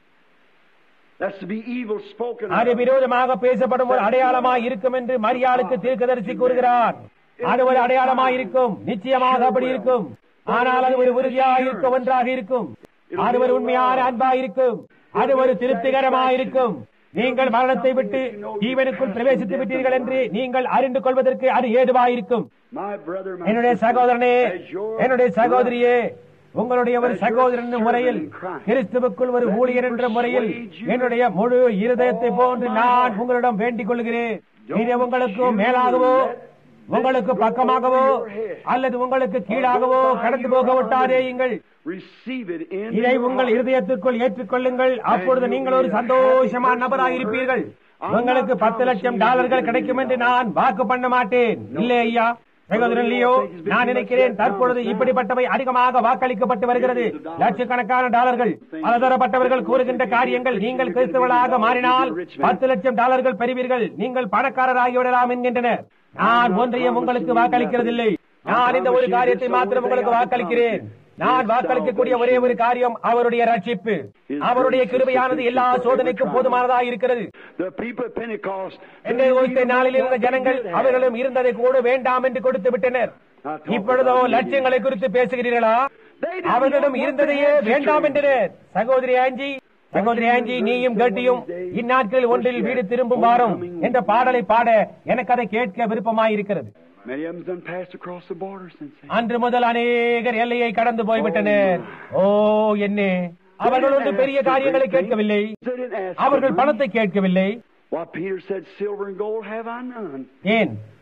That's to be evil spoken அது of. விரோதமாக பேசப்படும் ஒரு அடையாளமாய் இருக்கும் என்று மரியாளுக்கு தீர்க்கதரிசி கூறுகிறார் அது ஒரு அடையாளமாய் இருக்கும் நிச்சயமாக அப்படி இருக்கும் ஆனால் அது ஒரு உறுதியாக இருக்க ஒன்றாக இருக்கும் அது ஒரு உண்மையான அன்பாய் இருக்கும் அது ஒரு திருப்திகரமாக இருக்கும் நீங்கள் மரணத்தை விட்டு ஜீவனுக்குள் பிரவேசித்து விட்டீர்கள் என்று நீங்கள் அறிந்து கொள்வதற்கு அது ஏதுவாயிருக்கும் My brother, my என்னுடைய sister, சகோதரனே as your என்னுடைய சகோதரியே உங்களுடைய ஒரு சகோதரன் என்ற முறையில் கிறிஸ்துவுக்குள் ஒரு ஊழியர் என்ற முறையில் என்னுடைய முழு இருதயத்தை போன்று நான் உங்களிடம் வேண்டிக் கொள்கிறேன் இது உங்களுக்கு மேலாகவோ உங்களுக்கு பக்கமாகவோ அல்லது உங்களுக்கு கீழாகவோ கடந்து போக விட்டாதேயுங்கள் receive it in இதை your உங்கள் heart. இருதயத்திற்குள் ஏற்றுக்கொள்ளுங்கள் அப்பொழுது நீங்கள் ஒரு சந்தோஷமான நபராக இருப்பீர்கள் உங்களுக்கு பத்து லட்சம் டாலர்கள் கிடைக்கும் என்று நான் வாக்கு பண்ண மாட்டேன் இல்லை ஐயா சகோதரன் லியோ நான் நினைக்கிறேன் தற்பொழுது இப்படிப்பட்டவை அதிகமாக வாக்களிக்கப்பட்டு வருகிறது லட்சக்கணக்கான டாலர்கள் பலதரப்பட்டவர்கள் கூறுகின்ற காரியங்கள் நீங்கள் கிறிஸ்தவர்களாக மாறினால் பத்து லட்சம் டாலர்கள் பெறுவீர்கள் நீங்கள் பணக்காரராகி விடலாம் என்கின்றனர் நான் ஒன்றையும் உங்களுக்கு வாக்களிக்கிறதில்லை நான் இந்த ஒரு காரியத்தை மாத்திரம் உங்களுக்கு வாக்களிக்கிறேன் நான் வாக்களிக்கக்கூடிய ஒரே ஒரு காரியம் அவருடைய ரட்சிப்பு அவருடைய கிருபையானது எல்லா சோதனைக்கும் போதுமானதாக இருக்கிறது The people at Pentecost. என்னை ஓய்த்த நாளில் இருந்த ஜனங்கள் அவர்களும் இருந்ததை கூட வேண்டாம் என்று கொடுத்து விட்டனர் இப்பொழுதோ லட்சியங்களை குறித்து பேசுகிறீர்களா அவர்களிடம் இருந்ததையே வேண்டாம் என்றனர் சகோதரி ஆஞ்சி சகோதரி ஆஞ்சி நீயும் கேட்டியும் இந்நாட்களில் ஒன்றில் வீடு திரும்பும் வாரம் என்ற பாடலை பாட எனக்கு அதை கேட்க விருப்பமாயிருக்கிறது Many of them done passed across the border since then. அன்று முதல் அநேகர் எல்லையை கடந்து போய்விட்டனர் ஓ என்ன அவர்கள் ஒன்று பெரிய காரியங்களை கேட்கவில்லை They didn't ask அவர்கள் for money. பணத்தை கேட்கவில்லை Why Peter said, Silver and gold have I none. ஏன்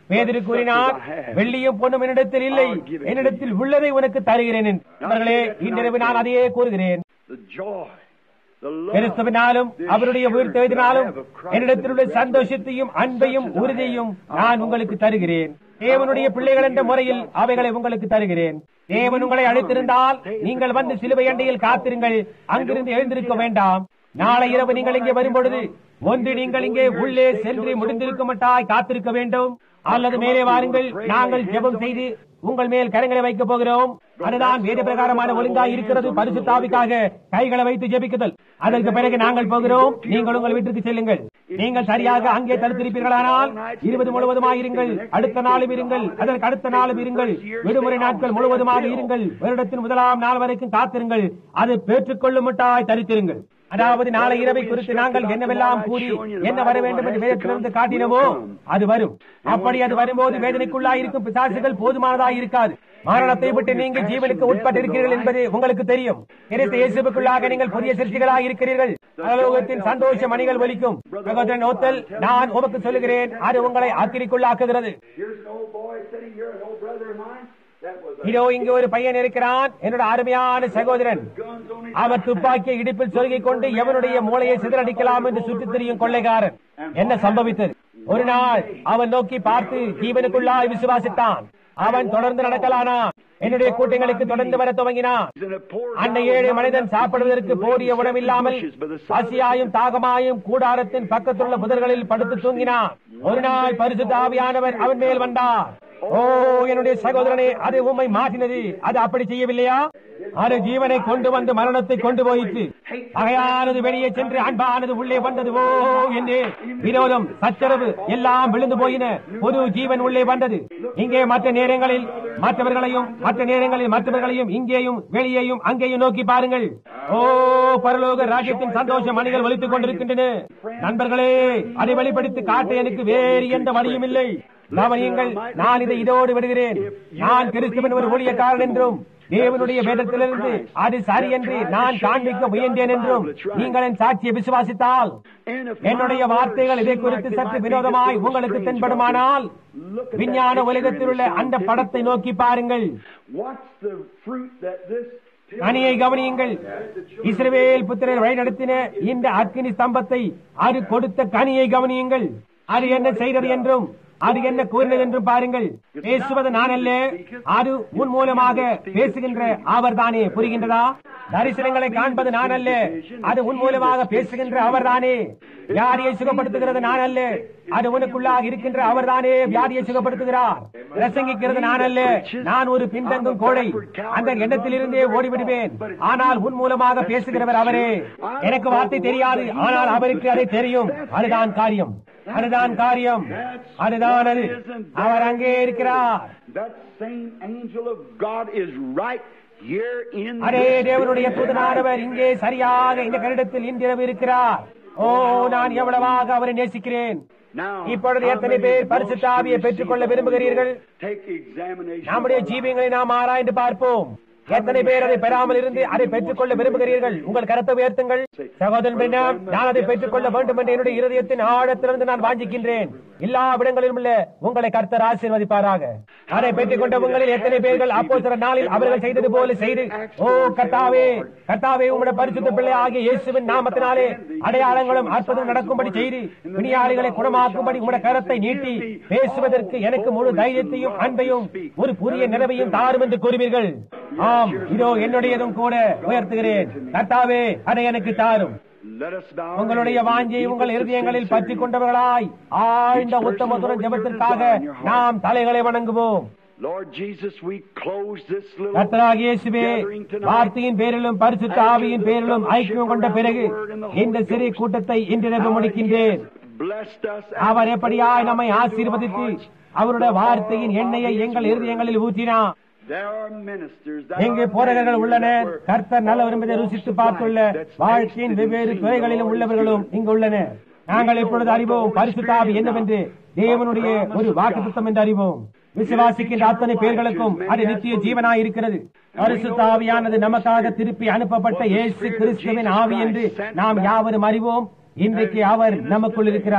பேதிரு கூறினார் வெள்ளியும் பொண்ணும் என்னிடத்தில் இல்லை என்னிடத்தில் உள்ளதை உனக்கு தருகிறேன் என்று. நண்பர்களே இன்றிரவு நான் அதையே கூறுகிறேன் The joy, the love. கிறிஸ்துவினாலும் அவருடைய உயிர்த்தெழுதினாலும் என்னிடத்தில் உள்ள சந்தோஷத்தையும் அன்பையும் உறுதியையும் நான் உங்களுக்கு தருகிறேன் தேவனுடைய பிள்ளைகள் என்ற முறையில் அவைகளை உங்களுக்கு தருகிறேன் தேவன் உங்களை அழைத்திருந்தால் நீங்கள் வந்து சிலுவை அண்டையில் காத்திருங்கள் அங்கிருந்து எழுந்திருக்க வேண்டாம் நாளை இரவு நீங்கள் இங்கே வரும்பொழுது ஒன்று நீங்கள் இங்கே உள்ளே சென்று முடிந்திருக்க மட்டாய் காத்திருக்க வேண்டும் அல்லது மேலே வாருங்கள் நாங்கள் ஜெபம் செய்து உங்கள் மேல் கரங்களை வைக்கப் போகிறோம் அதுதான் வேத பிரகாரமான ஒழுங்காய் இருக்கிறது பரிசுத்தாவிக்காக கைகளை வைத்து ஜெபிக்குதல் அதற்கு பிறகு நாங்கள் போகிறோம் நீங்கள் உங்கள் வீட்டிற்கு செல்லுங்கள் நீங்கள் சரியாக அங்கே தடுத்திருப்பீர்களானால் இருபது முழுவதுமாக இருங்கள் அடுத்த நாளும் இருங்கள் அதற்கு அடுத்த நாளும் இருங்கள் விடுமுறை நாட்கள் முழுவதுமாக இருங்கள் வருடத்தின் முதலாம் நாள் வரைக்கும் காத்திருங்கள் அது பெற்றுக்கொள்ளும் மட்டாய் தரித்திருங்கள் அதாவது நாளை இரவை குறித்து நாங்கள் என்னவெல்லாம் கூறி என்ன வர வேண்டும் என்று வேதத்திலிருந்து காட்டினவோ அது வரும் அப்படி அது வரும்போது வேதனைக்குள்ளாய் இருக்கும் பிசாசுகள் போதுமானதாக இருக்காது மரணத்தை விட்டு நீங்கள் ஜீவனுக்கு உட்பட்டிருக்கிறீர்கள் என்பது உங்களுக்கு தெரியும் கிறிஸ்து இயேசுவுக்குள்ளாக நீங்கள் புதிய சிருஷ்டிகளாக இருக்கிறீர்கள் பரலோகத்தின் சந்தோஷ மணிகள் ஒலிக்கும் சகோதரன் ஓத்தல் நான் உமக்கு சொல்லுகிறேன் அது உங்களை ஆக்கிரிக்குள்ளாக்குகிறது Here's an old boy sitting here, an old brother of mine. That was a இதோ இங்கு ஒரு பையன் இருக்கிறான் என்னோட அருமையான சகோதரன் guns on his அவர் துப்பாக்கியை இடுப்பில் சொருகிக் கொண்டு எவனுடைய மூளையை சிதறடிக்கலாம் என்று சுற்றித் திரியும் கொள்ளைக்காரன் என்ன சம்பவித்தது ஒரு நாள் அவன் நோக்கி பார்த்து ஜீவனுக்குள்ளாய் விசுவாசித்தான் அவன் தொடர்ந்து நடக்கலானான் என்னுடைய கூட்டங்களுக்கு தொடர்ந்து வர துவங்கினான் He's in a poor அன்னை ஏழை மனிதன் சாப்பிடுவதற்கு போதிய உணவில்லாமல் பசியாயும் தாகமாயும் கூடாரத்தின் பக்கத்துள்ள புதர்களில் படுத்து தூங்கினான் ஒரு நாள் பரிசுத்த ஆவியானவர் அவன் மேல் வந்தார் ஓ என்னுடைய சகோதரனே அது உம்மை மாற்றினது அது அப்படி செய்யவில்லையா அது ஜீவனை கொண்டு வந்து மரணத்தை கொண்டு போயிற்று பகையானது வெளியே சென்று அன்பானது உள்ளே வந்தது ஓ என்று விரோதம் சச்சரவு எல்லாம் விழுந்து போயின பொது ஜீவன் உள்ளே வந்தது இங்கே மற்ற நேரங்களில் மற்றவர்களையும் மற்ற நேரங்களில் மற்றவர்களையும் இங்கேயும் வெளியேயும் அங்கேயும் நோக்கி பாருங்கள் ஓ பரலோக ராஜ்யத்தின் சந்தோஷ மணிகள் ஒலித்துக் கொண்டிருக்கின்றன நண்பர்களே அதை வெளிப்படுத்தி காட்ட எனக்கு வேறு எந்த வழியும் இல்லை கவனியுங்கள் நான் இதை இதோடு விடுகிறேன் நான் கிறிஸ்துவன் ஒரு ஊழியக்காரன் என்றும் தேவனுடைய வேதத்திலிருந்து அது சரி என்று நான் காண்பிக்க முயன்றேன் என்றும் நீங்கள் என் சாட்சியை விசுவாசித்தால் என்னுடைய வார்த்தைகள் இதை குறித்து சற்று வினோதமாய் உங்களுக்கு தென்படுமானால் விஞ்ஞான உலகத்தில் உள்ள அந்த படத்தை நோக்கி பாருங்கள் What's the fruit that this கனியை கவனியுங்கள் இஸ்ரவேல் புத்திரர் வழிநடத்தின இந்த அக்கினி ஸ்தம்பத்தை அது கொடுத்த கனியை கவனியுங்கள் அது என்ன செய்தது என்றும் அது என்ன கூறினது என்றும் பாருங்கள் பேசுவது நான் அல்ல அது உன் மூலமாக பேசுகின்ற அவர்தானே புரிகின்றதா தரிசனங்களை காண்பது நான் அல்ல அது உன் மூலமாக பேசுகின்ற அவர்தானே வியாதியை சுகப்படுத்துகிறது நான் அல்ல அது உனக்குள்ளாக இருக்கின்ற அவர்தானே வியாதியை சுகப்படுத்துகிறார் பிரசங்கிக்கிறது நான் அல்ல நான் ஒரு பின்தங்கும் கோழை அந்த எண்ணத்திலிருந்தே ஓடிவிடுவேன் ஆனால் உன் மூலமாக பேசுகிறவர் அவரே எனக்கு வார்த்தை தெரியாது ஆனால் அவருக்கு அதை தெரியும் அதுதான் காரியம் அதுதான் காரியம் அதுதான் அது அவர் அங்கே இருக்கிறார் That same angel of God is right here in அதே this தேவனுடைய building. தூதனானவர் இங்கே சரியாக இந்த கருடத்தில் இன்றிரவு இருக்கிறார் ஓ நான் எவ்வளவாக அவரை நேசிக்கிறேன் Now, இப்பொழுது how எத்தனை many பேர் wants பரிசுத்தாவியை to பெற்றுக்கொள்ள receive விரும்புகிறீர்கள் Take examination. நம்முடைய of our ஜீவியங்களை நாம் ஆராய்ந்து பார்ப்போம் எத்தனை பேர் அதை பெறாமல் இருந்து அதை பெற்றுக்கொள்ள விரும்புகிறீர்கள் உங்கள் கருத்தை உயர்த்துங்கள் சகோதரன் பிரணாம், நான் அதை பெற்றுக்கொள்ள வேண்டும் என்று என்னுடைய இருதயத்தின் ஆழத்திலிருந்து நான் வாஞ்சிக்கின்றேன் எல்லா இடங்களிலும் உள்ள உங்களை கர்த்தர் ஆசீர்வதிப்பாராக அதை பெற்றுக்கொண்ட உங்களில் எத்தனை பேர்கள் அப்போ சில நாளில் அவர்கள் செய்தது போல செய்து ஓ கர்த்தாவே கர்த்தாவே உம்முடைய பரிசுத்த பிள்ளை ஆகிய இயேசுவின் நாமத்தினாலே அடையாளங்களும் அற்புதம் நடக்கும்படி செய்து வினியாளிகளை குணமாக்கும்படி உம்முடைய கரத்தை நீட்டி பேசுவதற்கு எனக்கு முழு தைரியத்தையும் அன்பையும் ஒரு புதிய நிலவையும் தாரும் என்று கூறுவீர்கள் ஆம் இதோ என்னுடையதும் கூட உயர்த்துகிறேன் கர்த்தாவே அதை எனக்கு தாரும் Let us bow our உங்களுடைய heads வாஞ்சியை and உங்கள் yield the இருதயங்களில் பற்றி sincerity. கொண்டவர்களாய் ஆழ்ந்த உத்தமத்துடன் ஜெபத்திற்காக நாம் தலைகளை வணங்குவோம் Lord Jesus, we close this little கர்த்தராகிய இயேசுவே gathering tonight. வார்த்தையின் பேரிலும் பரிசுத்த ஆவியின் பேரிலும் ஐக்கியம் கொண்ட பிறகு இந்த சிறு கூட்டத்தை இன்றிரவு முடிக்கின்றேன் Blessed us அவர் எப்படியாய் நம்மை ஆசீர்வதித்து அவருடைய வார்த்தையின் எண்ணெயை எங்கள் இருதயங்களில் ஊற்றினார் There are ministers. there எங்கே are போரகர்கள் men உள்ளனர் that were கர்த்தர் நல்ல விரும்பதை ருசித்து பார்த்துள்ள வாழ்க்கையின் வெவ்வேறு துறைகளிலும் உள்ளவர்களும் இங்கு உள்ளனர் நாங்கள் இப்பொழுது அறிவோம் பரிசுத்தாவி என்னவென்று தேவனுடைய ஒரு வாக்குத்தம் என்று அறிவோம் விசுவாசிக்கின்ற அத்தனை பேர்களுக்கும் அது நித்திய ஜீவனாய் இருக்கிறது பரிசுத்தாவியானது நமக்காக திருப்பி அனுப்பப்பட்ட இயேசு கிறிஸ்துவின் ஆவி என்று நாம் யாவரும் அறிவோம் இன்றைக்கு அவர் நமக்குள் இருக்கிறார்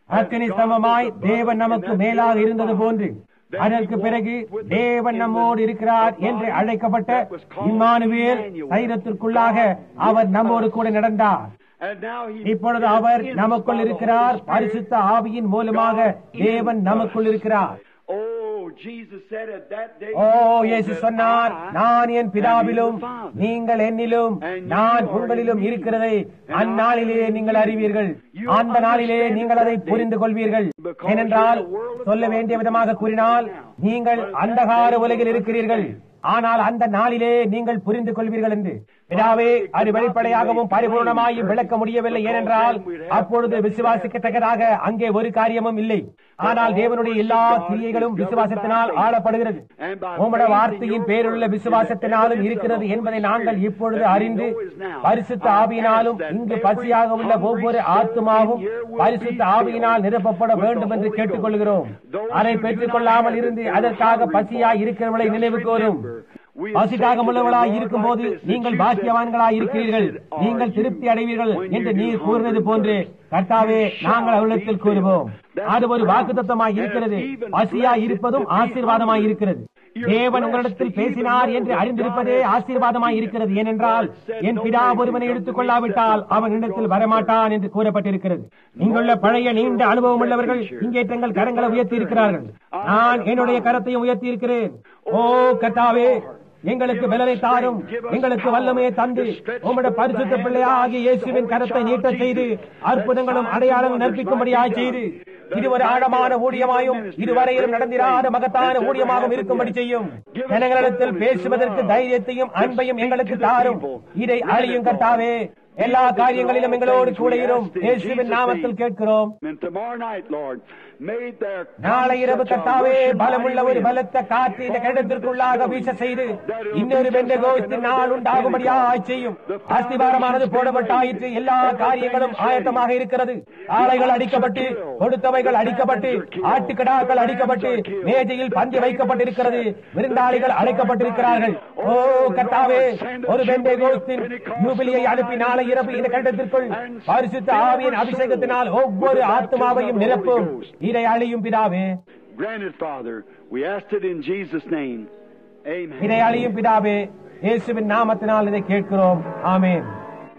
அக்கினி ஸ்தம்பமாய் தேவன் நமக்கு மேலாக இருந்தது போன்று அதற்கு பிறகு தேவன் நம்மோடு இருக்கிறார் என்று அழைக்கப்பட்ட இம்மானுவேல் சைரத்திற்குள்ளாக அவர் நம்மோடு கூட நடந்தார் And now he இப்பொழுது அவர் நமக்குள் இருக்கிறார் பரிசுத்த ஆவியின் மூலமாக தேவன் நமக்குள் இருக்கிறார் Oh, Jesus said at that day. ஓ இயேசு சொன்னார் நான் என் பிதாவிலும் நீங்கள் என்னிலும் நான் உங்களிலும் இருக்கிறதை அந்நாளிலே நீங்கள் அறிவீர்கள் அந்த நாளிலே நீங்கள் அதை புரிந்து கொள்வீர்கள் ஏனென்றால் சொல்ல வேண்டிய விதமாக கூறினால் நீங்கள் அந்தகார உலகில் இருக்கிறீர்கள் ஆனால் அந்த நாளிலே நீங்கள் புரிந்து கொள்வீர்கள் என்று பிதாவே அது வெளிப்படையாகவும் பரிபூர்ணமாயும் விளக்க முடியவில்லை ஏனென்றால் அப்பொழுது விசுவாசிக்கத்தக்கதாக அங்கே ஒரு காரியமும் இல்லை ஆனால் தேவனுடைய எல்லா கிரியைகளும் விசுவாசத்தினால் ஆளப்படுகிறது உம்முடைய வார்த்தையின் பேருள்ள விசுவாசத்தினாலும் இருக்கிறது என்பதை நாங்கள் இப்பொழுது அறிந்து பரிசுத்த ஆவியினாலும் இங்கு பசியாக உள்ள ஒவ்வொரு ஆத்துமாவும் பரிசுத்த ஆவியினால் நிரப்பப்பட வேண்டும் என்று கேட்டுக்கொள்கிறோம் அதை பெற்றுக் கொள்ளாமல் இருந்து அதற்காக பசியாய் இருக்கிறவர்களை நினைவு கோரும் பசிக்காக உள்ளவர்களாய் இருக்கும் போது நீங்கள் பாக்கியவான்களாய் இருக்கிறீர்கள் நீங்கள் திருப்தி அடைவீர்கள் என்று நீர் கூறினது போன்று கர்த்தாவே நாங்கள் அவளிடத்தில் கூறுவோம் அது ஒரு வாக்குத்தத்தமாய் இருக்கிறது பசியாய் இருப்பதும் ஆசீர்வாதமாய் இருக்கிறது தேவன் உங்களிடத்தில் பேசினார் என்று அறிந்திருப்பதே ஆசீர்வாதமாய் இருக்கிறது ஏனென்றால் என் பிதா ஒருவனை எடுத்துக் கொள்ளாவிட்டால் அவன் இடத்தில் வரமாட்டான் என்று கூறப்பட்டிருக்கிறது இங்குள்ள பழைய நீண்ட அனுபவம் உள்ளவர்கள் இங்கே தங்கள் கரங்களை உயர்த்தி இருக்கிறார்கள் நான் என்னுடைய கரத்தையும் உயர்த்தி இருக்கிறேன் ஓ கர்த்தாவே எங்களுக்கு பலனை தாரும் எங்களுக்கு வல்லமையை தந்து உம்முடைய பரிசுத்த பிள்ளையாகிய இயேசுவின் கரத்தை நீட்ட செய்து அற்புதங்களும் அடையாளங்களும் நற்பிக்கும்படியாய் செய்து இது ஒரு ஆழமான ஊழியமாயும் இதுவரையிலும் நடந்திராத மகத்தான ஊழியமாகவும் இருக்கும்படி செய்யும் ஜனங்களிடத்தில் பேசுவதற்கு தைரியத்தையும் அன்பையும் எங்களுக்கு தாரும் இதை அழியும் கர்த்தாவே எல்லா காரியங்களிலும் எங்களோடு கூட இரும் இயேசுவின் நாமத்தில் கேட்கிறோம் And tomorrow night, Lord, made their நாளை இரவு கத்தாவே பலமுள்ள ஒரு பலத்த காற்று இந்த கிடத்திற்குள்ளாக வீச செய்து இன்னொரு பெண்ட கோஸ்தின் நாள் உண்டாகும்படியாய் செய்யும் அஸ்திவாரமானது போடப்பட்டாயிற்று எல்லா காரியங்களும் ஆயத்தமாக இருக்கிறது ஆலைகள் அடிக்கப்பட்டு கொடுத்தவைகள் அடிக்கப்பட்டு ஆட்டுக்கடாக்கள் அடிக்கப்பட்டு மேஜையில் பந்தி வைக்கப்பட்டிருக்கிறது விருந்தாளிகள் அழைக்கப்பட்டிருக்கிறார்கள் ஓ கத்தாவே ஒரு பெண்டை கோஸ்தின் யூபிலியை அனுப்பி நாளை இரவு இந்த கண்டத்திற்குள் பரிசுத்த ஆவியின் அபிஷேகத்தினால் ஒவ்வொரு ஆத்மாவையும் நிரப்பும் இதை அழியும் பிதாவே Granted, Father, we asked it in Jesus' name. Amen. இதை அழியும் பிதாவே இயேசுவின் நாமத்தினால் இதை கேட்கிறோம் ஆமென்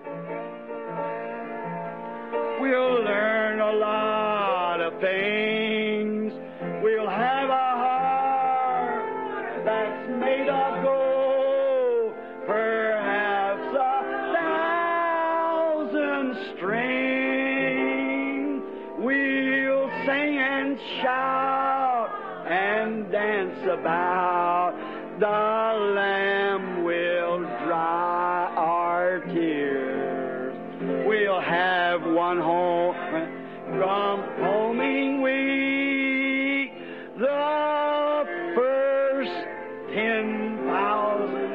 We'll learn a lot of things. We'll have a heart that's made of gold, perhaps a thousand strings. We'll sing and shout and dance about. The Lamb will dry our tears. We'll have one home from homing week. The first ten thousand.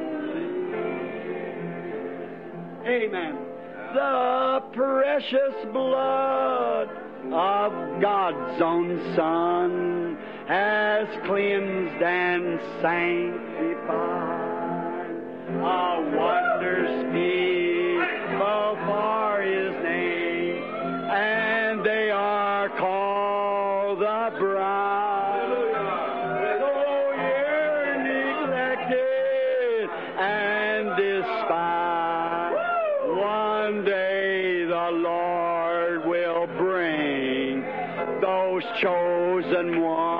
Amen. The precious blood of God's own Son has cleansed and sanctified. A wonder speak for His name, and they are called the bride. Though you're neglected and despised, one day the Lord will bring those chosen ones